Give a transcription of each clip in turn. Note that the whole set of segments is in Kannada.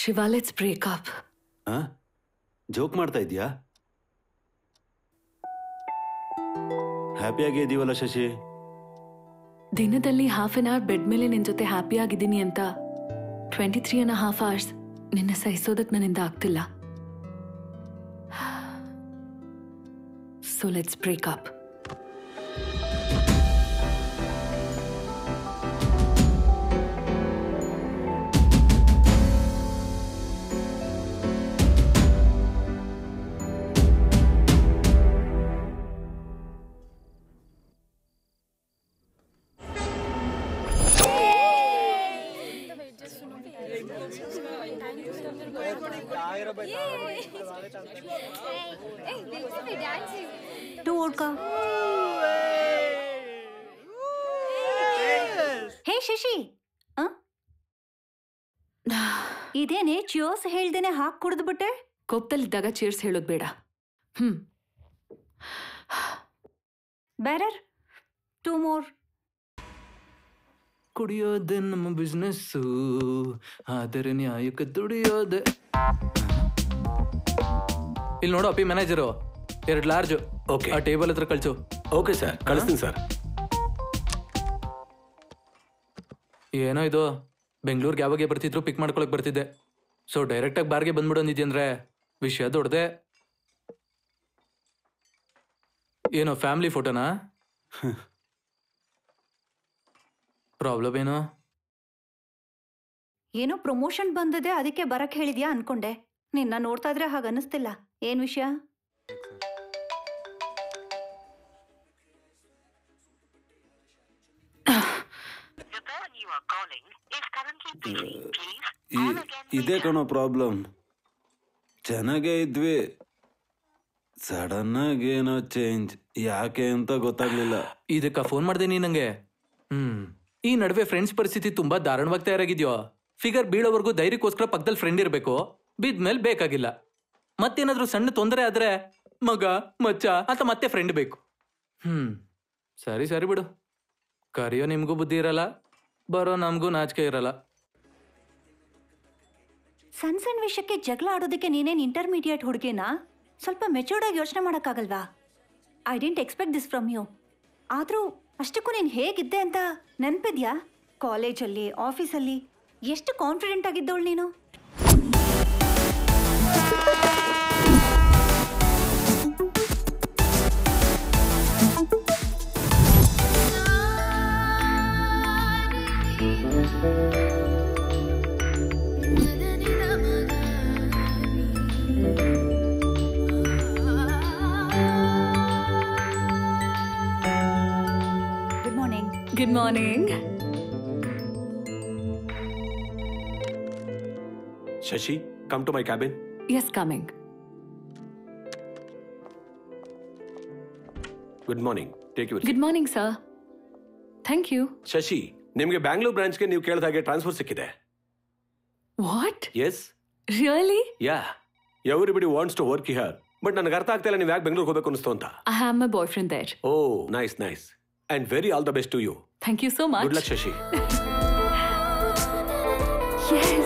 ಶಿವ ಲೆಟ್ಸ್ ಬ್ರೇಕ್ ಅಪ್ ಆ ಜೋಕ್ ಮಾಡ್ತಾ ಇದೀಯಾ ಹ್ಯಾಪಿಯಾಗಿ ಇದೀವಲ್ಲ ಶಶಿ ದಿನದಲ್ಲಿ ಹಾಫ್ ಅನ್ ಅವರ್ ಬೆಡ್ ಮೇಲೆ ನಿನ್ ಜೊತೆ ಹ್ಯಾಪಿ ಆಗಿದ್ದೀನಿ ಅಂತ twenty three and half hours ನಿನ್ನ ಸಹಿಸೋದಕ್ ನನ್ನಿಂದ ಆಗ್ತಿಲ್ಲ so let's break up to vodka hey Shashi ಆ? ಇದೇನೆ ಚಿಯೋಸ್ ಹೇಳ್ದೇನೆ ಹಾಕ್ ಕುಡಿದ್ಬಿಟ್ಟೆ ಕೋಪದಲ್ಲಿದ್ದಾಗ ಚೇರ್ಸ್ ಹೇಳೋದು ಬೇಡ ಹ್ಮ್ ಬ್ಯಾರರ್ ಟೂ ಮೋರ್ ಕುಡಿಯೋದೆ ನಮ್ಮ ಬಿಸ್ನೆಸ್ಸು ಆದರೆ ನ್ಯಾಯಕ್ಕೆ ದುಡಿಯೋದೆ ಇಲ್ಲಿ ನೋಡು ಅಪ್ಪಿ ಮ್ಯಾನೇಜರು ಎರಡು ಲಾರ್ಜ್ Okay. ಆ ಟೇಬಲ್ ಹತ್ರ ಕಳ್ಸು ಓಕೆ ಸರ್ ಕಳಿಸ್ತೀನಿ ಸರ್ ಏನೋ ಇದು ಬೆಂಗಳೂರಿಗೆ ಯಾವಾಗ ಬರ್ತಿದ್ರು ಪಿಕ್ ಮಾಡ್ಕೊಳಕ್ ಬರ್ತಿದ್ದೆ ಸೊ ಡೈರೆಕ್ಟಾಗಿ ಬಾರ್ಗೆ ಬಂದ್ಬಿಡು ಅಂದಿದ್ಯಂದ್ರೆ ವಿಷಯ ದೊಡ್ಡದೆ ಏನೋ ಫ್ಯಾಮಿಲಿ ಫೋಟೋನಾ ಪ್ರಾಬ್ಲಮ್ ಏನೋ ಏನೋ ಪ್ರಮೋಷನ್ ಬಂದಿದೆ ಅದಕ್ಕೆ ಬರಕ್ ಹೇಳಿದ್ಯಾ ಅನ್ಕೊಂಡೆ ನಿನ್ನ ನೋಡ್ತಾ ಇದ್ರೆ ಹಾಗ ಅನಿಸ್ತಿಲ್ಲ ಏನ್ ವಿಷಯ ಈ- ಇದೇ ಕಣೋ ಪ್ರಾಬ್ಲಮ್ ಚೆನ್ನಾಗೇ ಇದ್ವಿ ಸಡನ್ ಆಗಿ ಏನೋ ಚೇಂಜ್ ಯಾಕೆ ಅಂತ ಗೊತ್ತಾಗ್ಲಿಲ್ಲ ಇದಕ್ಕ ಫೋನ್ ಮಾಡ್ದೆ ನೀ ನಂಗೆ ಹ್ಮ್ ಈ ನಡುವೆ ಫ್ರೆಂಡ್ಸ್ ಪರಿಸ್ಥಿತಿ ತುಂಬಾ ದಾರುಣವಾಗಿ ತಯಾರಾಗಿದ್ಯೋ ಫಿಗರ್ ಬೀಳೋವರೆಗೂ ಧೈರ್ಯಕ್ಕೋಸ್ಕರ ಪಕ್ಕದಲ್ಲಿ ಫ್ರೆಂಡ್ ಇರಬೇಕು ಬಿದ್ಮೇಲೆ ಬೇಕಾಗಿಲ್ಲ ಮತ್ತೇನಾದ್ರೂ ಸಣ್ಣ ತೊಂದರೆ ಆದ್ರೆ ಮಗ ಮಚ್ಚ ಅಂತ ಮತ್ತೆ ಫ್ರೆಂಡ್ ಬೇಕು ಹ್ಮ್ ಸರಿ ಸರಿ ಬಿಡು ಕರೆಯೋ ನಿಮ್ಗೂ ಬುದ್ಧಿ ಇರಲ್ಲ ಬರೋ ನಮಗೂ ನಾಚಿಕೆ ಇರಲ್ಲ ಸಣ್ಣ ಸಣ್ಣ ವಿಷಯಕ್ಕೆ ಜಗಳ ಆಡೋದಕ್ಕೆ ನೀನೇನ್ ಇಂಟರ್ಮೀಡಿಯೇಟ್ ಹುಡುಗಿನಾ ಸ್ವಲ್ಪ ಮೆಚೂರ್ಡ್ ಆಗಿ ಯೋಚನೆ ಮಾಡೋಕ್ಕಾಗಲ್ವಾ I didn't expect this from you ಆದರೂ ಅಷ್ಟಕ್ಕೂ ನೀನು ಹೇಗಿದ್ದೆ ಅಂತ ನೆನಪಿದ್ಯಾ ಕಾಲೇಜಲ್ಲಿ ಆಫೀಸಲ್ಲಿ ಎಷ್ಟು ಕಾನ್ಫಿಡೆಂಟ್ ಆಗಿದ್ದವಳು ನೀನು good morning good morning Shashi come to my cabin yes coming good morning take you good morning sir thank you Shashi ನಿಮಗೆ ಬ್ಯಾಂಗ್ಳೂರ್ ಬ್ರಾಂಚ್ಗೆ ನೀವು ಕೇಳಿದ ಹಾಗೆ ಟ್ರಾನ್ಸ್ಫರ್ ಸಿಕ್ಕಿದೆ what yes really yeah everybody wants to work here but ನನಗೆ ಅರ್ಥ ಆಗ್ತಾ ಇಲ್ಲ ನೀವು ಯಾಕೆ ಬೆಂಗಳೂರಿಗೆ ಹೋಗ್ಬೇಕು ಅನಿಸ್ತು ಅಂತ I have my boyfriend there oh nice nice and very all the best to you thank you so much good luck Shashi Yes.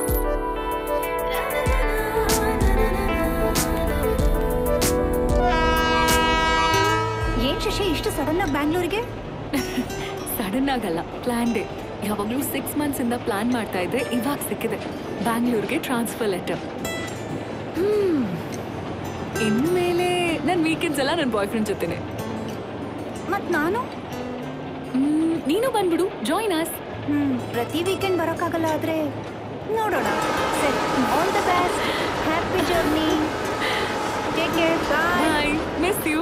ಏನ್ ಶಶಿ ಇಷ್ಟು ಸಡನ್ ಆಗಿ ಬ್ಯಾಂಗ್ಳೂರಿಗೆ ಸಡನ್ ಆಗಲ್ಲ ಪ್ಲಾನ್ಡೆ ಯಾವಾಗಲೂ ಸಿಕ್ಸ್ ಮಂತ್ಸ್ ಇಂದ ಪ್ಲಾನ್ ಮಾಡ್ತಾ ಇದ್ರೆ ಇವಾಗ ಸಿಕ್ಕಿದೆ ಬ್ಯಾಂಗ್ಳೂರ್ಗೆ ಟ್ರಾನ್ಸ್ಫರ್ ಲೆಟರ್ ಹ್ಮ್ ಇನ್ಮೇಲೆ ನನ್ನ ವೀಕೆಂಡ್ಸ್ ಎಲ್ಲ ನನ್ನ ಬಾಯ್ ಫ್ರೆಂಡ್ ಜೊತೆನೆ ಮತ್ ನಾನು ಹ್ಮ್, ನೀನು ಬಂದ್ಬಿಡು ಜಾಯಿನ್ ಅಸ್ ಹ್ಮ್ ಪ್ರತಿ ವೀಕೆಂಡ್ ಬರೋಕ್ಕಾಗಲ್ಲ ಆದ್ರೆ ನೋಡೋಣ ಸರಿ all the best happy journey take care bye bye miss you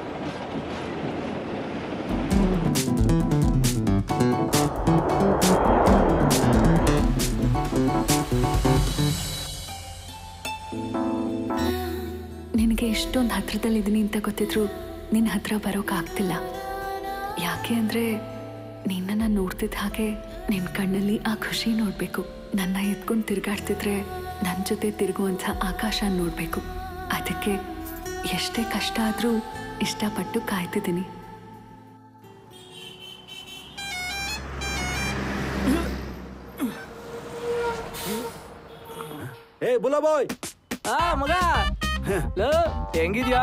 ನಿನಗೆ ಎಷ್ಟೊಂದು ಹತ್ರದಲ್ಲಿದ್ದೀನಿ ಅಂತ ಗೊತ್ತಿದ್ರು ನಿನ್ನ ಹತ್ರ ಬರೋಕ್ಕಾಗ್ತಿಲ್ಲ ಯಾಕೆ ಅಂದರೆ ನಿನ್ನನ್ನು ನೋಡ್ತಿದ್ದ ಹಾಗೆ ನಿನ್ನ ಕಣ್ಣಲ್ಲಿ ಆ ಖುಷಿ ನೋಡಬೇಕು ನನ್ನ ಎತ್ಕೊಂಡು ತಿರುಗಾಡ್ತಿದ್ರೆ ನನ್ನ ಜೊತೆ ತಿರುಗುವಂಥ ಆಕಾಶ ನೋಡಬೇಕು ಅದಕ್ಕೆ ಎಷ್ಟೇ ಕಷ್ಟ ಆದರೂ ಇಷ್ಟಪಟ್ಟು ಕಾಯ್ತಿದ್ದೀನಿ ಏ ಬುಲಾ ಬಾಯ್ ಆ ಮಗ ಲೋ, ಹೆಂಗಿದ್ಯಾ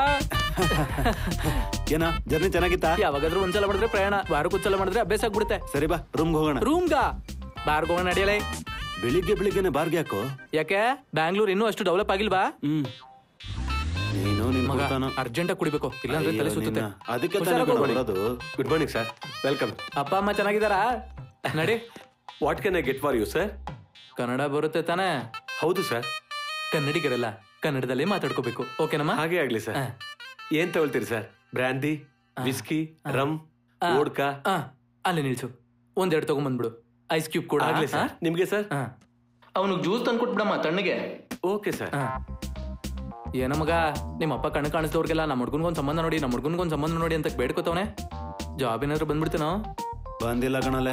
ಏನ ಜರ್ನಿ ಚೆನ್ನಾಗಿತ್ತಾ ಯಾವಾಗಾದ್ರೂ ಒಂದ್ಸಲ ಮಾಡಿದ್ರೆ ಪ್ರಯಾಣ ವಾರಕ್ಕೆ ಒಂದ್ಸಲ ಮಾಡಿದ್ರೆ ಅಭ್ಯಾಸ ಆಗ್ಬಿಡುತ್ತೆ ಸರಿ ಬಾ ರೂಮ್ಗೆ ಹೋಗೋಣ ರೂಮ್ಗ ಬಾರ್ಗ್ ಹೋಗೋಣ ನಡಿಯಲೇ ಬೆಳಿಗ್ಗೆ ಬೆಳಿಗ್ಗೆನೆ ಬಾರ್ಗೆ ಯಾಕೋ ಯಾಕೆ ಬ್ಯಾಂಗ್ಳೂರ್ ಇನ್ನೂ ಅಷ್ಟು ಡೆವಲಪ್ ಆಗಿಲ್ವಾ ಹ್ಮ್ ನೀನು ನಿನ್ ಮಗ ಕೊಡ್ತಾನ ಅರ್ಜೆಂಟ್ ಕುಡಿಬೇಕು ಇಲ್ಲಾಂದ್ರೆ ತಲೆ ಸುತ್ತುತ್ತೆ ಅದಕ್ಕೆ ತಾನೇ ಹುಷಾರಾಗಿ ಕಣೋ ಹೋಗ್ಬೇಡಿ. ಬರೋದು ಗುಡ್ ಮಾರ್ನಿಂಗ್ ಸರ್ ವೆಲ್ಕಮ್ ಅಪ್ಪ ಅಮ್ಮ ಚೆನ್ನಾಗಿದಾರಾ ನಡಿ what can I get for you sir Kannada ಬರುತ್ತೆ ತಾನೇ ಹೌದು ಸರ್ ಕನ್ನಡಿಗರಲ್ಲ ಕನ್ನಡದಲ್ಲೇ ಮಾತಾಡ್ಕೋಬೇಕು ಓಕೆನಮ್ಮ ಹಾಗೆ ಆಗ್ಲಿ ಸರ್ ಹಾ. ಏನ್ ತಗೊಳ್ತೀರಿ ಸರ್ ಬ್ರ್ಯಾಂಡಿ ವಿಸ್ಕಿ ರಮ್ ಆ. ವೋಡ್ಕಾ ಆ, ಅಲ್ಲಿ ನಿಲ್ಸು ಒಂದೆರಡು ತಗೊಂಬಂದ್ಬಿಡು ಐಸ್ ಕ್ಯೂಬ್ ಕೂಡ ಆಗ್ಲಿ ಸರ್ ನಿಮ್ಗೆ ಸರ್ ಅವನಿಗೆ ಜ್ಯೂಸ್ ತಂದ್ಕೊಟ್ಬಿಡಮ್ಮ ತಣ್ಣಗೆ ಓಕೆ ಸರ್ ಆ. ಏನೋ ಮಗ ನಿಮ್ಮ ಅಪ್ಪ ಕಣ್ಣು ಕಾಣಿಸ್ದವ್ರಿಗೆಲ್ಲ ನಮ್ಮ ಹುಡ್ಗನ್ಗೊಂದು ಸಂಬಂಧ ನೋಡಿ ನಮ್ಮ ಹುಡ್ಗನ್ಗೊಂದು ಸಂಬಂಧ ನೋಡಿ ಅಂತ ಬೇಡ್ಕೋತವನೆ ಜಾಬ್ ಏನಾದ್ರು ಬಂದ್ಬಿಡ್ತೇನೋ ಬಂದಿಲ್ಲ ಕಣಲೆ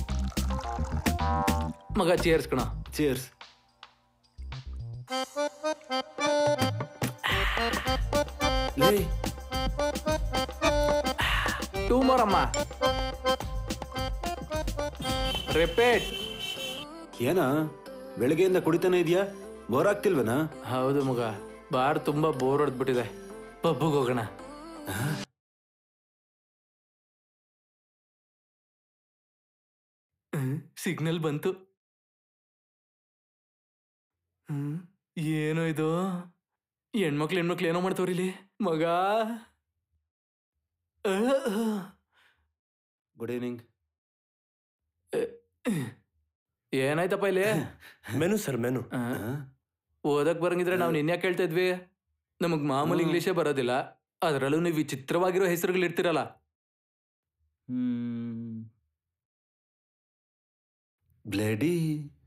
ಮಗ ಚೇರ್ಸ್ ಕಣ ಚೇರ್ಸ್ ಟೂ ಮೋರ್ ಅಮ್ಮ ರಿಪೀಟ್ ಏನ ಬೆಳಗ್ಗೆಯಿಂದ ಕುಡಿತಾನೆ ಇದೆಯಾ ಬೋರ್ ಆಗ್ತಿಲ್ವೇನಾ ಹೌದು ಮಗ ಬಾರ್ ತುಂಬಾ ಬೋರ್ ಹೊಡೆದ್ಬಿಟ್ಟಿದೆ ಪಬ್ಬಿಗೆ ಹೋಗೋಣ ಸಿಗ್ನಲ್ ಬಂತು ಹ್ಮ್, ಏನೋ ಇದು ಹೆಣ್ಮಕ್ಳು ಹೆಣ್ಮಕ್ಳು ಏನೋ ಮಾಡ್ತವ್ರಿ ಇಲ್ಲಿ ಮಗ ಅಹ್, ಗುಡ್ ಈವ್ನಿಂಗ್ ಏನಾಯ್ತಪ್ಪ ಇಲ್ಲಿ ಮೆನು ಸರ್ ಮೆನು ಅಹ್, ಓದಕ್ ಬರಂಗಿದ್ರೆ ನಾವು ನಿನ್ನೆ ಕೇಳ್ತಾ ಇದ್ವಿ ನಮಗ್ ಮಾಮೂಲಿ ಇಂಗ್ಲೀಷೇ ಬರೋದಿಲ್ಲ ಅದರಲ್ಲೂ ನೀವು ವಿಚಿತ್ರವಾಗಿರೋ ಹೆಸರುಗಳು ಇರ್ತಿರಲ್ಲ hmm bloody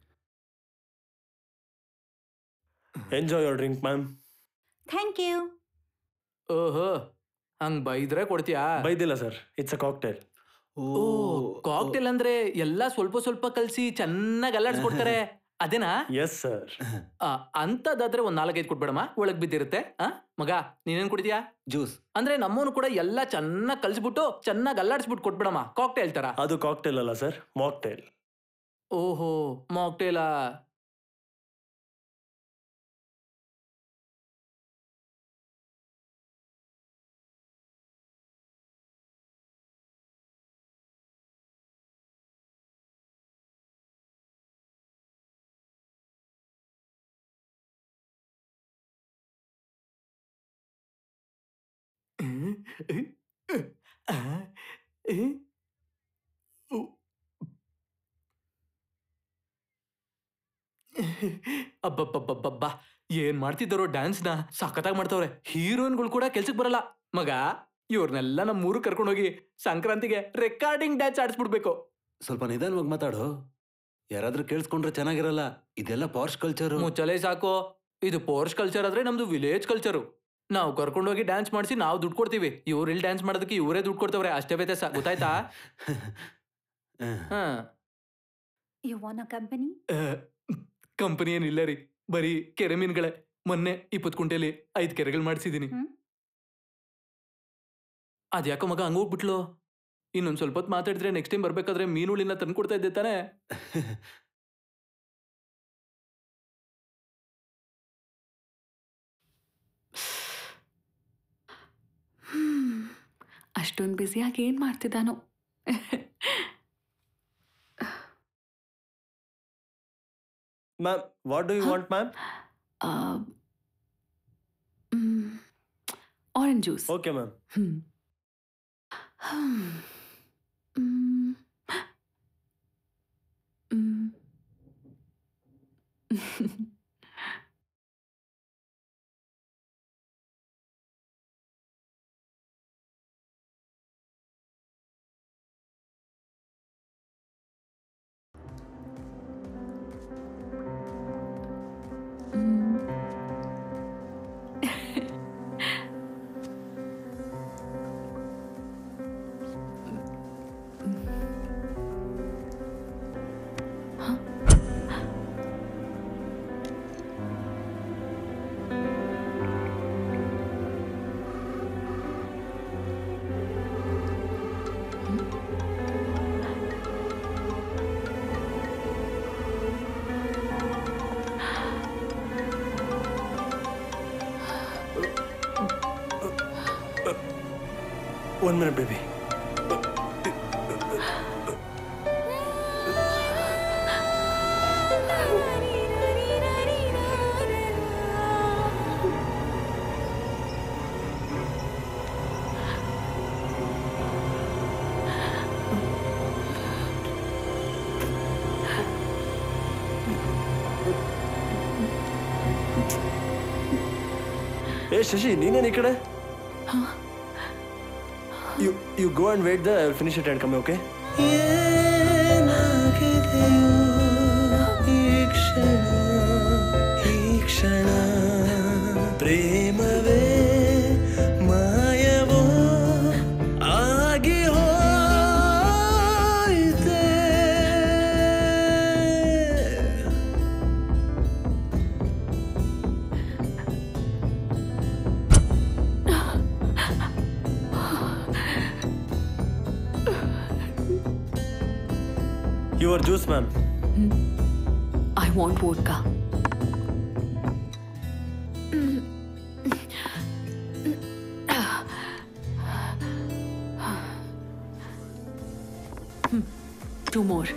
enjoy your drink ma'am thank you ಓಹೋ ಹಂಗ್ ಬೈದ್ರೆ ಕೊಡ್ತೀಯಾ ಬೈದಿಲ್ಲ sir it's a cocktail oh cocktail ಅಂದ್ರೆ ಎಲ್ಲಾ ಸ್ವಲ್ಪ ಸ್ವಲ್ಪ ಕಲ್ಸಿ ಚೆನ್ನಾಗಿ ಅಲ್ಲಾಡ್ಸ್ಕೊಡ್ತಾರೆ ಅದೇನಾ ಎಸ್ ಸರ್ ಆ, ಅಂತದಾದ್ರೆ ಒಂದ್ ನಾಲ್ಕೈದು ಕೊಟ್ಬೇಡಮ್ಮ ಒಳಗ್ ಬಿದ್ದಿರುತ್ತೆ ಆ ಮಗ ನೀನೇನ್ ಕುಡಿದ್ಯಾ ಜ್ಯೂಸ್ ಅಂದ್ರೆ ನಮ್ಮವನು ಕೂಡ ಎಲ್ಲಾ ಚೆನ್ನಾಗಿ ಕಲ್ಸ್ಬಿಟ್ಟು ಚೆನ್ನಾಗಿ ಅಲ್ಲಾಡ್ಸ್ಬಿಟ್ಟು ಕೊಟ್ಬಿಡಮ್ಮ ಕಾಕ್ಟೇಲ್ ತರ ಅದು ಕಾಕ್ಟೇಲ್ ಅಲ್ಲ ಸರ್ ಮಾಕ್ಟೇಲ್ ಓಹೋ ಮಾಕ್ಟೇಲಾ ಅಬ್ಬಬ್ಬಬ್ಬಬ್ಬ ಏನ್ ಮಾಡ್ತಿದ್ದಾರೋ ಡ್ಯಾನ್ಸ್ ನ ಸಖತ್ತಾಗಿ ಮಾಡ್ತವ್ರೆ ಹೀರೋಯಿನ್ಗಳು ಕೂಡ ಕೆಲ್ಸಕ್ಕೆ ಬರಲ್ಲ ಮಗ ಇವ್ರನ್ನೆಲ್ಲ ನಮ್ಮ ಊರು ಕರ್ಕೊಂಡೋಗಿ ಸಂಕ್ರಾಂತಿಗೆ ರೆಕಾರ್ಡಿಂಗ್ ಡ್ಯಾನ್ಸ್ ಆಡಿಸ್ಬಿಡ್ಬೇಕು ಸ್ವಲ್ಪ ನಿಧಾನವಾಗಿ ಮಾತಾಡು ಯಾರಾದ್ರೂ ಕೇಳಿಸ್ಕೊಂಡ್ರೆ ಚೆನ್ನಾಗಿರಲ್ಲ ಇದೆಲ್ಲ ಪಾರ್ಶ್ ಕಲ್ಚರು ಮುಚ್ಚಲೇ ಸಾಕು ಇದು ಪೋರ್ಷ್ ಕಲ್ಚರ್ ಆದ್ರೆ ನಮ್ದು ವಿಲೇಜ್ ಕಲ್ಚರು ನಾವು ಕರ್ಕೊಂಡೋಗಿ ಡ್ಯಾನ್ಸ್ ಮಾಡಿಸಿ ನಾವು ದುಡ್ಡು ಕೊಡ್ತೀವಿ ಇವ್ರು ಇಲ್ಲಿ ಡ್ಯಾನ್ಸ್ ಮಾಡೋದಕ್ಕೆ ಇವರೇ ದುಡ್ಡು ಕೊಡ್ತವ್ರೆ ಅಷ್ಟೇ ವ್ಯತ್ಯಾಸ ಗೊತ್ತಾಯ್ತಾ ಹಾ you want a company company ಏನಿಲ್ಲ ರೀ ಬರೀ ಕೆರೆ ಮೀನ್ಗಳೇ ಮೊನ್ನೆ ಇಪ್ಪತ್ತು ಕುಂಟೆಲಿ ಐದು ಕೆರೆಗಳು ಮಾಡಿಸಿದೀನಿ ಹ್ಮ್. ಅದ್ಯಾಕೋ ಮಗ ಹಂಗೋಗ್ಬಿಟ್ಲು ಇನ್ನೊಂದ್ ಸ್ವಲ್ಪ ಹೊತ್ತು ಮಾತಾಡಿದ್ರೆ ನೆಕ್ಸ್ಟ್ ಟೈಮ್ ಬರ್ಬೇಕಾದ್ರೆ ಮೀನುಳಿನ ತಂದು ಕೊಡ್ತಾ ಇದ್ದೆ ತಾನೇ ಅಷ್ಟೊಂದು ಬ್ಯುಸಿಯಾಗಿ ಏನು ಮಾಡ್ತಿದ್ದಾನೋ ma'am what do you want ma'am orange juice okay ma'am hmm. Hmm. Hmm. Hmm. Hmm. One minute baby ಏ ಶಶಿ ನೀನೇನು ಈ ಕಡೆ you you go and wait the I will finish it and come okay ಪ್ರೇಮವೇ ಮಾಯವೋ ಆಗಿ ಹೋಯಿತೆ your juice ma'am I want vodka two more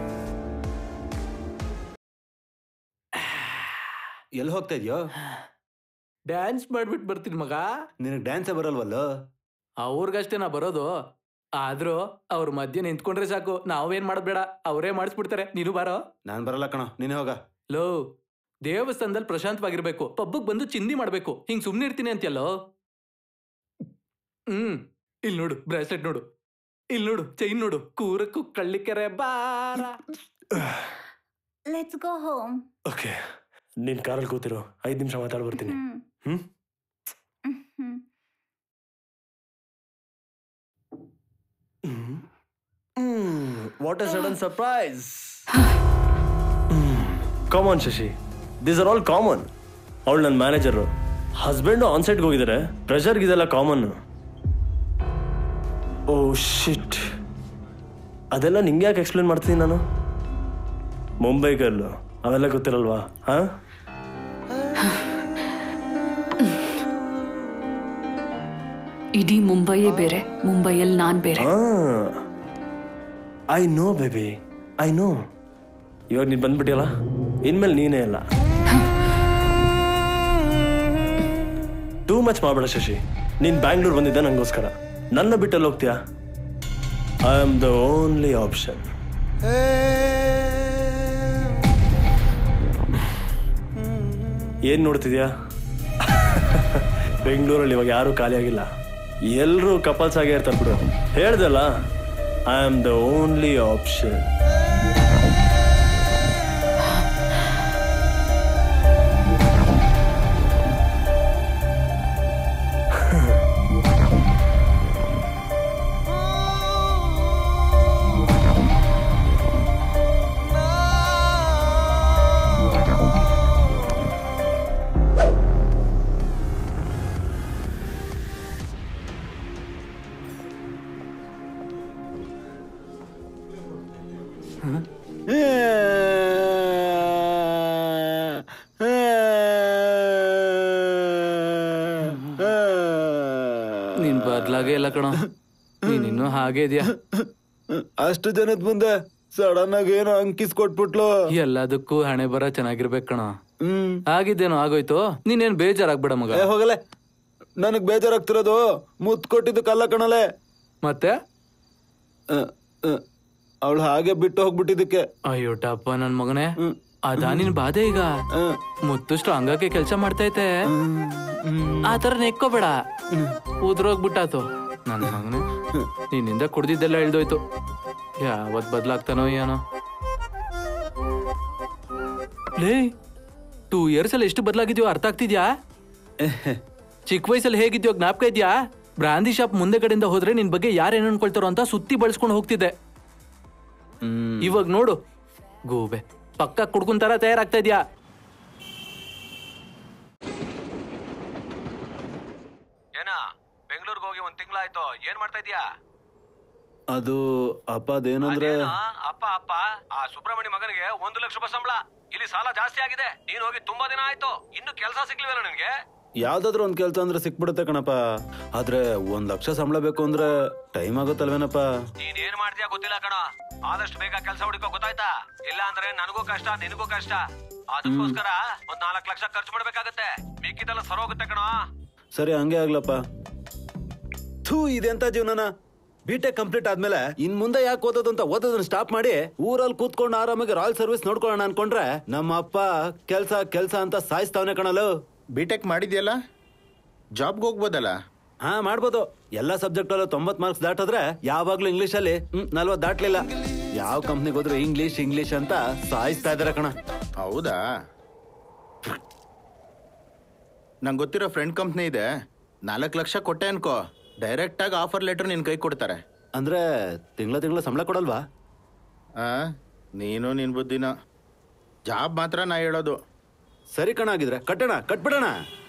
ಎಲ್ಲಿ ಹೋಗ್ತಾ ಇದೆಯೋ ಡ್ಯಾನ್ಸ್ ಮಾಡ್ಬಿಟ್ಟು ಬರ್ತೀನಿ ಮಗ ನಿನಗೆ ಡ್ಯಾನ್ಸೇ ಬರಲ್ವಲ್ಲ ಅವ್ರಿಗಷ್ಟೇ ನಾ ಬರೋದು ಆದ್ರೂ ಅವ್ರ ಮಧ್ಯೆ ನಿಂತ್ಕೊಂಡ್ರೆ ಸಾಕು ನಾವೇನ್ ಮಾಡೋದ್ ಬೇಡ ಅವರೇ ಮಾಡಿಸ್ಬಿಡ್ತಾರೆ ನೀನು ಬಾರೋ ನಾನು ಬರಲ್ಲ ಕಣೋ ನೀನೇ ಹೋಗ ಲೋ ದೇವಸ್ಥಾನದಲ್ಲಿ ಪ್ರಶಾಂತವಾಗಿರ್ಬೇಕು ಪಬ್ಬಕ್ ಬಂದು ಚಿಂದಿ ಮಾಡ್ಬೇಕು ಹಿಂಗ್ ಸುಮ್ನೆ ಇರ್ತೀನಿ ಅಂತ್ಯಲ್ಲೋ ಹ್ಮ್ ಇಲ್ಲಿ ನೋಡು ಬ್ರಾಸ್ಲೆಟ್ ನೋಡು ಇಲ್ಲಿ ನೋಡು ಚೈನ್ ನೋಡು ಕೂರಕ್ಕೂ ಕಳ್ಳಿಕೆರೆ ಬಾರ ಲೆಟ್ಸ್ ಗೋ ಹೋಮ್ ಓಕೆ ನೀನ್ ಕಾರಲ್ಲಿ ಕೂತಿರೋ ಐದು ನಿಮಿಷ ಮಾತಾಡ್ ಬರ್ತೀನಿ hmm what a sudden surprise come on Shashi this are all common ಅವಳು ನನ್ನ ಮ್ಯಾನೇಜರು ಹಸ್ಬೆಂಡು ಆನ್ಸೈಟ್ಗೆ ಹೋಗಿದ್ದಾರೆ ಪ್ರೆಷರ್ಗೆ ಇದೆಲ್ಲ ಕಾಮನ್ ಓ ಶಿಟ್ ಅದೆಲ್ಲ ನಿಂಗೆ ಯಾಕೆ ಎಕ್ಸ್ಪ್ಲೇನ್ ಮಾಡ್ತೀನಿ ನಾನು ಮುಂಬೈ ಗರ್ಲು ಅವೆಲ್ಲ ಗೊತ್ತಿರಲ್ವಾ ಹಾ ಇಡೀ ಮುಂಬೈಯೇ ಬೇರೆ ಮುಂಬೈಯಲ್ಲಿ ನಾನ್ ಬೇರೆ I know baby I know ಇವಾಗ ನೀನು ಬಂದ್ಬಿಟ್ಟಿಯಲ್ಲ ಇನ್ಮೇಲೆ ನೀನೇ ಅಲ್ಲ ಟೂ ಮಚ್ ಮಾಡಬೇಡ ಶಶಿ ನೀನು ಬ್ಯಾಂಗ್ಳೂರ್ ಬಂದಿದ್ದೆ ನಂಗೋಸ್ಕರ ನನ್ನ ಬಿಟ್ಟಲ್ಲಿ ಹೋಗ್ತೀಯಾ I am the only option ಏನ್ ನೋಡ್ತಿದ್ಯಾ ಬೆಂಗಳೂರಲ್ಲಿ ಇವಾಗ ಯಾರೂ ಖಾಲಿಯಾಗಿಲ್ಲ ಎಲ್ಲರೂ ಕಪಲ್ಸ್ ಆಗೇ ಇರ್ತಾರೆ ಬಿಡು ಹೇಳ್ದಲ್ಲ I am the only option ನೀನ್ ಬದ್ಲಾಗೆ ಇಲ್ಲ ಕಣೋ ನೀನ್ ಇನ್ನೂ ಹಾಗೆ ಇದೆಯಾ ಅಷ್ಟು ಜನದ ಮುಂದೆ ಸಡನ್ ಆಗಿ ಏನೋ ಅಂಕಿಸ್ ಕೊಟ್ಬಿಟ್ಲು ಎಲ್ಲದಕ್ಕೂ ಹಣೆ ಬರ ಚೆನ್ನಾಗಿರ್ಬೇಕು ಕಣ ಹ್ಮ್ ಆಗಿದ್ದೇನೋ ಆಗೋಯ್ತು ನೀನೇನ್ ಬೇಜಾರಾಗ್ಬೇಡ ಮಗ ಏ ಹೋಗಲೆ ನನಗ್ ಬೇಜಾರಾಗ್ತಿರೋದು ಮುತ್ ಕೊಟ್ಟಿದ್ದು ಕಲ್ಲ ಕಣಲೆ ಮತ್ತೆ ಅವಳು ಹಾಗೆ ಬಿಟ್ಟು ಹೋಗ್ಬಿಟ್ಟಿದ್ದಕ್ಕೆ ಅಯ್ಯೋ ಟಪ್ಪ ನನ್ ಮಗನೇ ಅದಾ ನಿನ್ ಬಾಧೆ ಈಗ ಮುತ್ತು ಸ್ಟ್ರಾಂಗ್ ಆಗಿ ಕೆಲ್ಸ ಮಾಡ್ತೈತೆ ಆ ತರ ನೆಕ್ಕೋಬೇಡ ಉದ್ರೋಗ್ಬಿಟ್ಟಾತು ನನ್ನ ಮಗನೇ ನಿನ್ನಿಂದ ಕುಡ್ದಿದ್ದೆಲ್ಲ ಇಳ್ದೋಯ್ತು ಯಾವತ್ ಬದ್ಲಾಗ್ತಾನೋ ಏನೋ ಲೇ ಟೂ ಇಯರ್ಸ್ ಅಲ್ಲಿ ಎಷ್ಟು ಬದಲಾಗಿದ್ಯೋ ಅರ್ಥ ಆಗ್ತಿದ್ಯಾ ಚಿಕ್ಕ ವಯಸ್ಸಲ್ಲಿ ಹೇಗಿದ್ಯೋ ಜ್ಞಾಪಕ ಇದ್ಯಾ ಬ್ರಾಂದಿ ಶಾಪ್ ಮುಂದೆ ಕಡೆಯಿಂದ ಹೋದ್ರೆ ನಿನ್ ಬಗ್ಗೆ ಯಾರು ಏನ್ ಅನ್ಕೊಳ್ತಾರೋ ಅಂತ ಸುತ್ತಿ ಬಳಸ್ಕೊಂಡು ಹೋಗ್ತಿದ್ದೆ ಇವಾಗ ನೋಡು ಗೂಬೆ ಪಕ್ಕ ಕುಡ್ಕೊಂತಾರ ತಯಾರಾಗ್ತಾ ಇದ್ಯಾ ಏನಾ ಬೆಂಗಳೂರಿಗೆ ಹೋಗಿ ಒಂದ್ ತಿಂಗಳಾಯ್ತು ಏನ್ ಮಾಡ್ತಾ ಇದೀಯಾ ಅದು ಅಪ್ಪ ಅದೇನಂದ್ರೆ ಅದೇನಾ? ಅಪ್ಪ ಅಪ್ಪ ಆ ಸುಬ್ರಹ್ಮಣ್ಯ ಮಗನಿಗೆ ಒಂದು ಲಕ್ಷ ರೂಪಾಯಿ ಸಂಬಳ ಇಲ್ಲಿ ಸಾಲ ಜಾಸ್ತಿ ಆಗಿದೆ ನೀನ್ ಹೋಗಿ ತುಂಬಾ ದಿನ ಆಯ್ತು ಇನ್ನು ಕೆಲಸ ಸಿಗ್ಲಿವಲ್ಲ ನಿನ್ಗೆ ಯಾವ್ದಾದ್ರು ಒಂದ್ ಕೆಲ್ಸ ಅಂದ್ರೆ ಸಿಕ್ಬಿಡುತ್ತೆ ಕಣಪ್ಪ ಆದ್ರೆ ಒಂದ್ ಲಕ್ಷ ಸಂಬಳ ಬೇಕು ಅಂದ್ರೆ ಟೈಮ್ ಆಗುತ್ತಲ್ವೇನಪ್ಪ ನೀನ್ ಏನ್ ಮಾಡ್ತೀಯ ಗೊತ್ತಿಲ್ಲ ಕಣ ಆದಷ್ಟು ಬೇಗ ಕೆಲಸ ಹುಡುಕೋ ಗೊತ್ತಾಯ್ತಾ ಇಲ್ಲ ಅಂದ್ರೆ ನನಗೂ ಕಷ್ಟ ನಿನಗೂ ಕಷ್ಟ ಅದಕ್ಕೋಸ್ಕರ ಒಂದ್ ನಾಲ್ಕು ಲಕ್ಷ ಖರ್ಚು ಮಾಡ್ಬೇಕಾಗತ್ತೆ ಮಿಕ್ಕಿದೆಲ್ಲ ಸರೋಗುತ್ತೆ ಕಣ ಸರಿ ಹಂಗೆ ಆಗ್ಲಪ್ಪ ಥೂ ಇದೆಂತ ಜೀವನನ ಬಿಟೆಕ್ ಕಂಪ್ಲೀಟ್ ಆದ್ಮೇಲೆ ಇನ್ ಮುಂದೆ ಯಾಕೆ ಓದೋದು ಅಂತ ಓದೋದನ್ನ ಸ್ಟಾಪ್ ಮಾಡಿ ಊರಲ್ಲಿ ಕೂತ್ಕೊಂಡು ಆರಾಮಾಗಿ ರಾಯಲ್ ಸರ್ವಿಸ್ ನೋಡ್ಕೊಳ್ಳೋಣ ಅನ್ಕೊಂಡ್ರೆ ನಮ್ಮ ಅಪ್ಪ ಕೆಲ್ಸ ಕೆಲ್ಸ ಅಂತ ಸಾಯಿಸ್ತಾವನೆ ಕಣಲು ಬಿ.ಟೆಕ್ ಮಾಡಿದ್ಯಲ್ಲ ಜಾಬ್ಗೆ ಹೋಗ್ಬೋದಲ್ಲ ಹಾ ಮಾಡ್ಬೋದು ಎಲ್ಲ ಸಬ್ಜೆಕ್ಟ್ ಅಲ್ಲೂ ತೊಂಬತ್ ಮಾರ್ಕ್ಸ್ ದಾಟಿದ್ರೆ ಯಾವಾಗ್ಲೂ ಇಂಗ್ಲಿಷ್ ಅಲ್ಲಿ ಹ್ಮ್ ನಲ್ವತ್ ದಾಟ್ಲಿಲ್ಲ ಯಾವ ಕಂಪ್ನಿಗೆ ಹೋದ್ರು ಇಂಗ್ಲಿಷ್ ಇಂಗ್ಲಿಷ್ ಅಂತ ಸಾಯಿಸ್ತಾ ಇದಾರೆ ಕಣ ಹೌದಾ ನಂಗೆ ಗೊತ್ತಿರೋ ಫ್ರೆಂಡ್ ಕಂಪ್ನಿ ಇದೆ ನಾಲ್ಕು ಲಕ್ಷ ಕೊಟ್ಟೆ ಅನ್ಕೋ ಡೈರೆಕ್ಟಾಗಿ ಆಫರ್ ಲೆಟರ್ ನಿನ್ನ ಕೈ ಕೊಡ್ತಾರೆ ಅಂದ್ರೆ ತಿಂಗಳ ತಿಂಗಳ ಸಂಬಳ ಕೊಡಲ್ವಾ ಆ ನೀನು ನಿನ್ನ ಬುದ್ಧಿನ ಜಾಬ್ ಮಾತ್ರ ನಾ ಹೇಳೋದು ಸರಿ ಕಣ ಆಗಿದ್ರೆ ಕಟ್ಟೋಣ ಕಟ್ಬಿಡೋಣ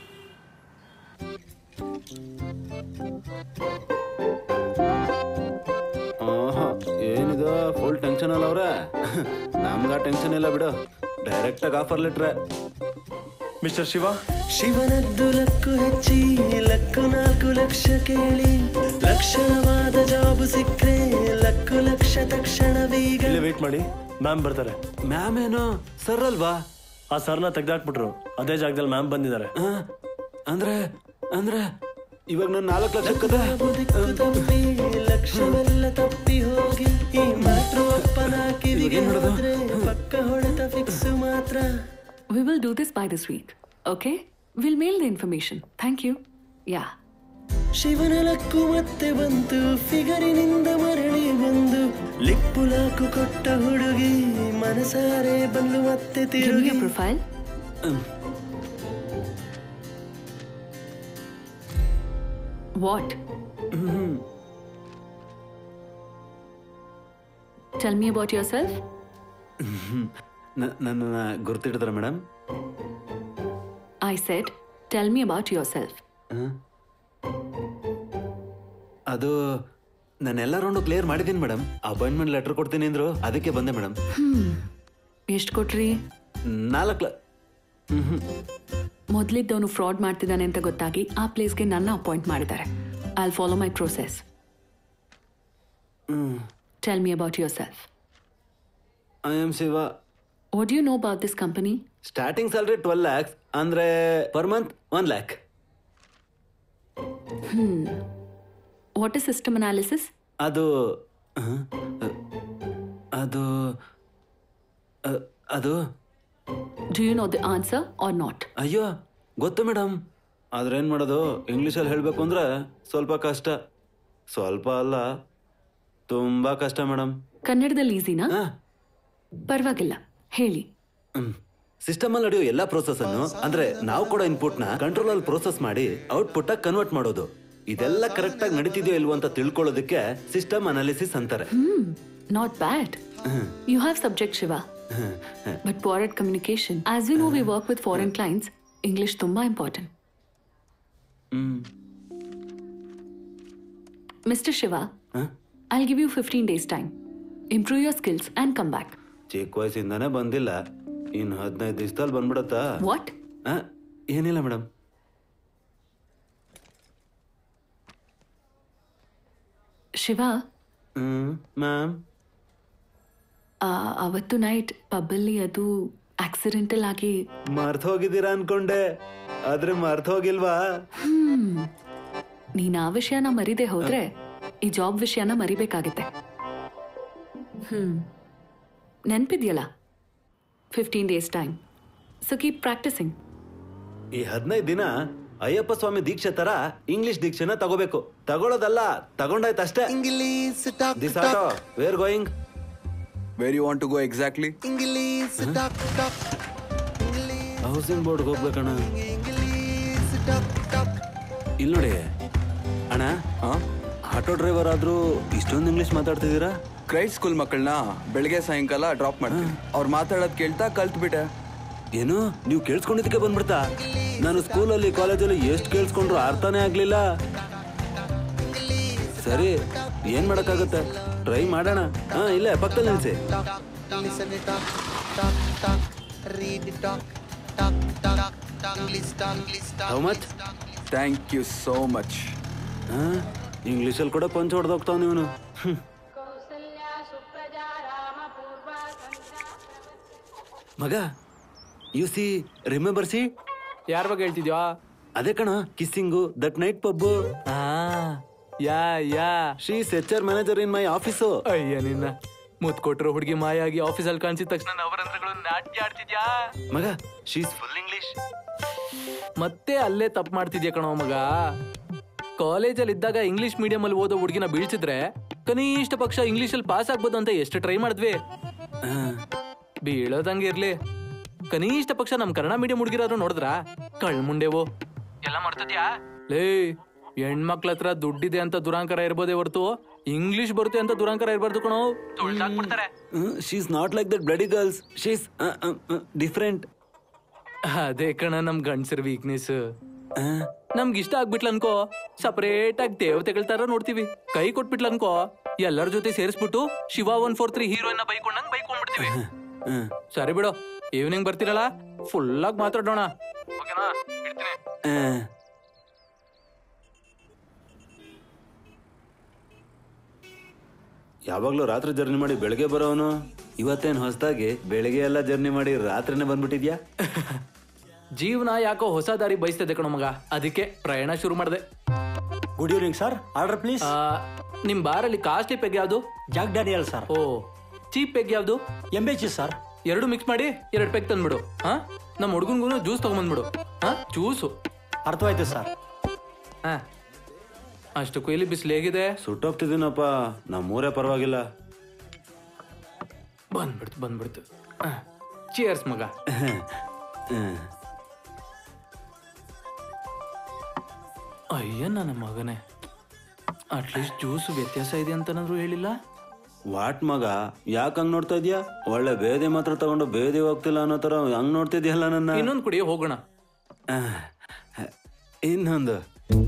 ಆಹಾ, ಏನಿದು ಫುಲ್ ಟೆನ್ಷನ್ ಅಲ್ಲ ಅವ್ರೆ ನಮ್ಗ ಟೆನ್ಷನ್ ಇಲ್ಲ ಬಿಡು ಡೈರೆಕ್ಟ್ ಆಗಿ ಆಫರ್ ಲೆಟ್ರೆ ಮಿಸ್ಟರ್ ಶಿವ ಶಿವನದ್ದು ಲಕ್ಕು ಹೆಚ್ಚಿ ಲಕ್ಕು ನಾಲ್ಕು ಲಕ್ಷ ಕೇಳಿ ಲಕ್ಷಣವಾದ ಜಾಬ್ ಸಿಕ್ಕ್ರೆ ಲಕ್ಕು ಲಕ್ಷ ತಕ್ಷಣವೀಗ ಇಲ್ಲೇ ವೇಟ್ ಮಾಡಿ ಮ್ಯಾಮ್ ಬರ್ತಾರೆ ಮ್ಯಾಮ್ ಏನು ಸರ್ ಅಲ್ವಾ ಆ ಸರ್ನ ತೆಗ್ದಾಕ್ಬಿಟ್ರು ಅದೇ ಜಾಗದಲ್ಲಿ ಮ್ಯಾಮ್ ಬಂದಿದ್ದಾರೆ ಆ, ಅಂದ್ರೆ ಅಂದ್ರೆ ಇವಾಗ ನಾನು ನಾಲ್ಕು ಲಕ್ಷ ಕದ ದಿಕ್ಕು ತಪ್ಪಿ ಲಕ್ಷವೆಲ್ಲ ತಪ್ಪಿ ಹೋಗಿ ಈ ಮಾತೃ ಅಪ್ಪನ ಕಿವಿಗೆ ಇವಾಗೇನ್ ಮಾಡೋದು? ಹೋದ್ರೆ ಪಕ್ಕ ಹೊಡೆತ ಫಿಕ್ಸ್ ಮಾತ್ರ We will do this by this week. Okay? We'll mail the information. Thank you. Yeah. ಶಿವನ ಲಕ್ಕು ಮತ್ತೆ ಬಂತು ಫಿಗರಿನಿಂದ ಮರಳಿ ಬಂದು ಲಿಪ್ಪು ಲಾಕು ಕೊಟ್ಟ ಹುಡುಗಿ ಮನಸಾರೆ ಬಂದು ಮತ್ತೆ Give me ತಿರುಗಿ your profile. What? Tell me about yourself. ನನ್ನ ಗುರ್ತಿಡ್ತಾರ madam I said, tell me about yourself. ಅದು ನಾನು ಎಲ್ಲ ರೌಂಡು ಕ್ಲಿಯರ್ ಮಾಡಿದ್ದೀನಿ ಮೇಡಮ್ ಅಪಾಯಿಂಟ್ಮೆಂಟ್ ಲೆಟರ್ ಕೊಡ್ತೀನಿ ಅಂದ್ರು ಅದಕ್ಕೆ ಬಂದೆ ಮೇಡಮ್ ಎಷ್ಟು ಕೊಟ್ರಿ ನಾಲ್ಕು ಲ ಮೊದಲಿದ್ದವನು ಫ್ರಾಡ್ ಮಾಡ್ತಿದ್ದಾನೆ ಅಂತ ಗೊತ್ತಾಗಿ ಆ ಪ್ಲೇಸ್ಗೆ ನನ್ನ ಅಪಾಯಿಂಟ್ ಮಾಡಿದ್ದಾರೆ I follow my process tell me about yourself I am Shiva what you know about this company starting salary twelve lakhs ಅಂದ್ರೆ per month one lakh what is system analysis ಅದು ಹ? ಅದು ಅ- ಅದು do you know the answer or not ಅಯ್ಯೋ ಗೊತ್ತು ಮೇಡಮ್ ಆದ್ರೆ ಏನು ಮಾಡೋದು ಇಂಗ್ಲೀಷಲ್ಲಿ ಹೇಳಬೇಕು ಅಂದ್ರೆ ಸ್ವಲ್ಪ ಕಷ್ಟ ಸ್ವಲ್ಪ ಅಲ್ಲ ತುಂಬ ಕಷ್ಟ ಮೇಡಮ್ ಕನ್ನಡದಲ್ಲಿ ಈಸಿನಾ ಹಾಂ ಪರವಾಗಿಲ್ಲ ಹೇಳಿ ಸಿಸ್ಟಮ್ ಅಲ್ಲಿ ನಡೆಯೋ ಎಲ್ಲಾ ಪ್ರೋಸೆಸ್ ಅನ್ನು ಅಂದ್ರೆ ನಾವು ಕೊಡೋ ಇನ್ಪುಟ್ ನ ಕಂಟ್ರೋಲ್ ಅಲ್ಲಿ ಪ್ರೋಸೆಸ್ ಮಾಡಿ ಔಟ್ಪುಟ್ ಆಗಿ ಕನ್ವರ್ಟ್ ಮಾಡೋದು ಇದೆಲ್ಲ ಕರೆಕ್ಟ್ ಆಗಿ ನಡೀತಿದೆಯೋ ಇಲ್ವೋ ಅಂತ ತಿಳ್ಕೊಳ್ಳೋದಕ್ಕೆ ಸಿಸ್ಟಮ್ ಅನಾಲಿಸಿಸ್ ಅಂತಾರೆ not bad you have subject Shiva but foreign communication as you know we work with foreign clients English ತುಂಬಾ important mister Shiva I give you fifteen days time improve your skills and come back ಚಿಕ್ಕ ವಯಸ್ಸಿಂದಾನೇ ಬಂದಿಲ್ಲ ಇನ್ನು ಹದಿನೈದು ದಿವಸದಲ್ಲಿ ಬಂದ್ಬಿಡತ್ತಾ ವಾಟ್ ಆ, ಏನಿಲ್ಲ ಮೇಡಮ್ ಶಿವ ಹ್ಮ್ ಮ್ಯಾಮ್ ಆ, ಅವತ್ತು ನೈಟ್ ಪಬ್ಬಲ್ಲಿ ಅದು ಆಕ್ಸಿಡೆಂಟಲ್ ಆಗಿ ಮರ್ತ್ ಹೋಗಿದ್ದೀರಾ ಅನ್ಕೊಂಡೆ ಆದ್ರೆ ಮರ್ತ್ ಹೋಗಿಲ್ವಾ ನೀನ್ ಆ ವಿಷಯನ ಮರಿದೆ ಹೋದ್ರೆ ಈ ಜಾಬ್ ವಿಷಯನ ಮರಿಬೇಕಾಗತ್ತೆ ಹ್ಮ್ ನೆನ್ಪಿದ್ಯಲ್ಲ fifteen days time so keep practising ಈ ಹದಿನೈದು ದಿನ ಅಯ್ಯಪ್ಪ ಸ್ವಾಮಿ ದೀಕ್ಷೆ ತರ ಇಂಗ್ಲಿಷ್ ದೀಕ್ಷೆನ ತಗೋಬೇಕು ತಗೊಳ್ಳೋದಲ್ಲ ತಗೊಂಡಾಯ್ತು ಅಷ್ಟೇ English talk this auto where going Where you want to go exactly? English talk talk housing ಬೋರ್ಡ್ಗೆ ಹೋಗ್ಬೇಕಣ್ಣ ಇಂಗ್ಲೀಷ್ ಟಾಕ್ ಟಾಕ್ ಇಲ್ಲಿ ನೋಡಿ ಅಣ್ಣ Huh? ಆಟೋ ಡ್ರೈವರ್ ಆದ್ರೂ ಇಷ್ಟೊಂದು ಇಂಗ್ಲಿಷ್ ಮಾತಾಡ್ತಿದ್ದೀರಾ ಕ್ರೈಟ್ ಸ್ಕೂಲ್ ಮಕ್ಕಳನ್ನ ಬೆಳಗ್ಗೆ ಸಾಯಂಕಾಲ ಡ್ರಾಪ್ ಮಾಡ್ತೀನಿ ಅವ್ರು ಮಾತಾಡೋದ್ ಕೇಳ್ತಾ ಕಲ್ತ್ಬಿಟ್ಟೆ ಏನು ನೀವು ಕೇಳಿಸ್ಕೊಂಡಿದ್ದಕ್ಕೆ ಬಂದ್ಬಿಡ್ತಾ ನಾನು ಸ್ಕೂಲಲ್ಲಿ ಕಾಲೇಜಲ್ಲಿ ಎಷ್ಟು ಕೇಳಿಸ್ಕೊಂಡ್ರು ಅರ್ಥನೇ ಆಗ್ಲಿಲ್ಲ ಸರಿ ಏನ್ ಮಾಡಕ್ಕಾಗತ್ತೆ ಟ್ರೈ ಮಾಡೋಣ ಹಾ ಇಲ್ಲೇ ಪಕ್ಕದಲ್ಲಿ ನಿಲ್ಸಿ listen talk talk talk read talk talk talk how much thank you so much ಇಂಗ್ಲೀಷಲ್ಲಿ ಕೂಡ ಪಂಚ್ ಹೊಡೆದೋಗ್ತಾವ ನೀವನು ಮಗ ಯು ಸಿ ರಿಮೆಂಬರ್ ಸಿ ಯಾರ ಬಗ್ಗೆ ಹೇಳ್ತಿದ್ಯೋ ಅದೇ ಕಣ ಕಿಸ್ಸಿಂಗು ದಟ್ ನೈಟ್ ಪಬ್ಬು ಆ yeah yeah she H R manager in my office ಅಯ್ಯ ನಿನ್ನ ಮುತ್ ಕೊಟ್ರು ಹುಡುಗಿ ಮಾಯಾಗಿ ಆಫೀಸಲ್ಲಿ ಕಾಣಿಸಿದ ತಕ್ಷಣ ನವರಂಧ್ರಗಳು ನಾಟ್ಯ ಆಡ್ತಿದ್ಯಾ ಮಗ ಶೀಸ್ ಫುಲ್ ಇಂಗ್ಲಿಷ್ ಮತ್ತೆ ಅಲ್ಲೇ ತಪ್ಪು ಮಾಡ್ತಿದ್ಯಾ ಕಣೋ ಮಗ ಕಾಲೇಜಲ್ಲಿ ಇದ್ದಾಗ ಇಂಗ್ಲಿಷ್ ಮೀಡಿಯಂ ಅಲ್ಲಿ ಓದೋ ಹುಡುಗಿನ ಬೀಳ್ಸಿದ್ರೆ ಕನಿಷ್ಠ ಪಕ್ಷ ಇಂಗ್ಲಿಷ್ ಅಲ್ಲಿ ಪಾಸ್ ಆಗ್ಬೋದು ಅಂತ ಎಷ್ಟು ಟ್ರೈ ಮಾಡಿದ್ವಿ ಬೀಳೋದಂಗೆ ಇರ್ಲಿ ಕನಿಷ್ಠ ಪಕ್ಷ ನಮ್ ಕನ್ನಡ ಮೀಡಿಯಂ ಹುಡುಗಿರಾದ್ರು ನೋಡಿದ್ರ ಕಳ್ ಮುಂಡೆವು ಎಲ್ಲ ಮಾಡ್ತಿದ್ಯಾ ಲೇ ಹೆಣ್ಮಕ್ಳ ಹತ್ರ ದುಡ್ಡಿದೆ ಅಂತ ದುರಾಂಕರ ಇರ್ಬೋದೇ ಹೊರ್ತು ಇಂಗ್ಲಿಷ್ ಬರುತ್ತೆ ಅಂತ ದುರಾಂಕರ ಇರ್ಬಾರ್ದು ಕಣೋ ತುಳ್ಸಾಕ್ಬಿಡ್ತಾರೆ she's not like that bloody girls she's different ಅದೇ ಕಣ ನಮ್ ಗಂಡ್ಸರ್ ವೀಕ್ನೆಸ್ ನಮ್ಗೆ ಇಷ್ಟ ಆಗ್ಬಿಟ್ಲ ಅನ್ಕೋ ಸಪರೇಟ್ ಆಗಿ ದೇವತೆಗಳ ತರ ನೋಡ್ತೀವಿ ಕೈ ಕೊಟ್ಬಿಟ್ಲ ಅನ್ಕೋ ಎಲ್ಲರ ಜೊತೆ ಸೇರಿಸ್ಬಿಟ್ಟು Shiva one four three heroine ಬೈಕೊಂಡಂಗ್ ಬೈಕೊಂಡ್ಬಿಡ್ತೀವಿ ಸರಿ ಬಿಡು ಈವ್ನಿಂಗ್ ಬರ್ತೀರಲ್ಲ ಫುಲ್ ಆಗಿ ಮಾತಾಡೋಣ ಓಕೆನಾ ಇಡ್ತೀನಿ ಯಾವಾಗ್ಲೂ ರಾತ್ರಿ ಜರ್ನಿ ಮಾಡಿ ಬೆಳಗ್ಗೆ ಬರೋವನು ಇವತ್ತೇನ್ ಹೊಸದಾಗಿ ಬೆಳಗ್ಗೆ ಎಲ್ಲ ಜರ್ನಿ ಮಾಡಿ ರಾತ್ರಿನೇ ಬಂದ್ಬಿಟ್ಟಿದ್ಯಾ ಜೀವನ ಯಾಕೋ ಹೊಸ ದಾರಿ ಬಯಸ್ತದೆ ಕಣೋ ಮಗ ಅದಕ್ಕೆ ಪ್ರಯಾಣ ಶುರು ಮಾಡಿದೆ good evening sir order please ನಿಮ್ ಬಾರಲ್ಲಿ ಕಾಸ್ಟ್ಲಿ ಪೆಗ್ ಯಾವ್ದು Jack Daniel sir oh cheap peg ಯಾವ್ದು ಎಂ ಎಚ್ ಸರ್ ಎರಡು ಮಿಕ್ಸ್ ಮಾಡಿ ಎರಡು ಪೆಗ್ ತಂದ್ಬಿಡು ಹಾ ನಮ್ಮ ಹುಡುಗನ್ಗೂ ಜ್ಯೂಸ್ ತಗೊಂಬಂದ್ಬಿಡು ಹಾ ಜ್ಯೂಸು ಅರ್ಥವಾಯ್ತು ಸರ್ ಹಾ ಅಷ್ಟಕ್ಕೂ ಇಲ್ಲಿ ಬಿಸಿಲು ಹೇಗಿದೆ ಸುಟ್ಟೋಗ್ತಿದ್ದೀನಪ್ಪ ನಮ್ಮೂರೇ ಪರವಾಗಿಲ್ಲ ಬಂದ್ಬಿಡ್ತು ಬಂದ್ಬಿಡ್ತು ಚಿಯರ್ಸ್ ಮಗ ಅಯ್ಯ ನನ್ನ ಮಗನೇ ಅಟ್ಲೀಸ್ಟ್ ಜ್ಯೂಸ್ ವ್ಯತ್ಯಾಸ ಇದೆ ಅಂತನಾದ್ರೂ ಹೇಳಿಲ್ಲ ವಾಟ್ ಮಗ ಯಾಕೆ ಹಂಗ್ ನೋಡ್ತಾ ಇದ್ಯಾ ಒಳ್ಳೆ ಬೇದೆ ಮಾತ್ರ ತಗೊಂಡು ಬೇದೆ ಹೋಗ್ತಿಲ್ಲ ಅನ್ನೋ ತರ ಹಂಗ್ ನೋಡ್ತಿದ್ಯಲ್ಲ ನನ್ನ ಇನ್ನೊಂದು ಕುಡಿ ಹೋಗೋಣ ಇನ್ನೊಂದು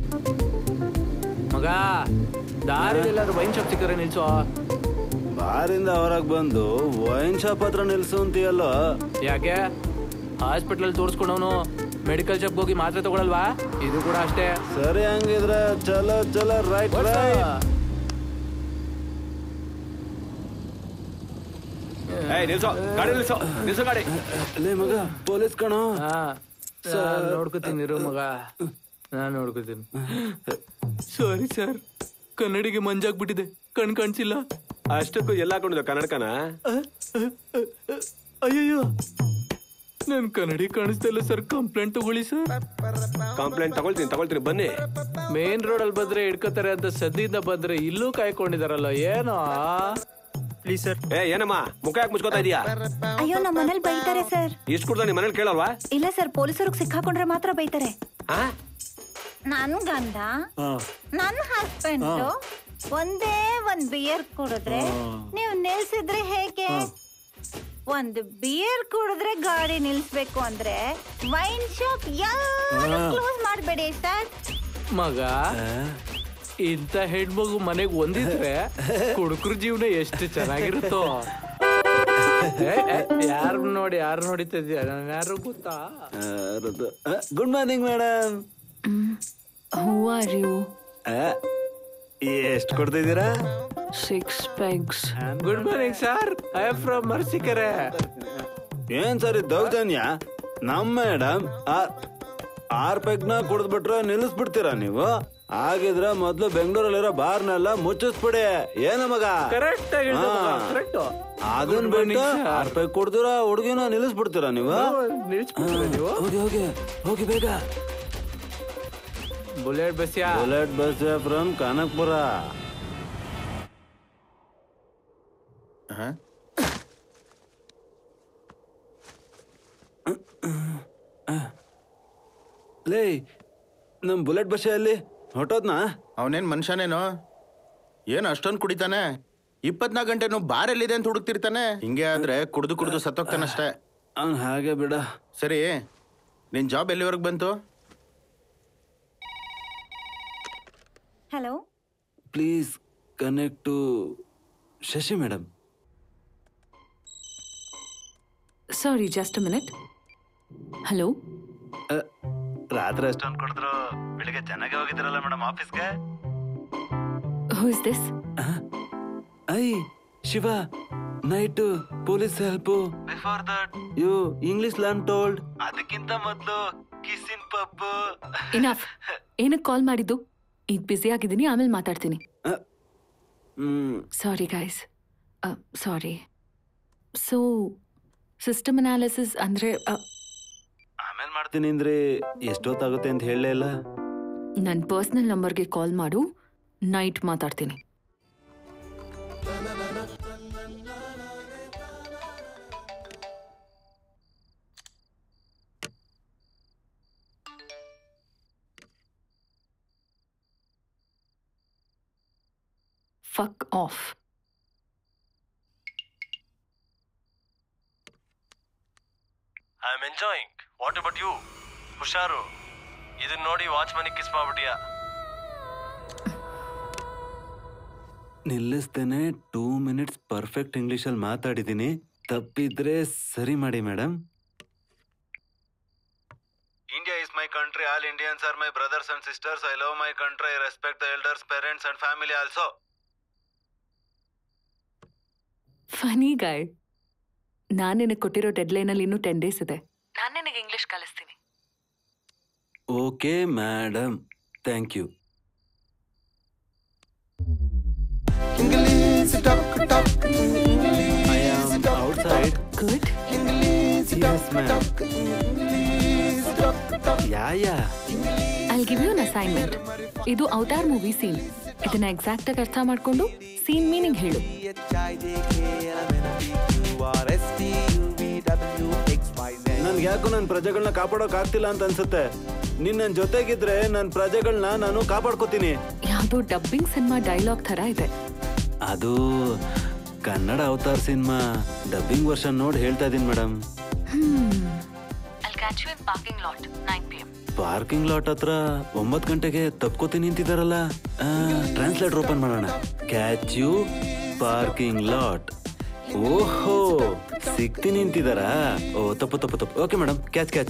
ಮಗ ದಾರಿ ಎಲ್ಲಾದ್ರೂ ವೈನ್ ಶಾಪ್ ಸಿಕ್ಕರೆ ನಿಲ್ಸೋ ಬಾರಿಂದ ಹೊರಗ್ ಬಂದು ವೈನ್ ಶಾಪ್ ಹತ್ರ ನಿಲ್ಸು ಅಂತೀಯಲ್ಲೋ ಯಾಕೆ ಹಾಸ್ಪಿಟಲ್ ತೋರಿಸ್ಕೊಂಡವನು ಮೆಡಿಕಲ್ ಶಾಪ್ ಹೋಗಿ ಮಾತ್ರೆ ತಗೊಳಲ್ವಾ ಇದು ಕೂಡ ಅಷ್ಟೇ ಸರಿ ಹಂಗಿದ್ರೆ ಚಲೋ ಚಲೋ ರೈಟ್ ರೈಟ್ ನಿಲ್ಸೋ ಗಾಡಿ ನಿಲ್ಸೋ ನಿಲ್ಸೋ ಗಾಡಿ ಲೇ ಮಗ ಪೊಲೀಸ್ ಕಣೋ ಹಾ ನಾನ್ ನೋಡ್ಕೋತೀನಿ ಇರು ಮಗ ನಾನ್ ನೋಡ್ಕೋತೀನಿ ಸಾರಿ ಸರ್ ಕನ್ನಡಿಗೆ ಮಂಜಾಗ್ಬಿಟ್ಟಿದೆ ಕಣ್ ಕಾಣಿಸಿಲ್ಲ ಅಷ್ಟಕ್ಕೂ ಎಲ್ಲ ಹಾಕೊಂಡಿದ್ದ ಕನ್ನಡಕನ ಅಯ್ಯಯ್ಯೋ ನನ್ ಕನ್ನಡಿ ಕಾಣಿಸ್ತಾ ಇಲ್ಲ ಸರ್ ಕಂಪ್ಲೇಂಟ್ ತಗೊಳ್ಳಿ ಸರ್ ಕಂಪ್ಲೇಂಟ್ ತಗೊಳ್ತೀನಿ ತಗೊಳ್ತೀನಿ ಬನ್ನಿ ಮೇನ್ ರೋಡ್ ಅಲ್ಲಿ ಬಂದ್ರೆ ಹಿಡ್ಕೋತಾರೆ ಅಂತ ಸದ್ದಿಂದ ಬಂದ್ರೆ ಇಲ್ಲೂ ಕಾಯ್ಕೊಂಡಿದಾರಲ್ಲ ಏನೋ ಪ್ಲೀಸ್ ಸರ್ ಏ ಏನಮ್ಮ ಮುಖ ಯಾಕೆ ಮುಚ್ಕೋತಾ ಇದೀಯಾ ಅಯ್ಯೋ ನಮ್ಮ ಮನೇಲಿ ಬೈತಾರೆ ಸರ್ ಇಷ್ಟು ಕುಡ್ದ ನಿಮ್ಮ ಮನೇಲಿ ಕೇಳಲ್ವಾ ಇಲ್ಲ ಸರ್ ಪೊಲೀಸರಿಗೆ ಸಿಕ್ಕಾಕೊಂಡ್ರೆ ಮಾತ್ರ ಬೈತಾರೆ ಆ? ನನ್ ಗಂಡ ನನ್ನ ಹಸ್ಬೆಂಡ್ ಒಂದೇ ಒಂದ್ ಬಿಯರ್ ಕುಡಿದ್ರೆ ನೀವು ನಿಲ್ಸಿದ್ರೆ ಹೇಗೆ ಒಂದು ಬಿಯರ್ ಕುಡಿದ್ರೆ ಗಾಡಿ ನಿಲ್ಸ್ಬೇಕು ಅಂದ್ರೆ ವೈನ್ ಶಾಪ್ ಯಾರು ಕ್ಲೋಸ್ ಮಾಡಬೇಡಿ ಸರ್ ಮಗ ಇಂಥ ಹೆಣ್ಮಗು ಮನೆಗ್ ಒಂದಿದ್ರೆ ಕುಡುಕ್ರ ಜೀವನ ಎಷ್ಟು ಚೆನ್ನಾಗಿರುತ್ತೋ ಯಾರು ನೋಡಿ ಯಾರು ನೋಡಿತಿದ್ಯಾ ಯಾರು ಗೊತ್ತಾ good morning madam who are you ಎಷ್ಟು ಕೊಡ್ತಿದ್ದೀರಾ six pegs good morning sir I am from Marsikere ಏನ್ ಸರ್ ಇದು ದೌರ್ಜನ್ಯ ನಮ್ ಮೇಡಮ್ ಆರ್ ಪೆಗ್ನ ಕುಡಿದ್ಬಿಟ್ರೆ ನಿಲ್ಲಿಸ್ಬಿಡ್ತೀರಾ ನೀವು ಆಗಿದ್ರೆ ಮೊದ್ಲು ಬೆಂಗಳೂರಲ್ಲಿರೋ ಬಾರ್ನೆಲ್ಲ ಮುಚ್ಚಿಸ್ಬಿಡಿ ಏನ ಮಗ ಕರೆಕ್ಟ್ ಆಗಿ ಹೇಳ್ದೆ ಮಗ, ಹಾ. correct. ಅದನ್ Good morning, ಬಿಟ್ಟು sir. ಆರ್ ಪೆಗ್ ಕುಡ್ದಿರ ಹುಡುಗಿನ ನಿಲ್ಲಿಸ್ಬಿಡ್ತೀರಾ ನೀವು ನಿಲ್ಸ್ಬಿಟ್ರೆ ನೀವು ಹೋಗಿ ಹೋಗಿ ಹೋಗಿ ಬೇಗ ಬುಲೆಟ್ ಬಸ್ಯಾ ಬುಲೆಟ್ ಬಸ್ ಫ್ರಮ್ ಕನಕ್ಪುರ ಹಾ? ಲೇ ನಮ್ ಬುಲೆಟ್ ಬಸ್ ಅಲ್ಲಿ ಹೊಟ್ಟೋದ್ನಾ ಅವನೇನ್ ಮನುಷ್ಯನೇನೋ ಏನು ಅಷ್ಟೊಂದು ಕುಡಿತಾನೆ ಇಪ್ಪತ್ನಾಲ್ಕು ಗಂಟೆನು ಬಾರ್ ಎಲ್ಲಿದೆ ಅಂತ ಹುಡುಕ್ತಿರ್ತಾನೆ ಹಿಂಗೆ ಆದ್ರೆ ಕುಡ್ದು ಕುಡ್ದು ಸತ್ತೋಗ್ತಾನಷ್ಟೇ ಅವ್ನ್ ಹಾಗೆ ಬಿಡ ಸರಿ ನಿನ್ ಜಾಬ್ ಎಲ್ಲಿವರೆಗೆ ಬಂತು hello please connect to Shashi madam sorry just a minute hello ರಾತ್ರಿ ಅಷ್ಟೊಂದು ಕೊಡಿದ್ರು ಬೆಳಿಗ್ಗೆ ಚೆನ್ನಾಗಿ ಹೋಗಿದ್ರಲ್ಲ ಮೇಡಮ್ ಆಫೀಸ್ಗೆ who is this I Shiva night police help before that you English learn told ಅದಕ್ಕಿಂತ ಮೊದಲು ಕಿಸಿನ್ ಪಬ್ ಇನಫ್ ಏನಕ್ಕೆ ಕಾಲ್ ಮಾಡಿದ್ದು ಈಗ ಬ್ಯುಸಿ ಆಗಿದ್ದೀನಿ ಆಮೇಲೆ ಮಾತಾಡ್ತೀನಿ sorry guys sorry so system analysis ಅಂದರೆ ಆಮೇಲೆ ಮಾಡ್ತೀನಿ ಅಂದ್ರೆ ಎಷ್ಟೊತ್ತಾಗುತ್ತೆ ಅಂತ ಹೇಳಲೇ ಇಲ್ಲ ನನ್ನ ಪರ್ಸ್ನಲ್ ನಂಬರ್ಗೆ ಕಾಲ್ ಮಾಡು ನೈಟ್ ಮಾತಾಡ್ತೀನಿ fuck off I am enjoying what about you ಹುಷಾರು ಇದನ್ನ ನೋಡಿ ವಾಚ್ ಮನಿ ಕಿಸ್ ಮಾಡ್ಬಿಟ್ಟಿಯಾ ನಿಲ್ಲಿಸ್ತೇನೆ ಟೂ ಮಿನಿಟ್ಸ್ ಪರ್ಫೆಕ್ಟ್ ಇಂಗ್ಲಿಷಲ್ಲಿ ಮಾತಾಡಿದ್ದೀನಿ ತಪ್ಪಿದ್ರೆ ಸರಿ ಮಾಡಿ ಮೇಡಮ್ India is my country all Indians are my brothers and sisters I love my country I respect the elders parents and family also funny guy ನಾನು ನಿನಗೆ ಕೊಟ್ಟಿರೋ ಡೆಡ್ಲೈನಲ್ಲಿ ಇನ್ನೂ ಟೆನ್ ಡೇಸ್ ಇದೆ ನಾನು ನಿನಗೆ ಇಂಗ್ಲಿಷ್ ಕಲಿಸ್ತೀನಿ okay madam thank you I am outside good yes ma'am yeah yeah I give you an assignment ಇದು ಅವತಾರ್ ಮೂವಿ ಸೀನ್ ಇದನ್ನ ಎಕ್ಸಾಕ್ಟ್ ಆಗಿ ಅರ್ಥ ಮಾಡ್ಕೊಂಡು ಸೀನ್ ಮೀನಿಂಗ್ ಹೇಳು ನನ್ಗೆ ಯಾಕೋ ನನ್ನ ಪ್ರಜೆಗಳನ್ನ ಕಾಪಾಡೋಕ್ ಆಗ್ತಿಲ್ಲ ಅಂತ ಅನ್ಸುತ್ತೆ ನೀನ್ ನನ್ನ ಜೊತೆಗಿದ್ರೆ ನನ್ನ ಪ್ರಜೆಗಳನ್ನ ನಾನು ಕಾಪಾಡ್ಕೋತೀನಿ ಯಾವುದೋ ಡಬ್ಬಿಂಗ್ ಸಿನಿಮಾ ಡೈಲಾಗ್ ಥರ ಇದೆ ಅದು Kannada Avatar cinema dubbing version ನೋಡಿ ಹೇಳ್ತಾ ಇದೀನಿ madam parking lot nine P M parking lot ಹತ್ರ ಒಂಬತ್ತು ಗಂಟೆಗೆ ತಪ್ಕೋತಿ ನಿಂತಿದಾರಲ್ಲ ಟ್ರಾನ್ಸ್ಲೇಟರ್ ಓಪನ್ ಮಾಡೋಣ ಕ್ಯಾಚ್ ಯು ಪಾರ್ಕಿಂಗ್ ಲಾಟ್ ಓಹೋ ಸಿಕ್ತಿ ನಿಂತಿದಾರಾ ಓ ತಪ್ಪು ತಪ್ಪು ತಪ್ಪು okay madam catch catch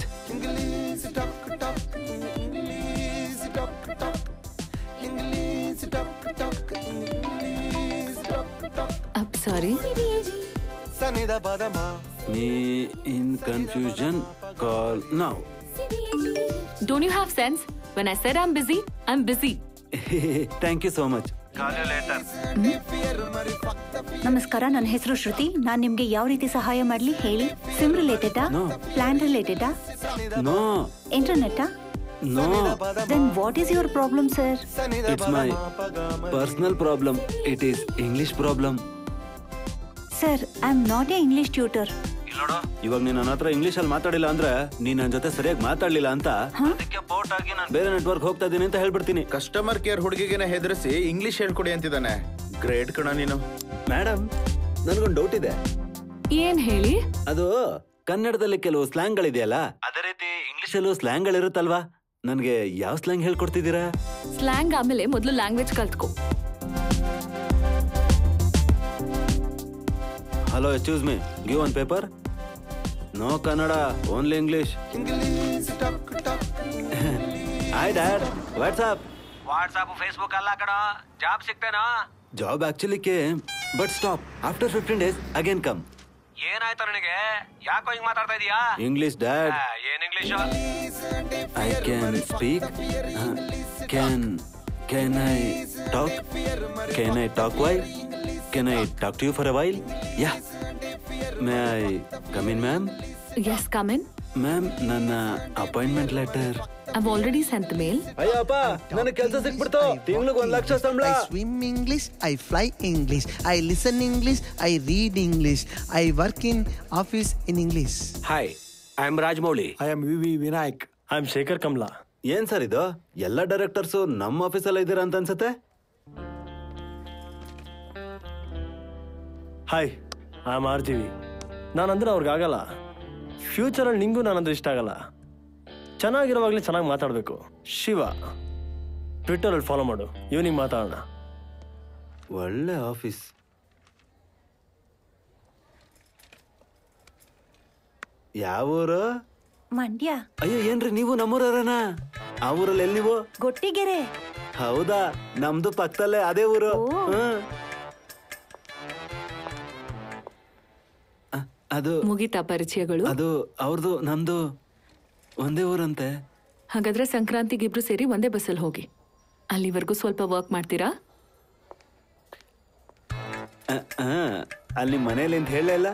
up sorry me in confusion call ನಾವ್ don't you have sense when I said I'm busy I am busy thank you so much ನಮಸ್ಕಾರ ನನ್ನ ಹೆಸರು ಶ್ರುತಿ ನಾನು ನಿಮ್ಗೆ ಯಾವ ರೀತಿ ಸಹಾಯ ಮಾಡ್ಲಿ ಹೇಳಿ ಸಿಮ್ ರಿಲೇಟೆಡಾ No. ಪ್ಲಾನ್ ರಿಲೇಟೆಡಾ ನೋ ಇಂಟರ್ನೆಟ್ಟಾ no then what is your problem sir it's my personal problem it is English problem sir I am not a English tutor ಇವಾಗ ನೀನ್ ನನ್ನ ಹತ್ರ ಇಂಗ್ಲಿಷ್ ಅಲ್ಲಿ ಮಾತಾಡಿಲ್ಲ ಅಂದ್ರೆ ನೀನ್ ನನ್ನ ಜೊತೆ ಸರಿಯಾಗಿ ಮಾತಾಡ್ಲಿಲ್ಲ ಅಂತ ಅದಕ್ಕೆ ಪೋರ್ಟ್ ಆಗಿ ನಾನು ಬೇರೆ ನೆಟ್ವರ್ಕ್ ಹೋಗ್ತಾ ಇದೀನಿ ಅಂತ ಹೇಳ್ಬಿಡ್ತೀನಿ ಕಸ್ಟಮರ್ ಕೇರ್ ಹುಡುಗಿಗೆನ ಹೆದರಿಸಿ ಇಂಗ್ಲಿಷ್ ಹೇಳ್ಕೊಡಿ ಅಂತಿದ್ದಾನೆ ಗ್ರೇಟ್ ಕಣ ನೀನು ಮೇಡಮ್ ನನ್ಗೊಂದು ಡೌಟ್ ಇದೆ ಏನ್ ಹೇಳಿ ಅದು ಕನ್ನಡದಲ್ಲಿ ಕೆಲವು ಸ್ಲ್ಯಾಂಗ್ ಗಳಿದೆಯಲ್ಲ ಅದೇ ರೀತಿ ಇಂಗ್ಲಿಷ್ ಅಲ್ಲೂ ಸ್ಲ್ಯಾಂಗ್ ಗಳಿರುತ್ತಲ್ವಾ ನನ್ಗೆ ಯಾವ ಸ್ಲ್ಯಾಂಗ್ ಹೇಳ್ಕೊಡ್ತಿದ್ದೀರಾ ಸ್ಲ್ಯಾಂಗ್ ಆಮೇಲೆ ಮೊದಲು ಲ್ಯಾಂಗ್ವೇಜ್ ಕಲ್ತ್ಕೊ hello excuse me give one paper no Kannada only English hi dad WhatsApp WhatsApp Facebook ಅಲ್ಲ ಕಣ ಜಾಬ್ ಸಿಗ್ತೇನಾ job actually came but stop after fifteen days again come ಏನಾಯ್ತು ನನಗೆ ಯಾಕೋ ಹಿಂಗ್ ಮಾತಾಡ್ತಾ ಇದೀಯಾ ಇಂಗ್ಲಿಷ್ ಡ್ಯಾಡ್ ಆ, ಏನ್ English I can speak can can I talk can I talk why can I talk to you for a while yeah may I come in ma'am yes come in ma'am ನನ್ನ appointment letter I've already sent mail ಅಯ್ಯಪ್ಪ ನನಗೆ ಕೆಲಸ ಸಿಕ್ಬಿಡ್ತು ತಿಂಗ್ಳಿಗೆ ಒಂದ್ ಲಕ್ಷ ಸಂಬಳ I swim English, I fly English, I listen English, I read English, I work in office in English. Hi I am Rajamouli I am V V Vinayak I am Shekhar Kammula ಏನ್ ಸರ್ ಇದು ಎಲ್ಲ ಡೈರೆಕ್ಟರ್ಸು ನಮ್ಮ ಆಫೀಸಲ್ಲ ಇದ್ದೀರಾ ಅಂತ ಅನ್ಸುತ್ತೆ hi I am R G V ನಾನಂದ್ರೆ ಅವ್ರಿಗಾಗಲ್ಲ ಫ್ಯೂಚರಲ್ಲಿ ನಿಂಗೂ ನಾನಂದ್ರೆ ಇಷ್ಟ ಆಗಲ್ಲ ಚೆನ್ನಾಗಿರುವಾಗಲೇ ಚೆನ್ನಾಗಿ ಮಾತಾಡಬೇಕು ಶಿವ ಟ್ವಿಟ್ಟರಲ್ಲಿ ಫಾಲೋ ಮಾಡು ಈವ್ನಿಂಗ್ ಮಾತಾಡೋಣ ಒಳ್ಳೆ ಆಫೀಸ್ ಯಾವ ಊರು ಮಂಡ್ಯ ಅಯ್ಯೋ ಏನ್ರಿ ನೀವು ನಮ್ಮೂರನ ಆ ಊರಲ್ಲಿ ಎಲ್ಲಿ ನೀವು ಗೊಟ್ಟಿಗೆರೆ ಹೌದಾ ನಮ್ದು ಪಕ್ಕದಲ್ಲೇ ಅದೇ ಊರು ಹ್ಮ್. ಅ- ಅದು ಮುಗೀತಾ ಪರಿಚಯಗಳು ಅದು ಅವ್ರದ್ದು ನಮ್ದು ಒಂದೇ ಊರಂತೆ ಹಾಗಾದ್ರೆ ಸಂಕ್ರಾಂತಿಗೆ ಇಬ್ರು ಸೇರಿ ಒಂದೇ ಬಸ್ಸಲ್ಲಿ ಹೋಗಿ ಅಲ್ಲಿವರೆಗೂ ಸ್ವಲ್ಪ ವರ್ಕ್ ಮಾಡ್ತೀರಾ ಅ- ಆ, ಅಲ್ಲಿ ನಿಮ್ ಮನೇಲಿ ಅಂತ ಹೇಳೇ ಇಲ್ಲ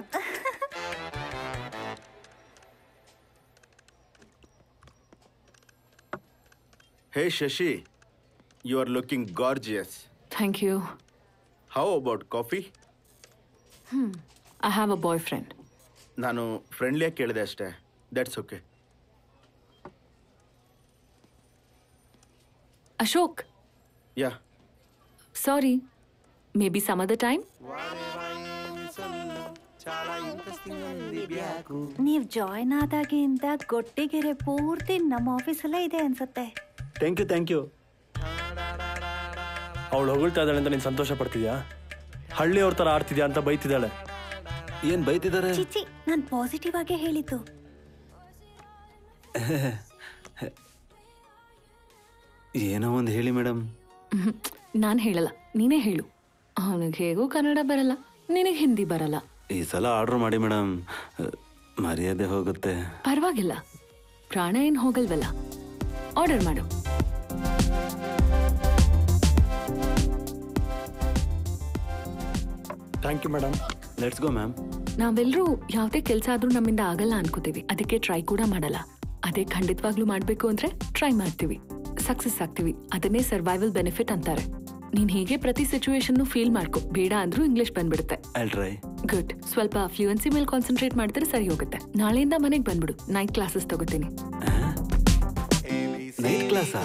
hey Shashi you are looking gorgeous thank you how about coffee I have a boyfriend ನಾನು ಫ್ರೆಂಡ್ಲಿಯಾಗಿ ಕೇಳಿದೆ ಅಷ್ಟೇ that's okay Ashok yeah sorry may be some ಅದ ಟೈಮ್ ನೀವ್ ಜಾಯ್ನ್ ಆದಾಗಿಂದ ಗೊಟ್ಟಿಗೆರೆ ಪೂರ್ತಿ ನಮ್ಮ ಆಫೀಸಲ್ಲೇ ಇದೆ ಅನ್ಸತ್ತೆ ಥ್ಯಾಂಕ್ ಯು ಥ್ಯಾಂಕ್ ಯು ಅವಳು ಹೊಗಳ್ತಾ ಇದ್ದಾಳೆ ಅಂತ ನೀನು ಸಂತೋಷ ಪಡ್ತಿದ್ಯಾ ಹಳ್ಳಿಯವ್ರ ಥರ ಆಡ್ತಿದ್ಯಾ ಅಂತ ಬೈತಿದ್ದಾಳೆ ಏನ್ ಬೈತಿದ್ದಾರೆ ಚಿಚಿ ನಾನ್ ಪಾಸಿಟಿವ್ ಆಗೇ ಹೇಳಿದ್ದು ಏನೋ ಒಂದು ಹೇಳಿ ಮೇಡಮ್ ನಾನು ಹೇಳಲ್ಲ ನೀನೇ ಹೇಳು ಅವನಿಗೆ ಹೇಗೂ ಕನ್ನಡ ಬರಲ್ಲ ನಿನಗೆ ಹಿಂದಿ ಬರಲ್ಲ ಈ ಸಲ ಆರ್ಡರ್ ಮಾಡಿ ಮೇಡಮ್ ಮರ್ಯಾದೆ ಹೋಗುತ್ತೆ ಪರವಾಗಿಲ್ಲ ಪ್ರಾಣ ಏನು ಹೋಗಲ್ವಲ್ಲ ಆರ್ಡರ್ ಮಾಡು thank you madam let's go ma'am ನಾವೆಲ್ಲರೂ ಯಾವುದೇ ಕೆಲಸ ಆದ್ರೂ ನಮ್ಮಿಂದ ಆಗಲ್ಲ ಅನ್ಕೋತೀವಿ ಅದಕ್ಕೆ ಟ್ರೈ ಕೂಡ ಮಾಡಲ್ಲ ಅದೇ ಖಂಡಿತವಾಗ್ಲೂ ಮಾಡಬೇಕು ಅಂದ್ರೆ ಟ್ರೈ ಮಾಡ್ತೀವಿ ಸಕ್ಸಸ್ ಆಗ್ತೀವಿ ಅದನ್ನೇ ಸರ್ವೈವಲ್ ಬೆನಿಫಿಟ್ ಅಂತಾರೆ ನೀನ್ ಹೀಗೆ ಪ್ರತಿ ಸಿಚುವೇಶನ್ ಫೀಲ್ ಮಾಡ್ಕೊ ಬೇಡ ಅಂದ್ರೂ ಇಂಗ್ಲಿಷ್ ಬಂದ್ಬಿಡುತ್ತೆ ಐ ಟ್ರೈ ಗುಡ್ ಸ್ವಲ್ಪ ಫ್ಲೂಯೆನ್ಸಿ ಮೇಲೆ ಕಾನ್ಸಂಟ್ರೇಟ್ ಮಾಡಿದ್ರೆ ಸರಿ ಹೋಗುತ್ತೆ ನಾಳೆಯಿಂದ ಮನೆಗೆ ಬಂದ್ಬಿಡು ನೈಟ್ ಕ್ಲಾಸಸ್ ತಗೋತೀನಿ ನೈಟ್ ಕ್ಲಾಸಾ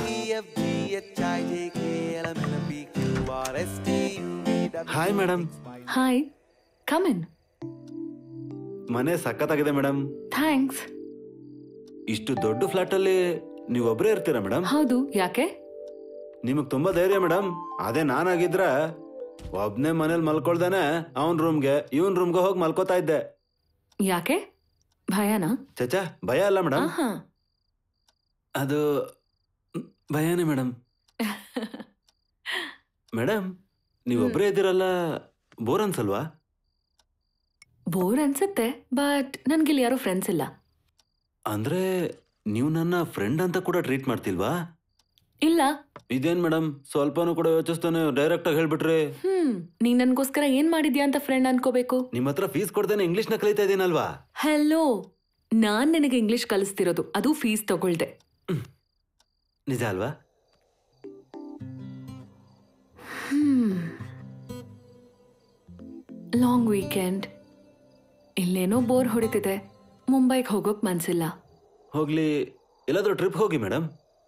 hi madam hi come in ಮನೆ ಸಖತ್ತಾಗಿದೆ ಮೇಡಮ್ ಥ್ಯಾಂಕ್ಸ್ ಇಷ್ಟು ದೊಡ್ಡ ಫ್ಲಾಟ್ ಅಲ್ಲಿ ನೀವೊಬ್ರೇ ಇರ್ತೀರಾ ಮೇಡಮ್ ಹೌದು ಯಾಕೆ ನಿಮಗ್ ತುಂಬಾ ಧೈರ್ಯ ಮೇಡಮ್ ಅದೇ ನಾನಾಗಿದ್ರ ಒಬ್ನೇ ಮನೇಲಿ ಮಲ್ಕೊಳ್ದೇನೆ ಅವನ್ ರೂಮ್ಗೆ ಇವನ್ ರೂಮ್ಗೆ ಹೋಗಿ ಮಲ್ಕೋತಾ ಇದ್ದೆ ಯಾಕೆ ಭಯನಾ ಚಚಾ ಭಯ ಅಲ್ಲ ಮೇಡಮ್ ಆಹಾ. ಅದು ಮ್, ಭಯನೇ ಮೇಡಮ್ ಮೇಡಮ್ ನೀವೊಬ್ರೇ ಇದ್ದೀರಲ್ಲ ಬೋರ್ ಅನ್ಸಲ್ವಾ ಬೋರ್ ಅನ್ಸುತ್ತೆ ಬಟ್ ನನ್ಗಿಲ್ಲಿ ಯಾರೋ ಫ್ರೆಂಡ್ಸ್ ಇಲ್ಲ ಅಂದ್ರೆ ನೀವು ನನ್ನ ಫ್ರೆಂಡ್ ಅಂತ ಕೂಡ ಟ್ರೀಟ್ ಮಾಡ್ತಿಲ್ವಾ ಇಲ್ಲ ಇದೇನ್ ಮೇಡಮ್ ಸ್ವಲ್ಪನೂ ಕೂಡ ಯೋಚಿಸ್ತಾನೆ ಡೈರೆಕ್ಟ್ ಆಗಿ ಹೇಳ್ಬಿಟ್ರಿ ಹ್ಮ್ ನೀನ್ ನನ್ಗೋಸ್ಕರ ಏನ್ ಮಾಡಿದ್ಯಾ ಅಂತ ಫ್ರೆಂಡ್ ಅನ್ಕೋಬೇಕು ನಿಮ್ ಹತ್ರ ಫೀಸ್ ಕೊಡ್ದೇನೆ ಇಂಗ್ಲಿಷ್ ನ ಕಲಿತಾ ಇದೀನಲ್ವಾ ಹಲೋ ನಾನ್ ನಿನಗೆ ಇಂಗ್ಲಿಷ್ ಕಲಿಸ್ತಿರೋದು ಅದು ಫೀಸ್ ತಗೊಳ್ದೆ ನಿಜ ಅಲ್ವಾ ಹ್ಮ್ ಲಾಂಗ್ ವೀಕೆಂಡ್ ಇಲ್ಲೇನೋ ಬೋರ್ ಹೊಡಿತಿದೆ ಮುಂಬೈಗೆ ಹೋಗೋಕ್ ಮನ್ಸಿಲ್ಲ ಹೋಗ್ಲಿ ಎಲ್ಲಾದ್ರೂ ಟ್ರಿಪ್ ಹೋಗಿ ಮೇಡಮ್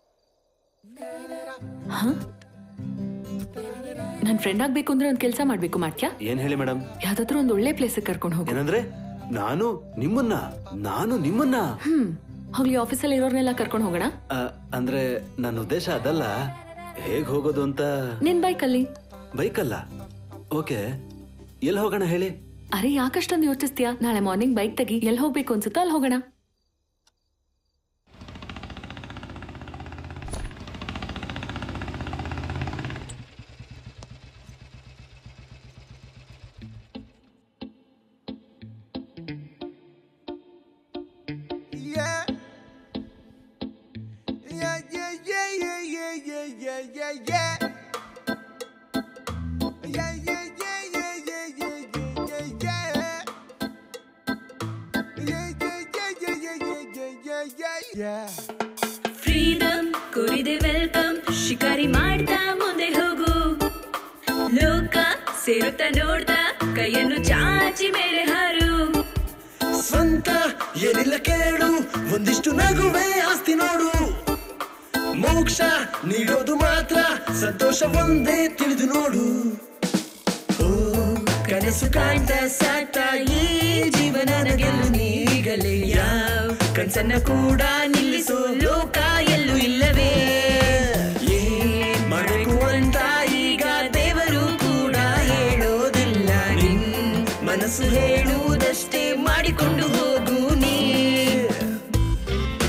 ನನ್ ಫ್ರೆಂಡ್ ಆಗ್ಬೇಕು ಅಂದ್ರೆ ಒಂದ್ ಕೆಲಸ ಮಾಡ್ಬೇಕು ಮಾಡ್ತ್ಯಾ ಏನ್ ಹೇಳಿ ಮೇಡಮ್ ಯಾವ್ದಾದ್ರು ಒಂದ್ ಒಳ್ಳೆ ಪ್ಲೇಸ್ ಕರ್ಕೊಂಡು ಹೋಗು ಏನಂದ್ರೆ ನಾನು ನಿಮ್ಮನ್ನ ನಾನು ನಿಮ್ಮನ್ನ ಹ್ಮ್ ಹೋಗ್ಲಿ ಆಫೀಸಲ್ಲಿ ಇರೋರ್ನೆಲ್ಲ ಕರ್ಕೊಂಡು ಹೋಗೋಣ ಆ, ಅಂದ್ರೆ ನನ್ನ ಉದ್ದೇಶ ಅದಲ್ಲ ಹೇಗ್ ಹೋಗೋದು ಅಂತ ನಿನ್ ಬೈಕಲ್ಲಿ ಬೈಕಲ್ಲ ಓಕೆ ಎಲ್ಲಿ ಹೋಗೋಣ ಹೇಳಿ ಅರೆ ಯಾಕಷ್ಟೊಂದು ಯೋಚಿಸ್ತೀಯಾ ನಾಳೆ ಮಾರ್ನಿಂಗ್ ಬೈಕ್ ತೆಗಿ ಎಲ್ಲಿ ಹೋಗ್ಬೇಕು ಅನ್ಸುತ್ತೋ ಅಲ್ಲಿ ಹೋಗೋಣ Yeah. Yeah, yeah, yeah, yeah, yeah, yeah, yeah, yeah, yeah. Yeah, yeah, yeah, yeah, yeah, yeah, yeah, yeah, yeah. Yeah, yeah, yeah, yeah, yeah, yeah, yeah, yeah, yeah. Freedom ಕೊರಿದೆ ವೆಲ್ಕಮ್ ಶಿಕಾರಿ ಮಾಡ್ತಾ ಮುಂದೆ ಹೋಗು ಲೋಕ ಸೇರುತ್ತಾ ನೋಡ್ತಾ ಕೈಯನ್ನು ಚಾಚಿ ಮೇಲೆ ಹಾರು ಸ್ವಂತ ಏನಿಲ್ಲ ಕೇಳು ಒಂದಿಷ್ಟು ನಗುವೆ ಆಸ್ತಿ ನೋಡು ಮೋಕ್ಷ ನೀಡೋದು ಮಾತ್ರ ಸಂತೋಷ ಒಂದೇ ತಿಳಿದು ನೋಡು ಓ ಕನಸು ಕಾಣ್ತಾ ಸಾಕ್ತಾ ಈ ಜೀವನನ ಗೆಲ್ಲು ನೀಗಲೇ ಯಾವ ಕನ್ಸನ್ನ ಕೂಡ ನಿಲ್ಲಿಸು ಲೋಕ ಎಲ್ಲೂ ಇಲ್ಲವೇ ಏನ್ ಮಾಡಬೇಕು ಅಂತ ಈಗ ದೇವರು ಕೂಡ ಹೇಳೋದಿಲ್ಲ ನಿನ್ ಮನಸ್ಸು ಹೇಳುವುದಷ್ಟೇ ಮಾಡಿಕೊಂಡು ಹೋಗು ನೀ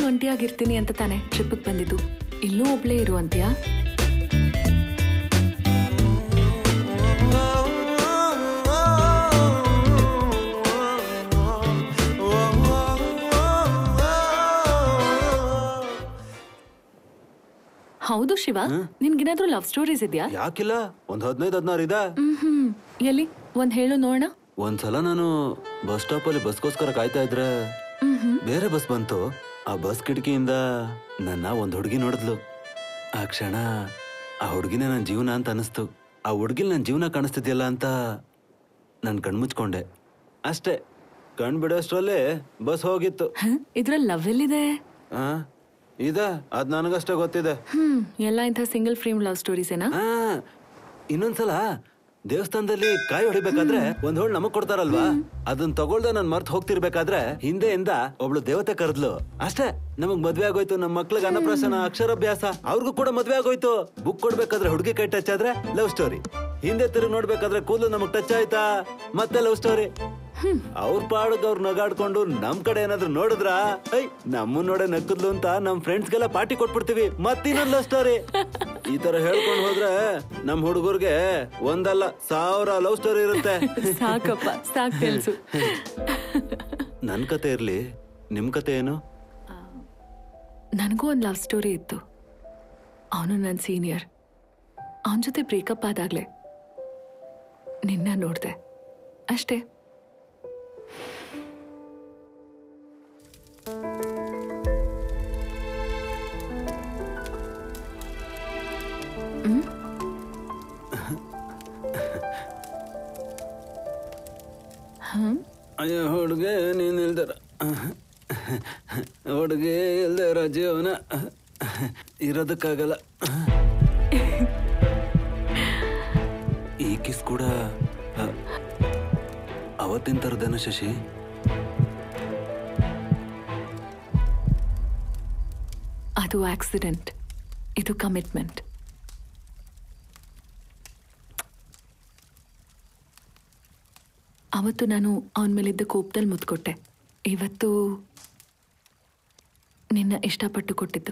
ಒಂಟಿಯಾಗಿರ್ತೀನಿ ಅಂತ ತಾನೆ ಟ್ರಿಪ್ಗೆ ಬಂದಿದ್ದು ಇಲ್ಲೂ ಒಬ್ಳೇ ಇರು ಅಂತ್ಯಾ ಹೌದು ಶಿವ ನಿನ್ಗೇನಾದ್ರೂ ಲವ್ ಸ್ಟೋರೀಸ್ ಇದೆಯಾ ಯಾಕಿಲ್ಲ ಒಂದ್ ಹದಿನೈದು ಹದಿನಾರು ಇದೆ ಹ್ಮ್ ಹ್ಮ್ ಎಲ್ಲಿ ಒಂದ್ ಹೇಳು ನೋಡೋಣ ಒಂದ್ಸಲ ನಾನು ಬಸ್ ಸ್ಟಾಪ್ ಅಲ್ಲಿ ಬಸ್ಗೋಸ್ಕರ ಕಾಯ್ತಾ ಇದ್ರೆ ಬೇರೆ ಬಸ್ ಬಂತು ಆ ಬಸ್ ಕಿಟಕಿಯಿಂದ ನನ್ನ ಒಂದ್ ಹುಡುಗಿ ನೋಡಿದ್ಲು ಆ ಕ್ಷಣ ಆ ಹುಡುಗಿನೇ ನನ್ನ ಜೀವನ ಅಂತ ಅನಿಸ್ತು ಆ ಹುಡುಗಿಲ್ ನನ್ನ ಜೀವನ ಕಾಣಿಸ್ತಿದ್ಯಲ್ಲ ಅಂತ ನಾನು ಕಣ್ಮುಚ್ಕೊಂಡೆ ಅಷ್ಟೇ ಕಣ್ ಬಿಡೋಷ್ಟ್ರಲ್ಲಿ ಬಸ್ ಹೋಗಿತ್ತು ಇದ್ರಲ್ಲಿ ಲವ್ ಎಲ್ಲಿದೆ ಆ ಇದೆ ಅದ್ ನನಗಷ್ಟೇ ಗೊತ್ತಿದೆ ಹ್ಮ್ ಎಲ್ಲ ಇಂಥ ಸಿಂಗಲ್ ಫ್ರೇಮ್ ಲವ್ ಸ್ಟೋರೀಸ್ ಏನಾ ಆ, ಇನ್ನೊಂದ್ಸಲ ದೇವಸ್ಥಾನದಲ್ಲಿ ಕಾಯಿ ಹೊಡಿಬೇಕಾದ್ರೆ ಒಂದ್ ಹೋಳ್ ನಮಗ್ ಕೊಡ್ತಾರಲ್ವಾ ಅದನ್ನ ತಗೊಳ್ದೆ ನಾನ್ ಮರ್ತ್ ಹೋಗ್ತಿರ್ಬೇಕಾದ್ರೆ ಹಿಂದೆಯಿಂದ ಒಬ್ಳು ದೇವತೆ ಕರೆದ್ಲು ಅಷ್ಟೇ ನಮಗ್ ಮದ್ವೆ ಆಗೋಯ್ತು ನಮ್ ಮಕ್ಳಿಗೆ ಅನ್ನಪ್ರಾಶನ ಅಕ್ಷರಾಭ್ಯಾಸ ಅವ್ರಿಗೂ ಕೂಡ ಮದ್ವೆ ಆಗೋಯ್ತು ಬುಕ್ ಕೊಡ್ಬೇಕಾದ್ರೆ ಹುಡುಗಿ ಕೈ ಟಚ್ ಆದ್ರೆ ಲವ್ ಸ್ಟೋರಿ ಹಿಂದೆ ತಿರುಗಿ ನೋಡ್ಬೇಕಾದ್ರೆ ಕೂದಲು ನಮಗ್ ಟಚ್ ಆಯ್ತಾ ಮತ್ತೆ ಲವ್ ಸ್ಟೋರಿ ಅವ್ರ ಪಾಡಗ್ ಅವ್ರು ನಗಾಡ್ಕೊಂಡು ನಮ್ ಕಡೆ ಏನಾದ್ರು ನೋಡಿದ್ರ ಐ ನಮ್ಮ ನೋಡೆ ನಕ್ಕದ್ಲು ಅಂತ ನಮ್ ಫ್ರೆಂಡ್ಸ್ಗೆಲ್ಲ ಪಾರ್ಟಿ ಕೊಟ್ಬಿಡ್ತೀವಿ ಮತ್ತಿನ್ನೊಂದ್ ಲವ್ ಸ್ಟೋರಿ ಈ ತರ ಹೇಳ್ಕೊಂಡು ಹೋದ್ರೆ ನಮ್ ಹುಡುಗರ್ಗೆ ಒಂದಲ್ಲ ಸಾವಿರ ಲವ್ ಸ್ಟೋರಿ ಇರುತ್ತೆ ಸಾಕಪ್ಪ ಸಾಕ್ తెలుసు ನನ್ ಕತೆ ಇರ್ಲಿ ನಿಮ್ ಕತೆ ಏನು ನನಗೂ ಒಂದು ಲವ್ ಸ್ಟೋರಿ ಇತ್ತು ಅವನು ನನ್ನ ಸೀನಿಯರ್ ಅವನ ಜೊತೆ ಬ್ರೇಕಪ್ ಆದಾಗ್ಲೇ ನಿನ್ನ ನೋಡಿದೆ ಅಷ್ಟೇ ಹ್ಮ್? ಹ್ಮ್ ಅಯ್ಯೋ ಹುಡುಗೆ ನೀನ್ ಇಲ್ದರ ಹುಡುಗಿ ಇಲ್ದರ ಜೀವನ ಇರೋದಕ್ಕಾಗಲ್ಲ ಈ ಕಿಸ್ ಕೂಡ ಅ, ಅವತ್ತಿನ ಥರದ್ದೇನ ಶಶಿ ಅದು ಆಕ್ಸಿಡೆಂಟ್ ಇದು ಕಮಿಟ್ಮೆಂಟ್ ಅವತ್ತು ನಾನು ಅವನ ಮೇಲಿದ್ದ ಕೋಪದಲ್ಲಿ ಮುತ್ಕೊಟ್ಟೆ ಇವತ್ತು ನಿನ್ನ ಇಷ್ಟಪಟ್ಟು ಕೊಟ್ಟಿದ್ದು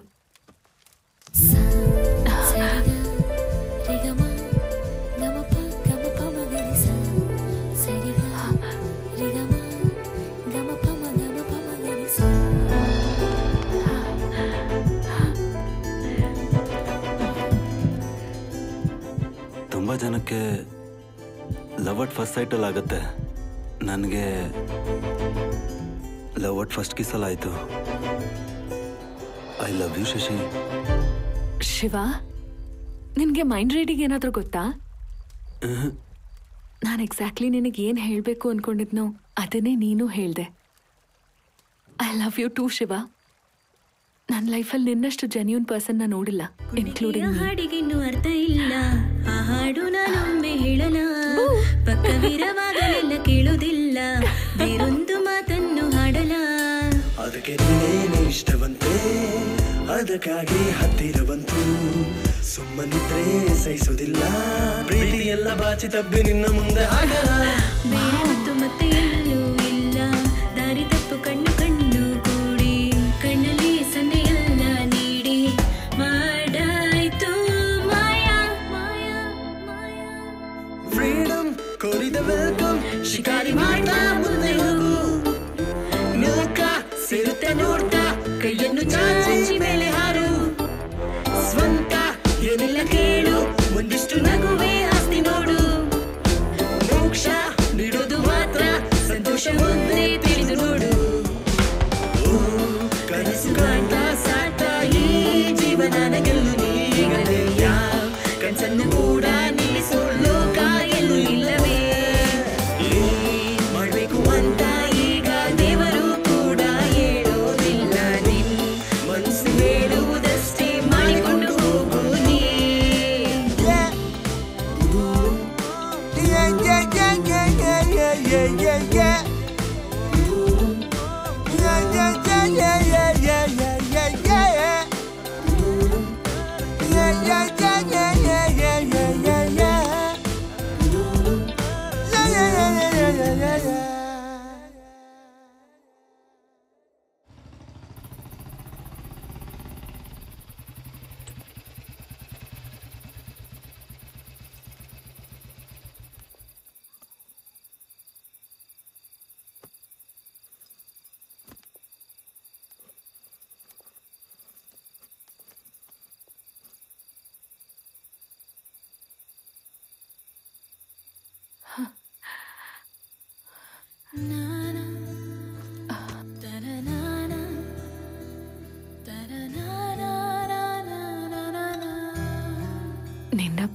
ತುಂಬಾ ಜನಕ್ಕೆ ಲವ್ ಅಟ್ ಫಸ್ಟ್ ಸೈಟಲ್ಲಿ ಆಗುತ್ತೆ ನನಗೆ ಲವ್ ಅಟ್ ಫಸ್ಟ್ ಕಿಸಲ್ ಆಯ್ತು I love you Shashi Shiva ನಿನಗೆ ಮೈಂಡ್ ರೀಡಿಂಗ್ ಏನಾದರೂ ಗೊತ್ತಾ ನಾನು ಎಕ್ಸಾಕ್ಟ್ಲಿ ನಿನಗೆ ಏನು ಹೇಳಬೇಕು ಅನ್ಕೊಂಡಿದ್ನೋ ಅದನ್ನೇ ನೀನು ಹೇಳ್ದೆ I love you too Shiva ನನ್ನ ಲೈಫಲ್ಲಿ ನಿನ್ನಷ್ಟು ಜೆನ್ಯೂನ್ ಪರ್ಸನ್ನ ನೋಡಿಲ್ಲ ಇನ್ಕ್ಲೂಡಿಂಗ್ ಹಾಡಿಗಿನ್ನು ಅರ್ಥ ಇಲ್ಲ ಆ ಹಾಡು ನಾನೊಮ್ಮೆ ಹೇಳಲ ಪಕ್ಕವಿರವಾಗಲೆಲ್ಲ ಕೇಳುವುದಿಲ್ಲ ಬೇರೊಂದು ಮಾತನ್ನು ಹಾಡಲ ಅದಕ್ಕೆ ನೀನೇನು ಇಷ್ಟವಂತೆ ಅದಕ್ಕಾಗಿ ಹತ್ತಿರ ಬಂತು ಸುಮ್ಮನಿದ್ರೆ ಸಹಿಸೋದಿಲ್ಲ ಪ್ರೀತಿ ಎಲ್ಲ ಬಾಚಿ ತಬ್ಬಿ ನಿನ್ನ ಮುಂದೆ ಆಗಲ್ಲ ಬೇರೆ ಮತ್ತು ಮತ್ತೆ ಎಲ್ಲೂ ಇಲ್ಲ ದಾರಿ ತಪ್ಪು ಕಣ್ಣು ಕಣ್ಣು ಕೂಡಿ ಕಣ್ಣಲ್ಲಿ ಸನ್ನೆಯೆಲ್ಲ ನೀಡಿ ಮಾಡಾಯ್ತು ಮಾಯಾ ಮಾಯಾ ಫ್ರೀಡಮ್ ಕೋರಿದ ವೆಲ್ಕಮ್ ಶಿಕಾರಿ ಮಾಡ್ತಾ ಮುಂದೆ ಹೋಗು ನೂಕ ಸೇರುತ್ತೆ ನೋಡ್ತಾ ಕೈಯನ್ನು ಚಾಚಿ ಮೇಲೆ ಹಾರು ಸ್ವಂತ ಏನಿಲ್ಲ ಕೇಳು ಒಂದಿಷ್ಟು ನಗುವೆ ಆಸ್ತಿ ನೋಡು ಮೋಕ್ಷ ನೀಡೋದು ಮಾತ್ರ ಸಂತೋಷ ಒಂದೇ ತಿಳಿದು ನೋಡು ಓ, ಕನಸು ಕಾಣ್ತಾ ಸಾಕ್ತಾ ಈ ಜೀವನನ ಗೆಲ್ಲು ನೀಗಲೇ ಯಾವ ಕನ್ಸನ್ನು ಕೂಡ ನಿಲ್ಲಿಸೋ ಲೋಕ ಎಲ್ಲೂ ಇಲ್ಲವೇ ಏನ್ ಮಾಡ್ಬೇಕು ಅಂತ ಈಗ ದೇವರು ಕೂಡ ಹೇಳೋದಿಲ್ಲ ನಿನ್ ಮನಸ್ಸು ಹೇಳುವುದಷ್ಟೇ ಮಾಡಿಕೊಂಡು ಹೋಗು ನೀ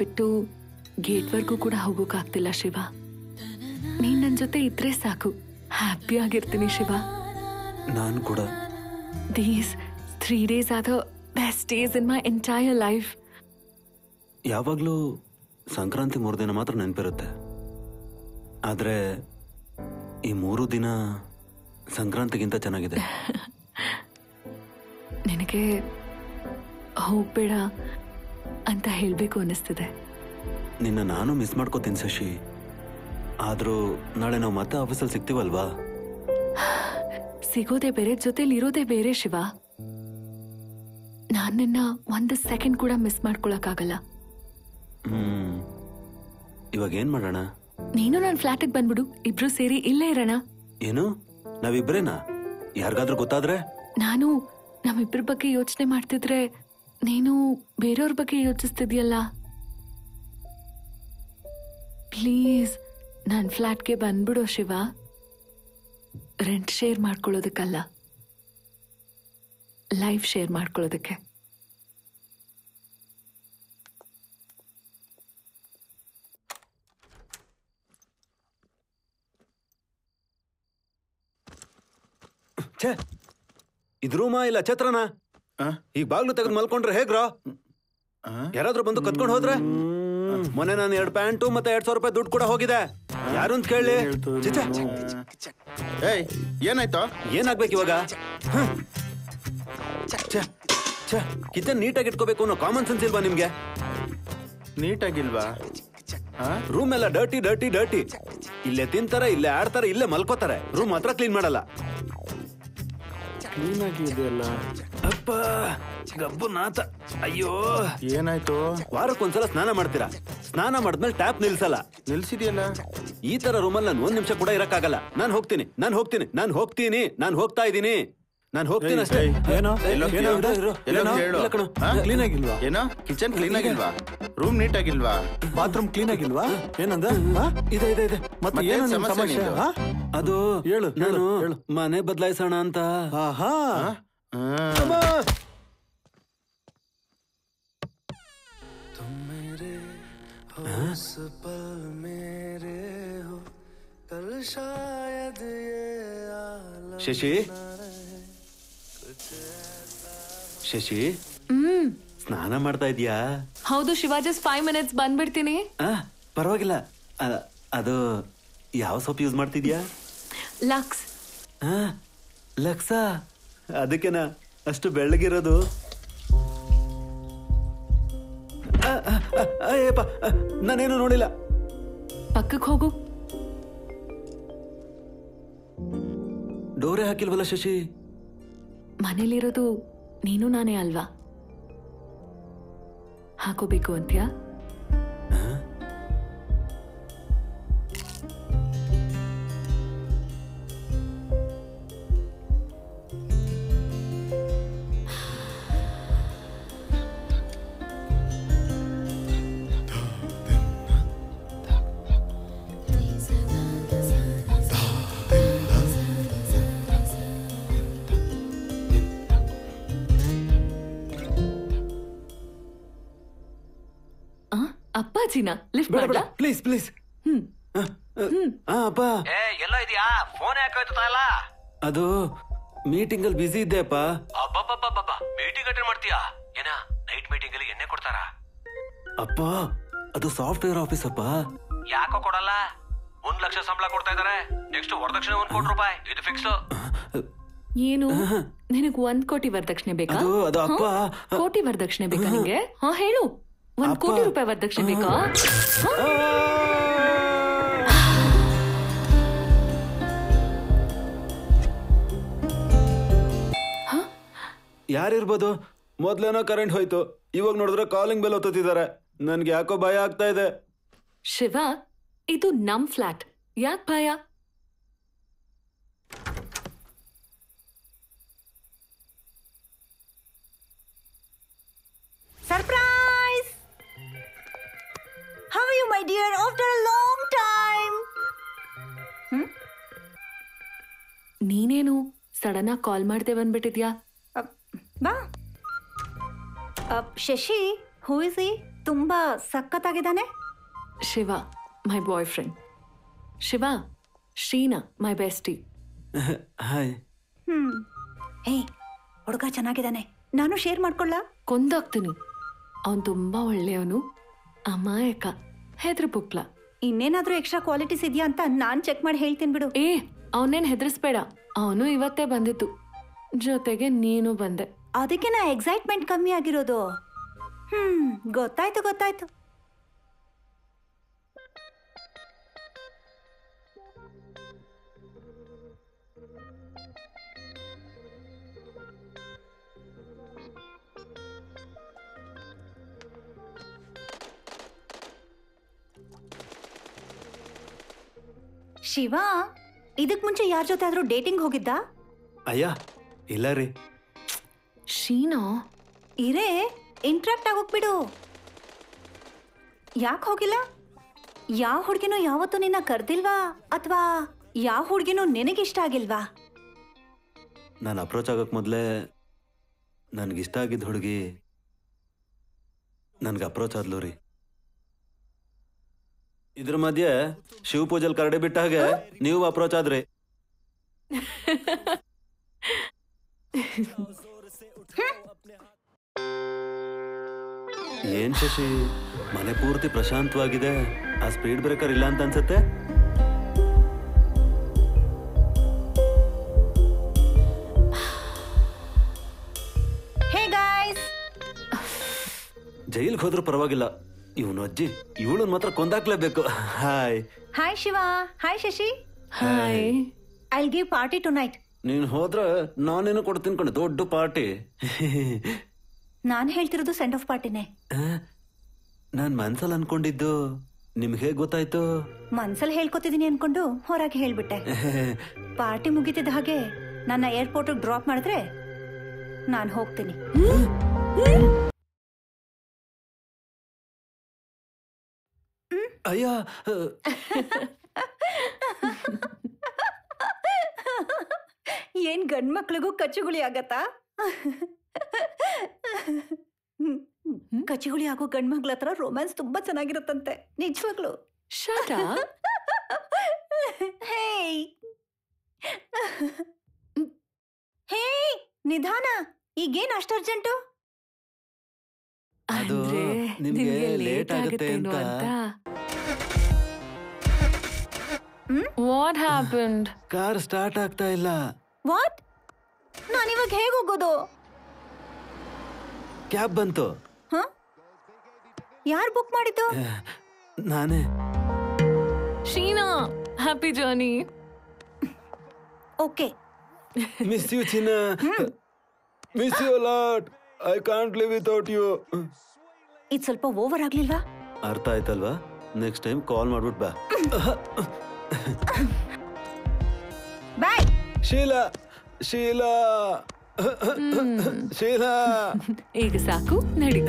ಬಿಟ್ಟು ಗೇಟ್ವರೆಗೂ ಕೂಡ ಹೋಗೋಕ್ಕಾಗ್ತಿಲ್ಲ ಶಿವ ನೀನ್ ನನ್ನ ಜೊತೆ ಇದ್ರೆ ಸಾಕು ಹ್ಯಾಪಿ ಆಗಿರ್ತೀನಿ ಶಿವ ನಾನು ಕೂಡ these three days are the best days in my entire life ಯಾವಾಗಲೂ ಸಂಕ್ರಾಂತಿ ಮೂರು ದಿನ ಮಾತ್ರ ನೆನಪಿರುತ್ತೆ ಆದರೆ ಈ ಮೂರು ದಿನ ಸಂಕ್ರಾಂತಿಗಿಂತ ಚೆನ್ನಾಗಿದೆ ನಿನಗೆ ಹೋಗ್ಬೇಡ ಅಂತ ಹೇಳಬೇಕು ಅನ್ನಿಸ್ತಿದೆ ನಿನ್ನ ನಾನು ಮಿಸ್ ಮಾಡ್ಕೋತೀನಿ ಶಶಿ ಆದರೂ ನಾಳೆ ನಾವು ಮತ್ತೆ ಆಫೀಸಲ್ಲಿ ಸಿಗ್ತೀವಲ್ವಾ ಸಿಗೋದೇ ಬೇರೆ ಜೊತೆಲಿ ಇರೋದೇ ಬೇರೆ ಶಿವ ನಾನ್ ನಿನ್ನ ಒಂದು ಸೆಕೆಂಡ್ ಕೂಡ ಮಿಸ್ ಮಾಡ್ಕೊಳಕ್ಕಾಗಲ್ಲ ಹ್ಮ್ ಇವಾಗ ಏನ್ ಮಾಡೋಣ ನೀನು ನನ್ನ ಫ್ಲಾಟಿಗೆ ಬಂದ್ಬಿಡು ಇಬ್ರು ಸೇರಿ ಇಲ್ಲೇ ಇರೋಣ ಏನು ನಾವಿಬ್ರೇನಾ ಯಾರಿಗಾದ್ರೂ ಗೊತ್ತಾದ್ರೆ ನಾನು ನಮ್ಮಿಬ್ಬರ ಬಗ್ಗೆ ಯೋಚನೆ ಮಾಡ್ತಿದ್ರೆ ನೀನು ಬೇರೆಯವ್ರ ಬಗ್ಗೆ ಯೋಚಿಸ್ತಿದ್ಯಲ್ಲ ಪ್ಲೀಸ್ ನನ್ನ ಫ್ಲಾಟ್ಗೆ ಬಂದ್ಬಿಡು ಶಿವ ರೆಂಟ್ ಶೇರ್ ಮಾಡ್ಕೊಳ್ಳೋದಕ್ಕಲ್ಲ ಲೈಫ್ ಶೇರ್ ಮಾಡ್ಕೊಳ್ಳೋದಕ್ಕೆ ಛೇ ಇದು ರೂಮಾ ಇಲ್ಲ ಛತ್ರನ ಈಗ ಬಾಗ್ಲು ತೆಗೆದು ಮಲ್ಕೊಂಡ್ರೆ ಹೇಗ್ರೋ ಯಾರಾದ್ರೂ ಬಂದು ಕತ್ಕೊಂಡು ಹೋದ್ರೆ ಮೊನ್ನೆ ನಾನು ಎರಡು ಪ್ಯಾಂಟು ಮತ್ತೆ ಎರಡ್ ಸಾವಿರ ರೂಪಾಯಿ ದುಡ್ಡು ಕೂಡ ಹೋಗಿದೆ ಯಾರು ಅಂತ ಕೇಳಿ ಏಯ್ ಏನಾಯ್ತು ಏನಾಗ್ಬೇಕು ಇವಾಗ ಕಿಚನ್ ನೀಟಾಗಿ ಇಟ್ಕೋಬೇಕು ಅನ್ನೋ ಕಾಮನ್ ಸೆನ್ಸ್ ಇಲ್ವಾ ನಿಮ್ಗೆ ನೀಟಾಗಿಲ್ವಾ ರೂಮ್ ಎಲ್ಲ ಡರ್ಟಿ ಡರ್ಟಿ ಡರ್ಟಿ ಇಲ್ಲೇ ತಿಂತಾರೆ ಇಲ್ಲೇ ಆಡ್ತಾರೆ ಇಲ್ಲೇ ಮಲ್ಕೋತಾರೆ ರೂಮ್ ಮಾತ್ರ ಕ್ಲೀನ್ ಮಾಡಲ್ಲ ಕ್ಲೀನ್ ಆಗಿ ಇದೆಯಲ್ಲ ಅಪ್ಪ ಗಬ್ಬು ನಾತ ಅಯ್ಯೋ ಏನಾಯ್ತು ವಾರಕ್ಕೊಂದ್ಸಲ ಸ್ನಾನ ಮಾಡ್ತೀರಾ ಸ್ನಾನ ಮಾಡಿದ್ಮೇಲೆ ಟ್ಯಾಪ್ ನಿಲ್ಸಲ್ಲ ನಿಲ್ಸಿದ್ಯಲ್ಲ ಈ ತರ ರೂಮಲ್ಲಿ ನಾನು ಒಂದ್ ನಿಮಿಷ ಕೂಡ ಇರಕ್ಕಾಗಲ್ಲ ನಾನು ಹೋಗ್ತೀನಿ ನಾನು ಹೋಗ್ತೀನಿ ನಾನು ಹೋಗ್ತೀನಿ ನಾನು ಹೋಗ್ತಾ ಇದ್ದೀನಿ ನಾನು ಹೋಗ್ತೀನಿ ಅಷ್ಟೇ ಏಯ್, ಏನೋ? ಎಲ್ಲೋ ಏನೋ ಕೇಳು. ಇರು, ಇರು. ಎಲ್ಲೋ ಏನೋ? ಕೇಳು. ಇಲ್ಲ ಕಣೋ. ಹಾ? ಕ್ಲೀನ್ ಆಗಿಲ್ವಾ ಏನೋ ಕಿಚನ್ ಕ್ಲೀನ್ ಆಗಿಲ್ವಾ ರೂಮ್ ನೀಟ್ ಆಗಿಲ್ವಾ ಬಾತ್ರೂಮ್ ಕ್ಲೀನ್ ಆಗಿಲ್ವಾ ಏನಂದ ಹಾ? ಇದೆ ಇದೆ ಇದೆ ಮತ್ತೆ ಮತ್ತೇನ್ ಏನು ನಿಮ್ ಸಮಸ್ಯೆ ಸಮಸ್ಯೆ ನಿಂದು? ಹಾ? ಅದು ಹೇಳು, ಹೇಳು, ನಾನು ಹೇಳು. ಮನೆ ಬದಲಾಯಿಸೋಣ ಅಂತ ಆಹಾ ಅಮ್ಮ! ಶಶಿ ಶಶಿ ಹ್ಮ್ ಸ್ನಾನ ಮಾಡ್ತಾ ಇದೀಯಾ ಹೌದು ಶಿವ ಜಸ್ಟ್ ಫೈವ್ ಮಿನಿಟ್ಸ್ ಬಂದ್ಬಿಡ್ತೀನಿ ಆ, ಪರವಾಗಿಲ್ಲ ಆ, ಅದು ಯಾವ ಸೋಪ್ ಯೂಸ್ ಮಾಡ್ತಿದ್ಯಾ ಲಕ್ಸ್ ಆ, ಲಕ್ಸ ಅದಕ್ಕೆನಾ ಅಷ್ಟು ಬೆಳ್ಳಗಿರೋದು ಆ, ಆ, ಆ, ಅಯ್ಯಪ್ಪ ಆ, ನಾನೇನು ನೋಡಿಲ್ಲ ಪಕ್ಕಕ್ಕೆ ಹೋಗು ಡೋರೆ ಹಾಕಿಲ್ವಲ್ಲ ಶಶಿ ಮನೇಲಿರೋದು ನೀನು ನಾನೇ ಅಲ್ವಾ ಹಾಕೋಬೇಕು ಅಂತ್ಯಾ ಆ, ಅಪ್ಪಾಜಿನ ಲಿಫ್ಟ್ ಬೇಡ ಬೇಡ ಮಾಡ್ಲಾ ಪ್ಲೀಸ್ ಪ್ಲೀಸ್ ಹ್ಮ್ ಆ ಅಪ್ಪ ಏ ಎಲ್ಲ ಇದೆಯಾ ಫೋನ್ ಯಾಕಾಯ್ತಾ ಇಲ್ಲ ಅದು ಮೀಟಿಂಗ್ ಅಲ್ಲಿ ಬಿಸಿ ಇದ್ದೆ ಅಪ್ಪ ಅಬ್ಬಬ್ಬಬ್ಬಬ್ಬ ಮೀಟಿಂಗ್ ಅಟೆಂಡ್ ಮಾಡ್ತೀಯಾ ಏನ ನೈಟ್ ಮೀಟಿಂಗ್ ಅಲ್ಲಿ ಎಣ್ಣೆ ಕೊಡ್ತಾರಾ ಅಪ್ಪ ಅದು ಸಾಫ್ಟ್ವೇರ್ ಆಫೀಸ್ ಅಪ್ಪ ಯಾಕೋ ಕೊಡಲ್ಲ ಒಂದ್ ಲಕ್ಷ ಸಂಬಳ ಕೊಡ್ತಾ ಇದಾರೆ ನೆಕ್ಸ್ಟ್ ವರದಕ್ಷಿಣೆ ಒಂದ್ ಕೋಟಿ ರೂಪಾಯಿ ಇದು ಫಿಕ್ಸ್ ಏನು ನಿನಗ್ ಒಂದ್ ಕೋಟಿ ವರದಕ್ಷಿಣೆ ಬೇಕಾ ಅದು ಅದು ಅಪ್ಪ ಹ? ಕೋಟಿ ವರದಕ್ಷಿಣೆ ಬೇಕಾ ನಿಂಗೆ ಹಾ ಹೇಳು ಒಂದ್ ಅಪ್ಪ. ಕೋಟಿ ರೂಪಾಯಿ ವರದಕ್ಷಿಣೆ ಬೇಕಾ ಹ? ಯಾರಿರ್ಬೋದು ಮೊದ್ಲೇನೋ ಕರೆಂಟ್ ಹೋಯ್ತು ಇವಾಗ ನೋಡಿದ್ರೆ ಕಾಲಿಂಗ್ ಬೆಲ್ ಒತ್ತುತ್ತಿದ್ದಾರೆ ನನ್ಗೆ ಯಾಕೋ ಭಯ ಆಗ್ತಾ ಇದೆ ಶಿವ ಇದು ನಮ್ ಫ್ಲಾಟ್ ಯಾಕ್ ಭಯ surprise how you my dear after a long time ನೀನೇನು ಸಡನ್ ಆಗಿ ಕಾಲ್ ಮಾಡ್ದೆ ಬಂದ್ಬಿಟ್ಟಿದ್ಯಾ ಬಾ ಅಪ್, ಶಶಿ ಹೂ ಇಸ್ ಈ ತುಂಬಾ ಸಖತ್ತಾಗಿದ್ದಾನೆ Shiva my boyfriend Shiva Shreena my bestie hi hmm hey ಹುಡುಗ ಚೆನ್ನಾಗಿದ್ದಾನೆ ನಾನು ಶೇರ್ ಮಾಡ್ಕೊಳ್ಳ ಕೊಂದಾಗ್ತೀನಿ ಅವನು ತುಂಬಾ ಒಳ್ಳೆಯವನು ಅಮಾಯಕ ಹೆದ್ರ ಪುಕ್ಲ ಇನ್ನೇನಾದ್ರೂ ಎಕ್ಸ್ಟ್ರಾ ಕ್ವಾಲಿಟೀಸ್ ಇದೆಯಾ ಅಂತ ನಾನ್ ಚೆಕ್ ಮಾಡಿ ಹೇಳ್ತೀನಿ ಬಿಡು ಏ ಅವನೇನ್ ಹೆದರ್ಸ್ಬೇಡ ಅವನು ಇವತ್ತೇ ಬಂದಿತ್ತು ಜೊತೆಗೆ ನೀನು ಬಂದೆ ಅದಕ್ಕೆ ನಾ ಎಕ್ಸೈಟ್ಮೆಂಟ್ ಕಮ್ಮಿ ಆಗಿರೋದು ಹ್ಮ್ ಗೊತ್ತಾಯ್ತು ಗೊತ್ತಾಯ್ತು ಶಿವ ಇದಕ್ ಮುಂಚೆ ಯಾರ ಜೊತೆ ಆದ್ರೂ ಡೇಟಿಂಗ್ ಹೋಗಿದ್ದ ಅಯ್ಯ ಇಲ್ಲ ರೀ ಶೀನಾ ಇರೇ ಇಂಟ್ರಾಕ್ಟ್ ಆಗೋಗ್ಬಿಡು ಯಾಕೆ ಹೋಗಿಲ್ಲ ಯಾವ ಹುಡ್ಗಿನೂ ಯಾವತ್ತೂ ನಿನ್ನ ಕರ್ದಿಲ್ವಾ ಅಥವಾ ಯಾವ ಹುಡ್ಗಿನೂ ನಿನಗಿಷ್ಟ ಆಗಿಲ್ವಾ ನಾನು ಅಪ್ರೋಚ್ ಆಗಕ್ ಮೊದಲೇ ನನಗಿಷ್ಟ ಆಗಿದ್ದ ಹುಡುಗಿ ನನ್ಗೆ ಅಪ್ರೋಚ್ ಆದ್ಲು ರೀ ಇದ್ರ ಮಧ್ಯೆ ಶಿವ ಪೂಜಲ್ ಕರಡಿ ಬಿಟ್ಟ ಹಾಗೆ ನೀವು ಅಪ್ರೋಚ್ ಆದ್ರಿ ಏನ್ ಶಶಿ ಮನೆ ಪೂರ್ತಿ ಪ್ರಶಾಂತವಾಗಿದೆ ಆ ಸ್ಪೀಡ್ ಬ್ರೇಕರ್ ಇಲ್ಲ ಅಂತ ಅನ್ಸುತ್ತೆ ಹೇ ಗಾಯ್ಸ್ ಜೈಲ್ಗೆ ಹೋದ್ರೂ ಪರವಾಗಿಲ್ಲ ಇವನು ಅಜ್ಜಿ ಇವಳನ್ ಮಾತ್ರ ಕೊಂದಾಕ್ಲೇಬೇಕು hi hi Shiva hi Shashi hi I give party tonight ನೀನ್ ಹೋದ್ರೆ ನಾನೇನು ಕೊಡ್ತೀನಿ ಕಣೆ ದೊಡ್ಡ ಪಾರ್ಟಿ ನಾನು ಹೇಳ್ತಿರೋದು ಸೆಂಡ್ ಆಫ್ ಪಾರ್ಟಿನೇ ನಾನ್ ಮನ್ಸಲ್ಲಿ ಅನ್ಕೊಂಡಿದ್ದು ನಿಮ್ಗೆ ಹೇಗ್ ಗೊತ್ತಾಯ್ತು ಮನ್ಸಲ್ಲಿ ಹೇಳ್ಕೊತಿದೀನಿ ಅನ್ಕೊಂಡು ಹೊರಗೆ ಹೇಳ್ಬಿಟ್ಟೆ ಪಾರ್ಟಿ ಮುಗಿತಿದ್ದ ಹಾಗೆ ನನ್ನ ಏರ್ಪೋರ್ಟ್ ಡ್ರಾಪ್ ಮಾಡಿದ್ರೆ ನಾನು ಹೋಗ್ತೀನಿ ಅಯ್ಯ ಏನ್ ಗಂಡ್ ಮಕ್ಳಿಗೂ ಕಚ್ಚುಗುಳಿ ಆಗತ್ತಾ ಹ್ಮ್. ಕಚ್ಚುಗುಳಿ ಆಗೋ ಗಂಡ್ ಮಕ್ಳ ಹತ್ರ ರೊಮ್ಯಾನ್ಸ್ ತುಂಬಾ ಚೆನ್ನಾಗಿರುತ್ತಂತೆ ನಿಜವಾಗ್ಲು Shut up. ಹೇಯ್ ಹೇಯ್ ನಿಧಾನ ಈಗೇನ್ ಅಷ್ಟು ಅರ್ಜೆಂಟು ಅದು ಅಂದ್ರೆ ನಿಮ್ಗೆ ನಿಮ್ಗೆ ಲೇಟ್ ಲೇಟ್ ಆಗುತ್ತೆ ಆಗುತ್ತೇನೋ ಅಂತ ಅಂತ ವಾಟ್ ಹ್ಯಾಪನ್ಡ್ ಕಾರ್ ಸ್ಟಾರ್ಟ್ ಆಗ್ತಾ ಇಲ್ಲ ವಾಟ್ ನಾನಿವಾಗ ಹೇಗ್ ಹೋಗೋದು ಕ್ಯಾಬ್ ಬಂತು ಹ ಯಾರು ಬುಕ್ ಮಾಡಿದ್ದು ನಾನೇ Sheena happy journey okay miss you ಚಿನ್ನ miss you lot I can't live without you ಇದು ಸ್ವಲ್ಪ ಓವರ್ ಆಗ್ಲಿಲ್ವಾ ಅರ್ಥ ಆಯ್ತಲ್ವಾ ನೆಕ್ಸ್ಟ್ ಟೈಮ್ ಕಾಲ್ ಮಾಡ್ಬಿಟ್ ಬಾ ಬಾಯ್ ಶೀಲಾ ಶೀಲಾ ಶೀಲಾ ಈಗ ಸಾಕು ನಡಿ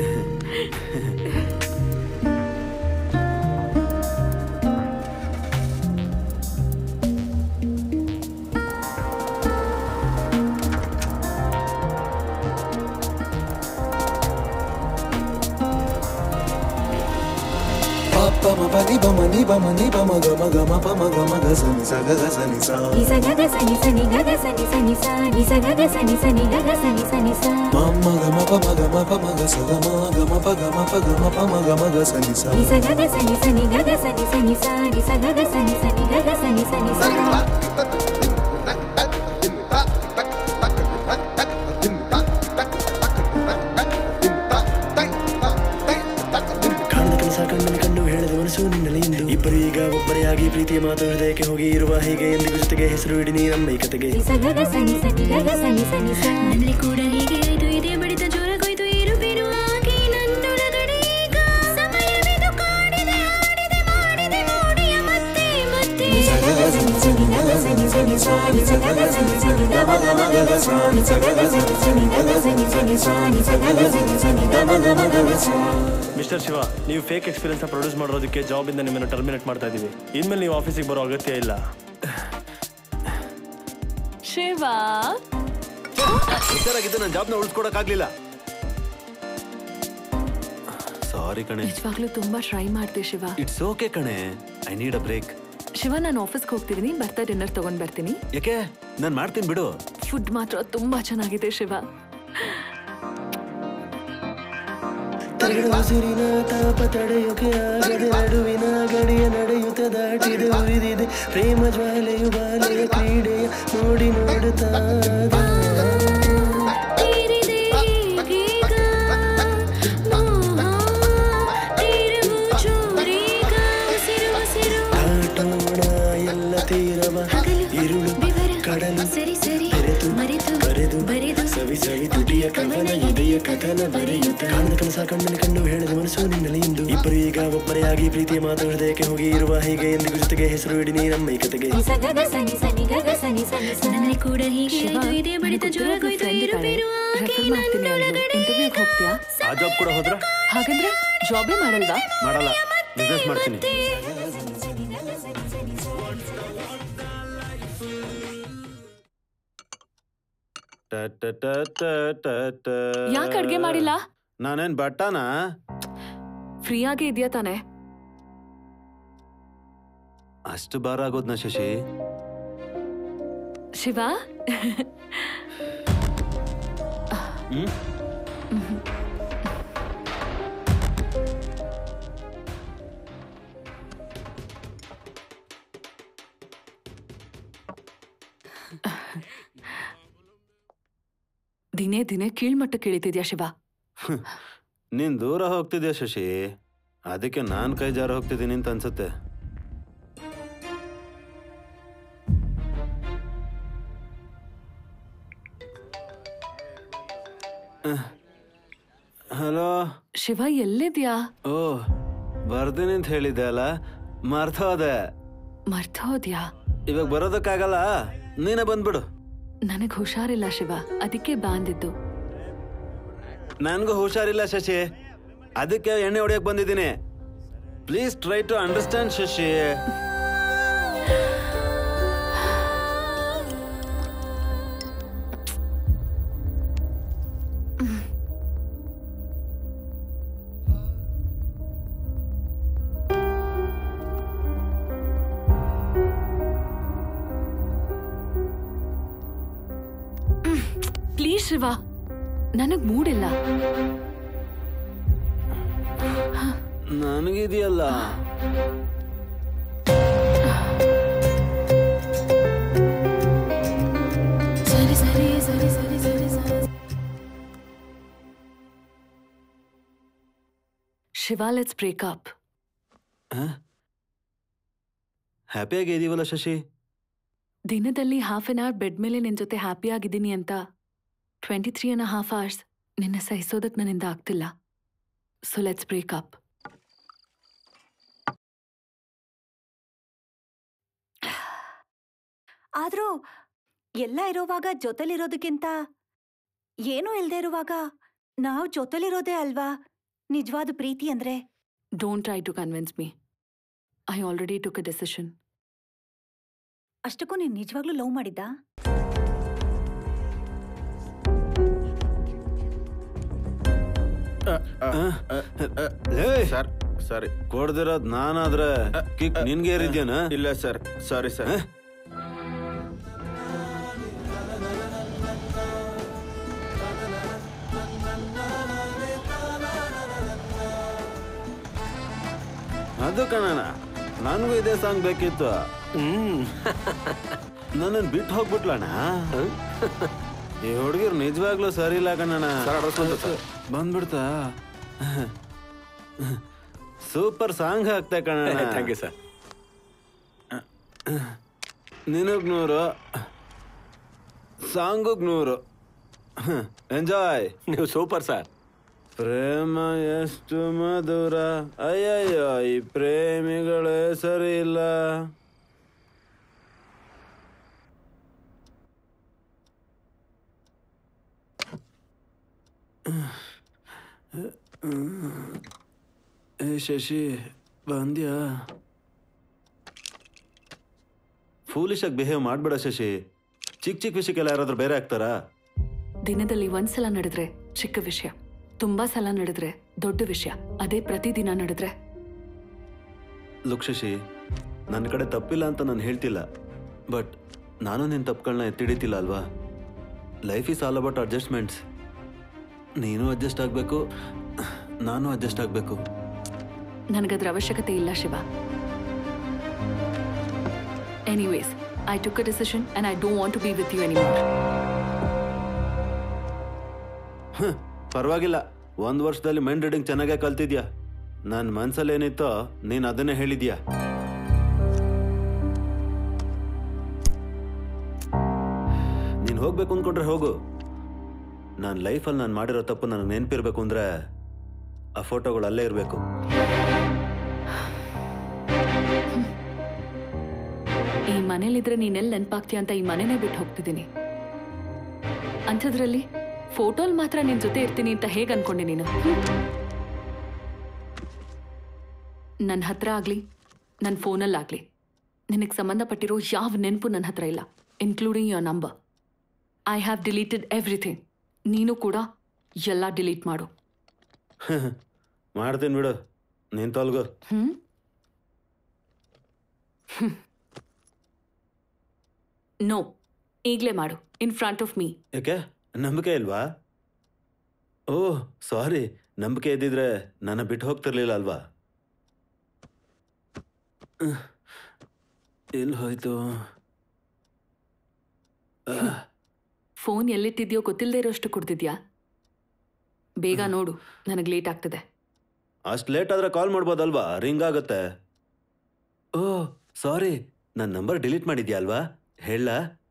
ಕಾಣದ ಕೆಲಸ ಕಣ್ಣಲ್ಲಿ ಕಂಡು ಹೇಳದ ಮನಸ್ಸು ನಿನ್ನಲ್ಲಿ ಇಂದು ಇಬ್ಬರು ಈಗ ಒಬ್ಬರೇ ಆಗಿ ಪ್ರೀತಿಯ ಮಾತು ಹೃದಯಕ್ಕೆ ಹೋಗಿ ಇರುವ ಹೀಗೆ ಎಂದಿಗೂ ಜೊತೆಗೆ ಹೆಸರು ಇಡಿ ನೀ ನಮ್ಮ ಈ ಕತೆಗೆ ನಲ್ಲಿ ಕೂಡ ಹೀಗೆ ಆಯ್ತು ಇದೇ ಬಡಿತ ಜೋರಾಗೋಯ್ತು ಇರು ಬಿರು ಆಗಿ ನನ್ನೊಳಗಡೆ ಈಗ ಸಮಯವಿದು ಕಾಡಿದೆ ಆಡಿದೆ ಮಾಡಿದೆ ಮೋಡಿಯ ಮತ್ತೆ ಮತ್ತೆ ಮಿಸ್ಟರ್ ಶಿವ ನೀವು ಫೇಕ್ ಎಕ್ಸ್ಪೀರಿಯನ್ಸ್ ಪ್ರೊಡ್ಯೂಸ್ ಮಾಡೋದಕ್ಕೆ ಜಾಬ್ ಇಂದ ನಿಮ್ಮನ್ನು ಟರ್ಮಿನೇಟ್ ಮಾಡ್ತಾ ಇದೀವಿ ಇನ್ಮೇಲೆ ನೀವು ಆಫೀಸಿಗೆ ಬರೋ ಅಗತ್ಯ ಇಲ್ಲ ಶಿವ ಹುಷಾರಾಗಿದ್ದು ನನ್ನ ಜಾಬ್ನ ಉಳಿಸ್ಕೊಡಕ್ಕಾಗ್ಲಿಲ್ಲ ಸಾರಿ ಕಣೆ ನಿಜವಾಗ್ಲೂ ತುಂಬಾ ಟ್ರೈ ಮಾಡ್ದೆ ಶಿವ ಇಟ್ಸ್ ಓಕೆ ಕಣೆ I need a break Shiva ನಾನು ಆಫೀಸ್ಗೆ ಹೋಗ್ತಿದ್ದೀನಿ ಬರ್ತಾ ಡಿನ್ನರ್ ತಗೊಂಡ್ ಬರ್ತೀನಿ ಯಾಕೆ ನಾನು ಮಾಡ್ತೀನಿ ಬಿಡು ಫುಡ್ ಮಾತ್ರ ತುಂಬಾ ಚೆನ್ನಾಗಿದೆ ಶಿವ ತರಗಡ ಉಸಿರಿನ ತಾಪ ತಡೆಯೋಕೆ ಆಗದೆ ನಡುವಿನ ಗಡಿಯ ನಡೆಯುತ್ತ ದಾಟಿದೆ ಉರಿದಿದೆ ಪ್ರೇಮ ಜ್ವಾಲೆಯು ಬಾಲೆಯ ಕ್ರೀಡೆಯ ನೋಡಿ ನೋಡುತ್ತಾ ತೀರಿದೆ ಹೀಗೀಗ ಮೋಹ ತೀರವು ಚೂರೀಗ ಉಸಿರು ಉಸಿರು ದಾಟೋಣ ಎಲ್ಲ ತೀರವ ಇರುಳು ಕಡಲು ಸರಿ ಸರಿ ಬೆರೆತು ಮರೆತು ಕರೆದು ಬರೆದು ಸವಿ ಸವಿ ತುಟಿಯ ಕವನ ಇದೆಯ ಕಥನ ಬರೆಯುತ್ತ ಕಾಣದ ಕನಸ ಕಣ್ಣಲ್ಲಿ ಕಂಡು ಹೇಳಿದ ಮನಸ್ಸು ನಿನ್ನಲ್ಲಿ ಇಂದು ಇಬ್ಬರು ಈಗ ಒಬ್ಬರೇ ಆಗಿ ಪ್ರೀತಿಯ ಮಾತು ಹೃದಯಕ್ಕೆ ಹೋಗಿ ಇರುವ ಹೀಗೆ ಎಂದಿಗೂ ಜೊತೆಗೆ ಹೆಸರು ಇಡಿ ನೀ ನಮ್ಮ ಈ ಕತೆಗೆ ಸಗಗ ಸನಿ ಸನಿ ಗಗ ಸನಿ ಸನಿ ಸನಿ ಕೂಡ ಹೀಗೆ ಆಯ್ತು ಇದೆ ಬಡಿತ ಜೋರಾಗೋಯ್ತು ಏರುಪೇರು ಆಗಿ ರೆಫರ್ ಮಾಡ್ತೀನಿ ಅಂದ್ರು ಇಂಟರ್ವ್ಯೂಗೆ ಹೋಗ್ತೀಯಾ ಆ ಜಾಬ್ ಕೂಡ ಹೋದ್ರ ಹಾಗಂದ್ರೆ ಜಾಬೇ ಮಾಡಲ್ವಾ ಮಾಡಲ್ಲ ಬಿಸ್ನೆಸ್ ಮಾಡ್ತೀನಿ ಟ ಟ ಟ ಟ ಟ ಟ. ಯಾಕ್ ಅಡ್ಗೆ ಮಾಡಿಲ್ಲ? ನಾನೇನ್ ಬಟ್ಟನ ಫ್ರೀ ಆಗೇ ಇದೆಯಾ ತಾನೆ ಅಷ್ಟು ಭಾರ ಆಗೋದ್ನ ಶಶಿ ಶಿವ ಹ್ಮ್ ದಿನೇ ದಿನೇ ಕೀಳ್ಮಟ್ಟಕ್ಕೆ ಇಳಿತಿದ್ಯಾ ಶಿವ ನೀನ್ ದೂರ ಹೋಗ್ತಿದ್ಯಾ ಶಶಿ ಅದಕ್ಕೆ ನಾನ್ ಕೈ ಜಾರ ಹೋಗ್ತಿದ್ದೀನಿ ಅಂತ ಅನ್ಸುತ್ತೆ ಹಲೋ ಶಿವ ಎಲ್ಲಿದ್ಯಾ ಓ ಬರ್ತೀನಿ ಅಂತ ಹೇಳಿದ್ದೆ ಅಲ್ಲ ಮರ್ತೋದೆ ಮರ್ತೋದ್ಯಾ ಇವಾಗ ಬರೋದಕ್ಕಾಗಲ್ಲ ನೀನೇ ಬಂದ್ಬಿಡು ನನಗ್ ಹುಷಾರಿಲ್ಲ ಶಿವ ಅದಕ್ಕೆ ಬಾಂದಿದ್ದು ನನ್ಗೂ ಹುಷಾರಿಲ್ಲ ಶಶಿ ಅದಕ್ಕೆ ಎಣ್ಣೆ ಹೊಡಿಯಕ್ ಬಂದಿದ್ದೀನಿ please try to understand Shashi please Shiva ನನಗ್ ಮೂಡಿಲ್ಲ ನನಗಿದೆಯಲ್ಲ ಸರಿ ಸರಿ ಸರಿ ಸರಿ ಸರಿ ಸರಿ ಶಿವ ಲೆಟ್ಸ್ ಬ್ರೇಕಪ್ ಹ್ಯಾಪಿಯಾಗಿ ಇದೀವಲ್ಲ ಶಶಿ ದಿನದಲ್ಲಿ ಹಾಫ್ ಅನ್ ಅವರ್ ಬೆಡ್ ಮೇಲೆ ನಿನ್ ಜೊತೆ ಹ್ಯಾಪಿ ಆಗಿದ್ದೀನಿ ಅಂತ twenty three and half hours ನಿನ್ನ ಸಹಿಸೋದಕ್ ನನ್ನಿಂದ ಆಗ್ತಿಲ್ಲ ಸೊ ಲೆಟ್ಸ್ ಬ್ರೇಕಪ್ ಆದ್ರೂ ಎಲ್ಲ ಇರೋವಾಗ ಜೊತೆಲಿರೋದಕ್ಕಿಂತ ಏನೂ ಇಲ್ದೇ ಇರುವಾಗ ನಾವು ಜೊತೆಲಿರೋದೇ ಅಲ್ವಾ ನಿಜವಾದ ಪ್ರೀತಿ ಅಂದ್ರೆ don't try to convince me I already took a decision ಅಷ್ಟಕ್ಕೂ ನೀನ್ ನಿಜವಾಗ್ಲೂ ಲವ್ ಮಾಡಿದ್ದ ಸರ್ ಸಾರಿ ಕೊಡ್ದಿರೋದ್ ನಾನಾದ್ರೆ ಕಿಕ್ ನಿನ್ಗೆ ಏರಿದ್ಯಾನ ಇಲ್ಲ ಸರ್ ಸಾರಿ ಸರ್ ಅದು ಕಣಣ ನನಗೂ ಇದೇ ಸಾಂಗ್ ಬೇಕಿತ್ತು ನನ್ನನ್ ಬಿಟ್ಟು ಹೋಗ್ಬಿಟ್ಲಣ್ಣ ಈ ಹುಡುಗಿರ್ ನಿಜವಾಗ್ಲೂ ಸರಿ ಇಲ್ಲ ಕಣಣ್ಣ ಬಂದ್ಬಿಡ್ತಾ ಸೂಪರ್ ಸಾಂಗ್ ಹಾಕ್ತೆ ಕಣಣ್ಣ ಥ್ಯಾಂಕ್ ಯು ಸರ್ ನಿನಗ್ ನೂರು ಸಾಂಗುಗ್ ನೂರು ಎಂಜಾಯ್ ನೀವು ಸೂಪರ್ ಸರ್ ಪ್ರೇಮ ಎಷ್ಟು ಮಧುರ ಅಯ್ಯಯ್ಯೋ ಈ ಪ್ರೇಮಿಗಳೇ ಸರಿ ಇಲ್ಲ ಏ ಶಶಿ ಬಂದ್ಯಾ ಫೂಲಿಶ್ ಆಗಿ ಬಿಹೇವ್ ಮಾಡ್ಬೇಡ ಶಶಿ ಚಿಕ್ಕ ಚಿಕ್ಕ ವಿಷಯಕ್ಕೆಲ್ಲ ಯಾರಾದ್ರೂ ಬೇರೆ ಆಗ್ತಾರಾ ದಿನದಲ್ಲಿ ಒಂದ್ಸಲ ನಡೆದ್ರೆ ಚಿಕ್ಕ ವಿಷಯ ತುಂಬಾ ಸಲ ನಡೆದ್ರೆ ದೊಡ್ಡ ವಿಷಯ ಅದೇ ಪ್ರತಿದಿನ ನಡೆದ್ರೆ ಲುಕ್ ಶಶಿ ನನ್ನ ಕಡೆ ತಪ್ಪಿಲ್ಲ ಅಂತ ನಾನು ಹೇಳ್ತಿಲ್ಲ ಬಟ್ ನಾನು ನಿನ್ನ ತಪ್ಪುಗಳನ್ನ ಎತ್ತಿಡಿತಿಲ್ಲ ಅಲ್ವಾ life is all about adjustments ನೀನು ಅಡ್ಜಸ್ಟ್ ಆಗಬೇಕು ನಾನು ಅಡ್ಜಸ್ಟ್ ಆಗಬೇಕು ನನಗದ್ರ ಅವಶ್ಯಕತೆ ಇಲ್ಲ Shiva anyways I took a decision and I don't want to be with you anymore ಪರವಾಗಿಲ್ಲ ಒಂದು ವರ್ಷದಲ್ಲಿ ಮೈಂಡ್ ರೀಡಿಂಗ್ ಚೆನ್ನಾಗೇ ಕಲ್ತಿದ್ಯಾ ನನ್ನ ಮನ್ಸಲ್ಲಿ ಏನಿತ್ತೋ ನೀನು ಅದನ್ನೇ ಹೇಳಿದ್ಯಾ ನೀನು ಹೋಗ್ಬೇಕು ಅಂದ್ಕೊಂಡ್ರೆ ಹೋಗು ನಾನು ಲೈಫಲ್ಲಿ ನಾನು ಮಾಡಿರೋ ತಪ್ಪು ನನಗೆ ನೆನಪಿರ್ಬೇಕು ಅಂದ್ರೆ ಆ ಫೋಟೋಗಳು ಅಲ್ಲೇ ಇರಬೇಕು ಈ ಮನೇಲಿದ್ರೆ ನೀನೆಲ್ಲಿ ನೆನಪಾಗ್ತೀಯ ಅಂತ ಈ ಮನೆನೇ ಬಿಟ್ಟು ಹೋಗ್ತಿದ್ದೀನಿ ಅಂಥದ್ರಲ್ಲಿ ಫೋಟೋಲ್ ಮಾತ್ರ ನಿನ್ ಜೊತೆ ಇರ್ತೀನಿ ಅಂತ ಹೇಗೆ ಅನ್ಕೊಂಡೆ ನೀನು ನನ್ನ ಹತ್ರ ಆಗ್ಲಿ ನನ್ನ ಫೋನಲ್ಲಾಗ್ಲಿ ನಿನಗೆ ಸಂಬಂಧಪಟ್ಟಿರೋ ಯಾವ ನೆನಪು ನನ್ನ ಹತ್ರ ಇಲ್ಲ including your number I have deleted everything ನೀನು ಕೂಡ ಎಲ್ಲ ಡಿಲೀಟ್ ಮಾಡು ಮಾಡ್ತೀನಿ ಬಿಡು ನೀನು ತೊಲ್ಗು ಹ್ಮ್ ನೋ ಈಗಲೇ ಮಾಡು ಇನ್ ಫ್ರಂಟ್ ಆಫ್ ಮೀ ಯಾಕೆ ನಂಬಿಕೆ ಇಲ್ವಾ ಓ ಸಾರಿ ನಂಬಿಕೆ ಇದ್ದಿದ್ರೆ ನನ್ನ ಬಿಟ್ಟು ಹೋಗ್ತಿರ್ಲಿಲ್ಲ ಅಲ್ವಾ ಎಲ್ಲಿ ಹೋಯ್ತು ಫೋನ್ ಎಲ್ಲಿಟ್ಟಿದ್ಯೋ ಗೊತ್ತಿಲ್ಲದೆ ಇರೋಷ್ಟು ಕುಡ್ದಿದ್ಯಾ ಬೇಗ ನೋಡು ನನಗೆ ಲೇಟ್ ಆಗ್ತದೆ ಅಷ್ಟು ಲೇಟ್ ಆದ್ರೆ ಕಾಲ್ ಮಾಡ್ಬೋದಲ್ವಾ ರಿಂಗ್ ಆಗುತ್ತೆ ಓ ಸಾರಿ ನನ್ನ ನಂಬರ್ ಡಿಲೀಟ್ ಮಾಡಿದ್ಯಾ ಅಲ್ವಾ ಹೇಳ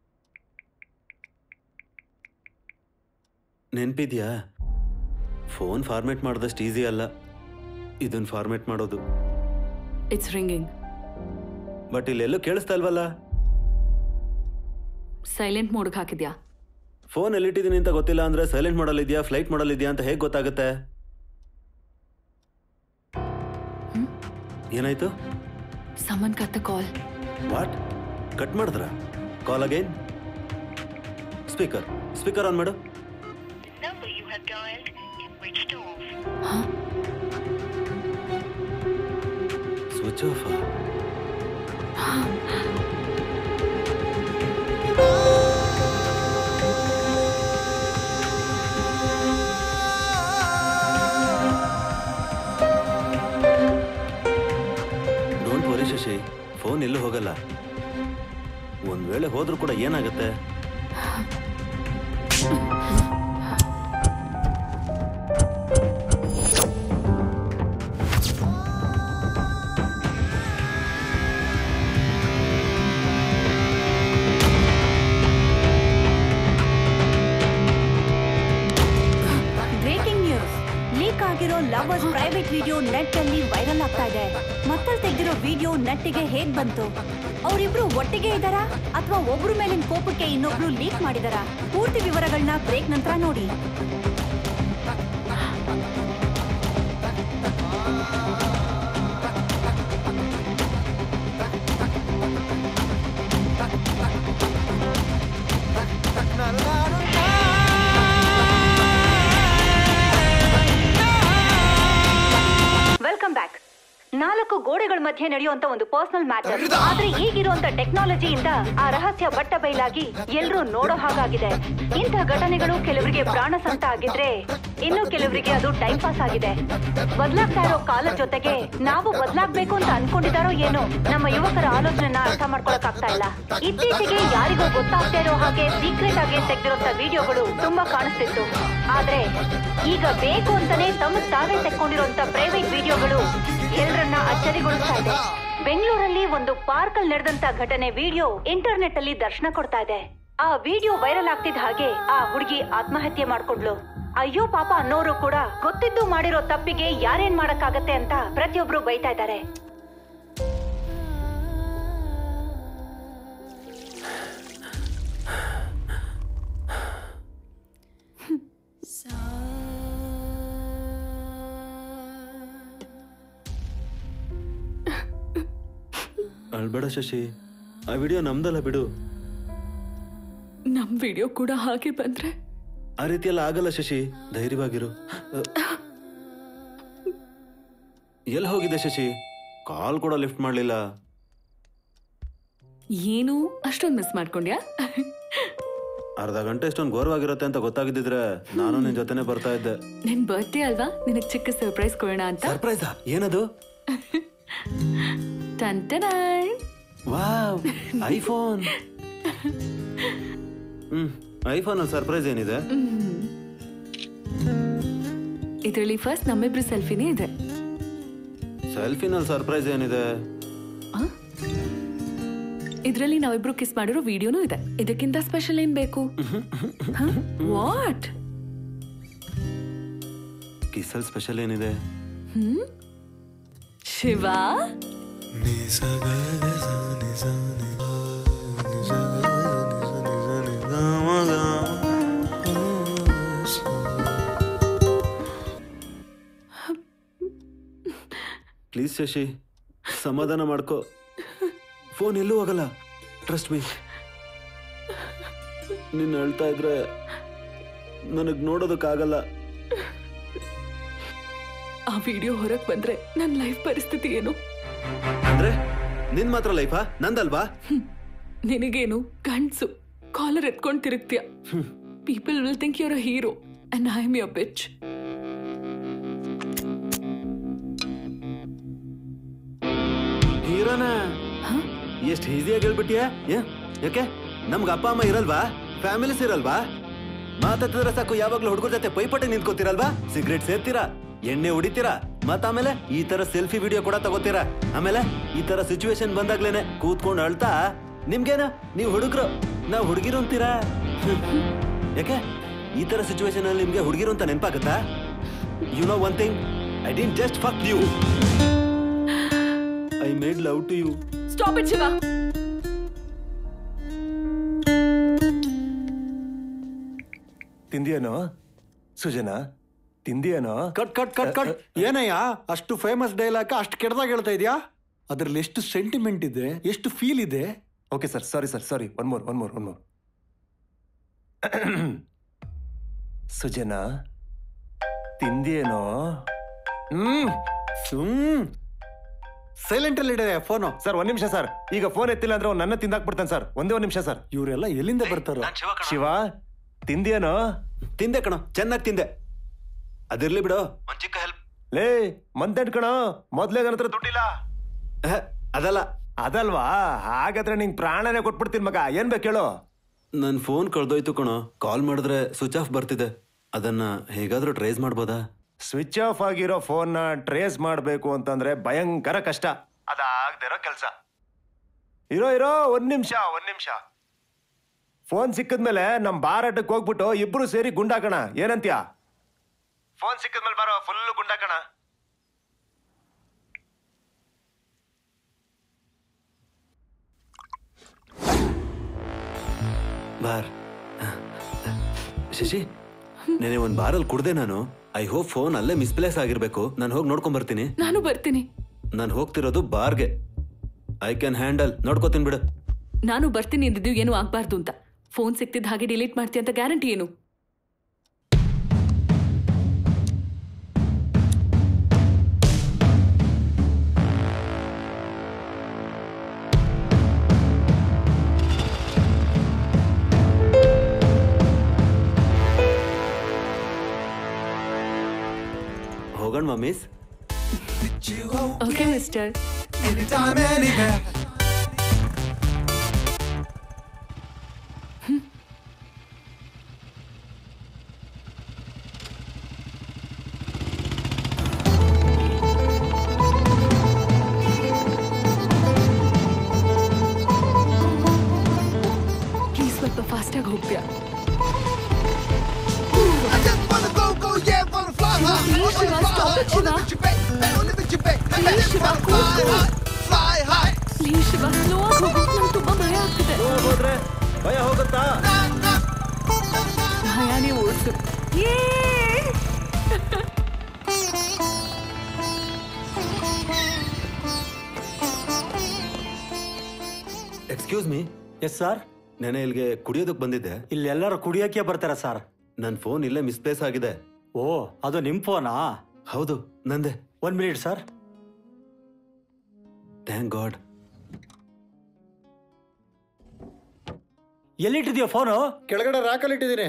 ನೆನ್ಪಿದ್ಯಾ ಫೋನ್ ಫಾರ್ಮೇಟ್ ಮಾಡಿದಷ್ಟು ಈಸಿ ಅಲ್ಲ ಇದನ್ನ ಫಾರ್ಮೇಟ್ ಮಾಡೋದು ಇಟ್ಸ್ ರಿಂಗಿಂಗ್ ಬಟ್ ಇಲ್ಲೆಲ್ಲೂ ಕೇಳಿಸ್ತಾ ಇಲ್ವಲ್ಲ ಸೈಲೆಂಟ್ ಮೋಡ್ಗೆ ಹಾಕಿದ್ಯಾ ಫೋನ್ ಎಲ್ಲಿಟ್ಟಿದ್ದೀನಿ ಅಂತ ಗೊತ್ತಿಲ್ಲ ಅಂದ್ರೆ ಸೈಲೆಂಟ್ ಮಾಡಲ್ ಇದೆಯಾ ಫ್ಲೈಟ್ ಮಾಡಲ್ ಇದೆಯಾ ಅಂತ ಹೇಗೆ ಗೊತ್ತಾಗುತ್ತೆ ಏನಾಯ್ತು ಸಮನ್ ಕತ್ತ ಕಾಲ್ ವಾಟ್ ಕಟ್ ಮಾಡಿದ್ರ call again speaker speaker on ಮಾಡು switch off don't worry Shashi phone ಎಲ್ಲೂ ಹೋಗಲ್ಲ ಒಂದ್ ವೇಳೆ ಹೋದ್ರೂ ಕೂಡ ಏನಾಗುತ್ತೆ ಬ್ರೇಕಿಂಗ್ ನ್ಯೂಸ್ ಲೀಕ್ ಆಗಿರೋ ಲವರ್ಸ್ ಪ್ರೈವೇಟ್ ವಿಡಿಯೋ ನೆಟ್ ಅಲ್ಲಿ ವೈರಲ್ ಆಗ್ತಾ ಇದೆ ಮಕ್ಕಳು ತೆಗೆದಿರೋ ವಿಡಿಯೋ ನೆಟ್ಟಿಗೆ ಹೇಗ್ ಬಂತು ಅವರಿಬ್ರು ಒಟ್ಟಿಗೆ ಇದ್ದಾರಾ ಅಥವಾ ಒಬ್ರು ಮೇಲಿನ ಕೋಪಕ್ಕೆ ಇನ್ನೊಬ್ರು ಲೀಕ್ ಮಾಡಿದಾರಾ ಪೂರ್ತಿ ವಿವರಗಳನ್ನ ಬ್ರೇಕ್ ನಂತರ ನೋಡಿ ವೆಲ್ಕಮ್ ಬ್ಯಾಕ್ ನಾಲ್ಕು ಗೋಡೆಗಳ ಮಧ್ಯೆ ನಡೆಯುವಂತ ಒಂದು ಪರ್ಸನಲ್ ಮ್ಯಾಟರ್ ಆದ್ರೆ ಈಗಿರುವಂತ ಟೆಕ್ನಾಲಜಿಯಿಂದ ಆ ರಹಸ್ಯ ಬಟ್ಟ ಬಯಲಾಗಿ ಎಲ್ರೂ ನೋಡೋ ಹಾಗಾಗಿದೆ ಇಂಥ ಘಟನೆಗಳು ಕೆಲವರಿಗೆ ಪ್ರಾಣ ಸಂತ ಆಗಿದ್ರೆ ಇನ್ನು ಕೆಲವರಿಗೆ ಅದು ಟೈಮ್ ಪಾಸ್ ಆಗಿದೆ ಬದಲಾಗ್ತಾ ಇರೋ ಕಾಲದ ಜೊತೆಗೆ ನಾವು ಬದಲಾಗ್ಬೇಕು ಅಂತ ಅನ್ಕೊಂಡಿದಾರೋ ಏನೋ ನಮ್ಮ ಯುವಕರ ಆಲೋಚನೆನ ಅರ್ಥ ಮಾಡ್ಕೊಳಕ್ ಆಗ್ತಾ ಇಲ್ಲ ಇತ್ತೀಚೆಗೆ ಯಾರಿಗೂ ಗೊತ್ತಾಗ್ತಾ ಇರೋ ಹಾಗೆ ಸೀಕ್ರೆಟ್ ಆಗಿ ತೆಗೆದಿರುವಂತ ವಿಡಿಯೋಗಳು ತುಂಬಾ ಕಾಣಿಸ್ತಿತ್ತು ಆದ್ರೆ ಈಗ ಬೇಕು ಅಂತಾನೆ ತಮ್ಮ ತಾವೇ ತೆಕ್ಕೊಂಡಿರುವಂತ ಪ್ರೈವೇಟ್ ವಿಡಿಯೋಗಳು ಎಲ್ಲರನ್ನ ಅಚ್ಚರಿಗೊಳಿಸ್ತಾ ಇದೆ ಬೆಂಗಳೂರಲ್ಲಿ ಒಂದು ಪಾರ್ಕ್ ಅಲ್ಲಿ ನಡೆದಂತ ಘಟನೆ ವಿಡಿಯೋ ಇಂಟರ್ನೆಟ್ ಅಲ್ಲಿ ದರ್ಶನ ಕೊಡ್ತಾ ಇದೆ ಆ ವಿಡಿಯೋ ವೈರಲ್ ಆಗ್ತಿದ್ದ ಹಾಗೆ ಆ ಹುಡುಗಿ ಆತ್ಮಹತ್ಯೆ ಮಾಡ್ಕೊಂಡ್ಲು ಅಯ್ಯೋ ಪಾಪ ಅನ್ನೋರು ಕೂಡ ಗೊತ್ತಿದ್ದು ಮಾಡಿರೋ ತಪ್ಪಿಗೆ ಯಾರೇನ್ ಮಾಡಕ್ಕಾಗತ್ತೆ ಅಂತ ಪ್ರತಿಯೊಬ್ರು ಬೈತಾ ಇದ್ದಾರೆ ಅಳ್ಬೇಡ ಶಶಿ ಆ ವಿಡಿಯೋ ನಮ್ದಲ್ಲ ಬಿಡು ನಮ್ ವಿಡಿಯೋ ಕೂಡ ಹಾಗೆ ಬಂದ್ರೆ ಆ ರೀತಿ ಎಲ್ಲ ಆಗಲ್ಲ ಶಶಿ ಧೈರ್ಯವಾಗಿರು ಎಲ್ಲಿ ಹೋಗಿದೆ ಶಶಿ ಕಾಲ್ ಕೂಡ ಲಿಫ್ಟ್ ಮಾಡ್ಲಿಲ್ಲ ಏನು ಅಷ್ಟೊಂದು ಮಿಸ್ ಮಾಡ್ಕೊಂಡ್ಯಾ ಅರ್ಧ ಗಂಟೆ ಇಷ್ಟೊಂದು ಘೋರವಾಗಿರುತ್ತೆ ಅಂತ ಗೊತ್ತಾಗಿದ್ದಿದ್ರೆ ನಾನು ನಿನ್ ಜೊತೆನೆ ಬರ್ತಾ ಇದ್ದೆ ನಿನ್ ಬರ್ತ್ಡೇ ಅಲ್ವಾ ನಿನಗ್ ಚಿಕ್ಕ ಸರ್ಪ್ರೈಸ್ ಕೊಡೋಣ ಅಂತ ಸರ್ಪ್ರೈಸಾ ಏನದು ಟಂಟನಾಯ್ ವಾವ್ ಐಫೋನ್ ಹ್ಮ್ ಐಫೋನ್ ಅಲ್ಲಿ ಸರ್ಪ್ರೈಸ್ ಏನಿದೆ ಇದರಲ್ಲಿ ಫಸ್ಟ್ ನಮ್ಮಿಬ್ರು ಸೆಲ್ಫಿನೇ ಇದೆ ಸೆಲ್ಫಿನಲ್ಲಿ ಸರ್ಪ್ರೈಸ್ ಏನಿದೆ ಇದರಲ್ಲಿ ನಾವಿಬ್ರು ಕಿಸ್ ಮಾಡಿರೋ ವಿಡಿಯೋನೂ ಇದೆ ಇದಕ್ಕಿಂತ ಸ್ಪೆಷಲ್ ಏನ್ ಬೇಕು ವಾಟ್ ಕಿಸಲ್ ಸ್ಪೆಷಲ್ ಏನಿದೆ ಹ್ಮ್ ಶಿವ ಪ್ಲೀಸ್ ಶಶಿ ಸಮಾಧಾನ ಮಾಡ್ಕೋ ಫೋನ್ ಎಲ್ಲೂ ಹೋಗಲ್ಲ ಟ್ರಸ್ಟ್ ಮೀ ನಿನ್ನ ಹೇಳ್ತಾ ಇದ್ರೆ ನನಗ್ ನೋಡೋದಕ್ಕಾಗಲ್ಲ ಆ ವಿಡಿಯೋ ಹೊರಗ್ ಬಂದ್ರೆ ನನ್ ಲೈಫ್ ಪರಿಸ್ಥಿತಿ ಏನು ಅಂದ್ರೆ ನಿನ್ ಮಾತ್ರ ಲೈಫಾ ನಂದಲ್ವಾ ನಿನಗೇನು ಗಂಡ್ಸು ಕಾಲರ್ ಎತ್ಕೊಂಡ್ ತಿರುಗ್ತೀಯ people will think your a hero and I am your bitch ಹೀರೋನ ಎಷ್ಟು ಈಸಿಯಾಗಿ ಹೇಳ್ಬಿಟ್ಟಿಯಾ ಏ ಯಾಕೆ ನಮ್ಗೆ ಅಪ್ಪ ಅಮ್ಮ ಇರಲ್ವಾ ಫ್ಯಾಮಿಲೀಸ್ ಇರಲ್ವಾ ಮಾತಾಡಿದ್ರೆ ಸಾಕು ಯಾವಾಗ್ಲೂ ಹುಡುಗರ ಜೊತೆ ಪೈಪೋಟಿ ನಿಂತ್ಕೋತಿರಲ್ವಾ ಸಿಗರೇಟ್ ಸೇರ್ತೀರಾ ಎಣ್ಣೆ ಹೊಡಿತೀರಾ ಮತ್ತ ಆಮೇಲೆ ಈ ತರ ಸೆಲ್ಫಿ ವಿಡಿಯೋ ಕೂಡ ತಗೋತೀರಾ ಆಮೇಲೆ ಈ ತರ ಸಿಚುವೇಶನ್ ಬಂದಾಗ್ಲೇನೆ ಕೂತ್ಕೊಂಡು ಅಳ್ತಾ ನಿಮ್ಗೇನ ನೀವು ಹುಡುಗರು ನಾವ್ ಹುಡುಗಿರು ಅಂತೀರಾ ಯಾಕೆ ಈ ತರ ಸಿಚುವೇಶನ್ ಅಲ್ಲಿ ನಿಮ್ಗೆ ಹುಡುಗಿರು ಅಂತ ನೆನಪಾಗುತ್ತಾ you know one thing I didn't just fuck you I made love to you stop it Shiva ತಿಂದಿಯೇನೋ ಸುಜನಾ ತಿಂದಿಯೇನೋ ಕಟ್ ಕಟ್ ಕಟ್ ಕಟ್ ಏನಯ್ಯ ಅಷ್ಟು ಫೇಮಸ್ ಡೈಲಾಗ್ ಅಷ್ಟು ಕೆಟ್ಟದಾಗ ಹೇಳ್ತಾ ಇದೆಯಾ ಅದ್ರಲ್ಲಿ ಎಷ್ಟು ಸೆಂಟಿಮೆಂಟ್ ಇದೆ ಎಷ್ಟು ಫೀಲ್ ಇದೆ okay sir sorry sir sorry one more one more one more Sujana ತಿಂದಿಯೇನೋ ಹ್ಮ್ ಸುಮ್ ಸೈಲೆಂಟ್ ಅಲ್ಲಿ ಇಡೆ ಫೋನು ಸರ್ ಒಂದ್ ನಿಮಿಷ ಸರ್ ಈಗ ಫೋನ್ ಎತ್ತಿಲ್ಲ ಅಂದ್ರೆ ಅವ್ನು ನನ್ನ ತಿಂದಾಕ್ಬಿಡ್ತಾನೆ ಸರ್ ಒಂದೇ ಒಂದ್ ನಿಮಿಷ ಸರ್ ಇವರೆಲ್ಲ ಎಲ್ಲಿಂದ ಬರ್ತಾರೋ ಶಿವ ತಿಂದಿಯೇನೋ ತಿಂದೆ ಕಣ ಚೆನ್ನಾಗಿ ತಿಂದೆ ಅದಿರ್ಲಿ ಬಿಡು ಒಂದ್ ಚಿಕ್ಕ ಹೆಲ್ಪ್ ಲೇ ಮಂತೆಂಟ್ ಕಣ ಮೊದ್ಲೇ ನನ್ನ ಹತ್ರ ದುಡ್ಡಿಲ್ಲ ಅದಲ್ಲ ಅದಲ್ವಾ ಹಾಗಾದ್ರೆ ನಿಂಗ್ ಪ್ರಾಣನೇ ಕೊಟ್ಬಿಡ್ತೀನಿ ಮಗ ಏನ್ ಬೇಕು ಹೇಳು ನನ್ ಫೋನ್ ಕಳ್ದೋಯ್ತು ಕಣೋ ಕಾಲ್ ಮಾಡಿದ್ರೆ ಸ್ವಿಚ್ ಆಫ್ ಬರ್ತಿದೆ ಅದನ್ನ ಹೇಗಾದ್ರೂ ಟ್ರೇಸ್ ಮಾಡ್ಬೋದಾ ಸ್ವಿಚ್ ಆಫ್ ಆಗಿರೋ ಫೋನ್ನ ಟ್ರೇಸ್ ಮಾಡಬೇಕು ಅಂತಂದ್ರೆ ಭಯಂಕರ ಕಷ್ಟ ಅದಾಗದೇ ಇರೋ ಕೆಲಸ ಇರೋ ಇರೋ ಒಂದ್ ನಿಮಿಷ ಒಂದ್ ನಿಮಿಷ ಫೋನ್ ಸಿಕ್ಕಿದ್ಮೇಲೆ ನಮ್ ಬಾರಾಟಕ್ಕೆ ಹೋಗ್ಬಿಟ್ಟು ಇಬ್ರು ಸೇರಿ ಗುಂಡಾಕಣ ಏನಂತ್ಯ ಫೋನ್ ಸಿಕ್ಕಿದ್ಮೇಲೆ ಬಾರೋ ಫುಲ್ ಗುಂಡಾಕಣ ಬಾರ್ ಶಶಿ ನೆನೆ ಒಂದ್ ಬಾರಲ್ಲಿ ಕುಡ್ದೆ ನಾನು ಐ ಹೋಪ್ ಫೋನ್ ಅಲ್ಲೇ ಮಿಸ್ಪ್ಲೇಸ್ ಆಗಿರ್ಬೇಕು ನಾನು ಹೋಗಿ ನೋಡ್ಕೊಂಡ್ ಬರ್ತೀನಿ ನಾನು ಬರ್ತೀನಿ ನಾನು ಹೋಗ್ತಿರೋದು ಬಾರ್ಗೆ ಐ ಕ್ಯಾನ್ ಹ್ಯಾಂಡಲ್ ನೋಡ್ಕೋತೀನಿ ಬಿಡು ನಾನು ಬರ್ತೀನಿ ಅಂದಿದ್ದು ಏನು ಆಗ್ಬಾರ್ದು ಅಂತ ಫೋನ್ ಸಿಕ್ತಿದ್ದ ಹಾಗೆ ಡಿಲೀಟ್ ಮಾಡ್ತೀಯ ಅಂತ ಗ್ಯಾರಂಟಿ ಏನು ಹೋಗೋಣ mummies okay mister Anytime, anywhere. Please ಸ್ವಲ್ಪ ಫಾಸ್ಟಾಗಿ ಹೋಗ್ತೀಯಾ I just wanna go, go, yeah, wanna fly high. Please, I wanna Shiva, fly stop it, high. Shiva. Wanna lift your back, I wanna lift your back. I Please, just Shiva, wanna cool, fly cool. high, fly high. Please Shiva slow ಆಗಿ ಹೋಗು ನಂಗೆ ತುಂಬಾ ಭಯ ಆಗ್ತಿದೆ ಹೋದ್ರೆ ಭಯ ಹೋಗುತ್ತಾ ಭಯನೇ ಓಡಿಸು ಎಕ್ಸ್ಕ್ಯೂಸ್ ಮೀ ಎಸ್ ಸರ್ ನೆನೆ ಇಲ್ಲಿಗೆ ಕುಡಿಯೋದಕ್ಕೆ ಬಂದಿದ್ದೆ ಇಲ್ಲಿ ಎಲ್ಲರೂ ಕುಡಿಯೋಕೆ ಬರ್ತಾರ ಸರ್ ನನ್ನ ಫೋನ್ ಇಲ್ಲೇ ಮಿಸ್ಪ್ಲೇಸ್ ಆಗಿದೆ ಓ ಅದು ನಿಮ್ ಫೋನಾ ಹೌದು ನಂದೆ one minute sir thank God ಎಲ್ಲಿಟ್ಟಿದ್ಯೋ ಫೋನು ಕೆಳಗಡೆ ರಾಕಲ್ಲಿ ಇಟ್ಟಿದ್ದೀನಿ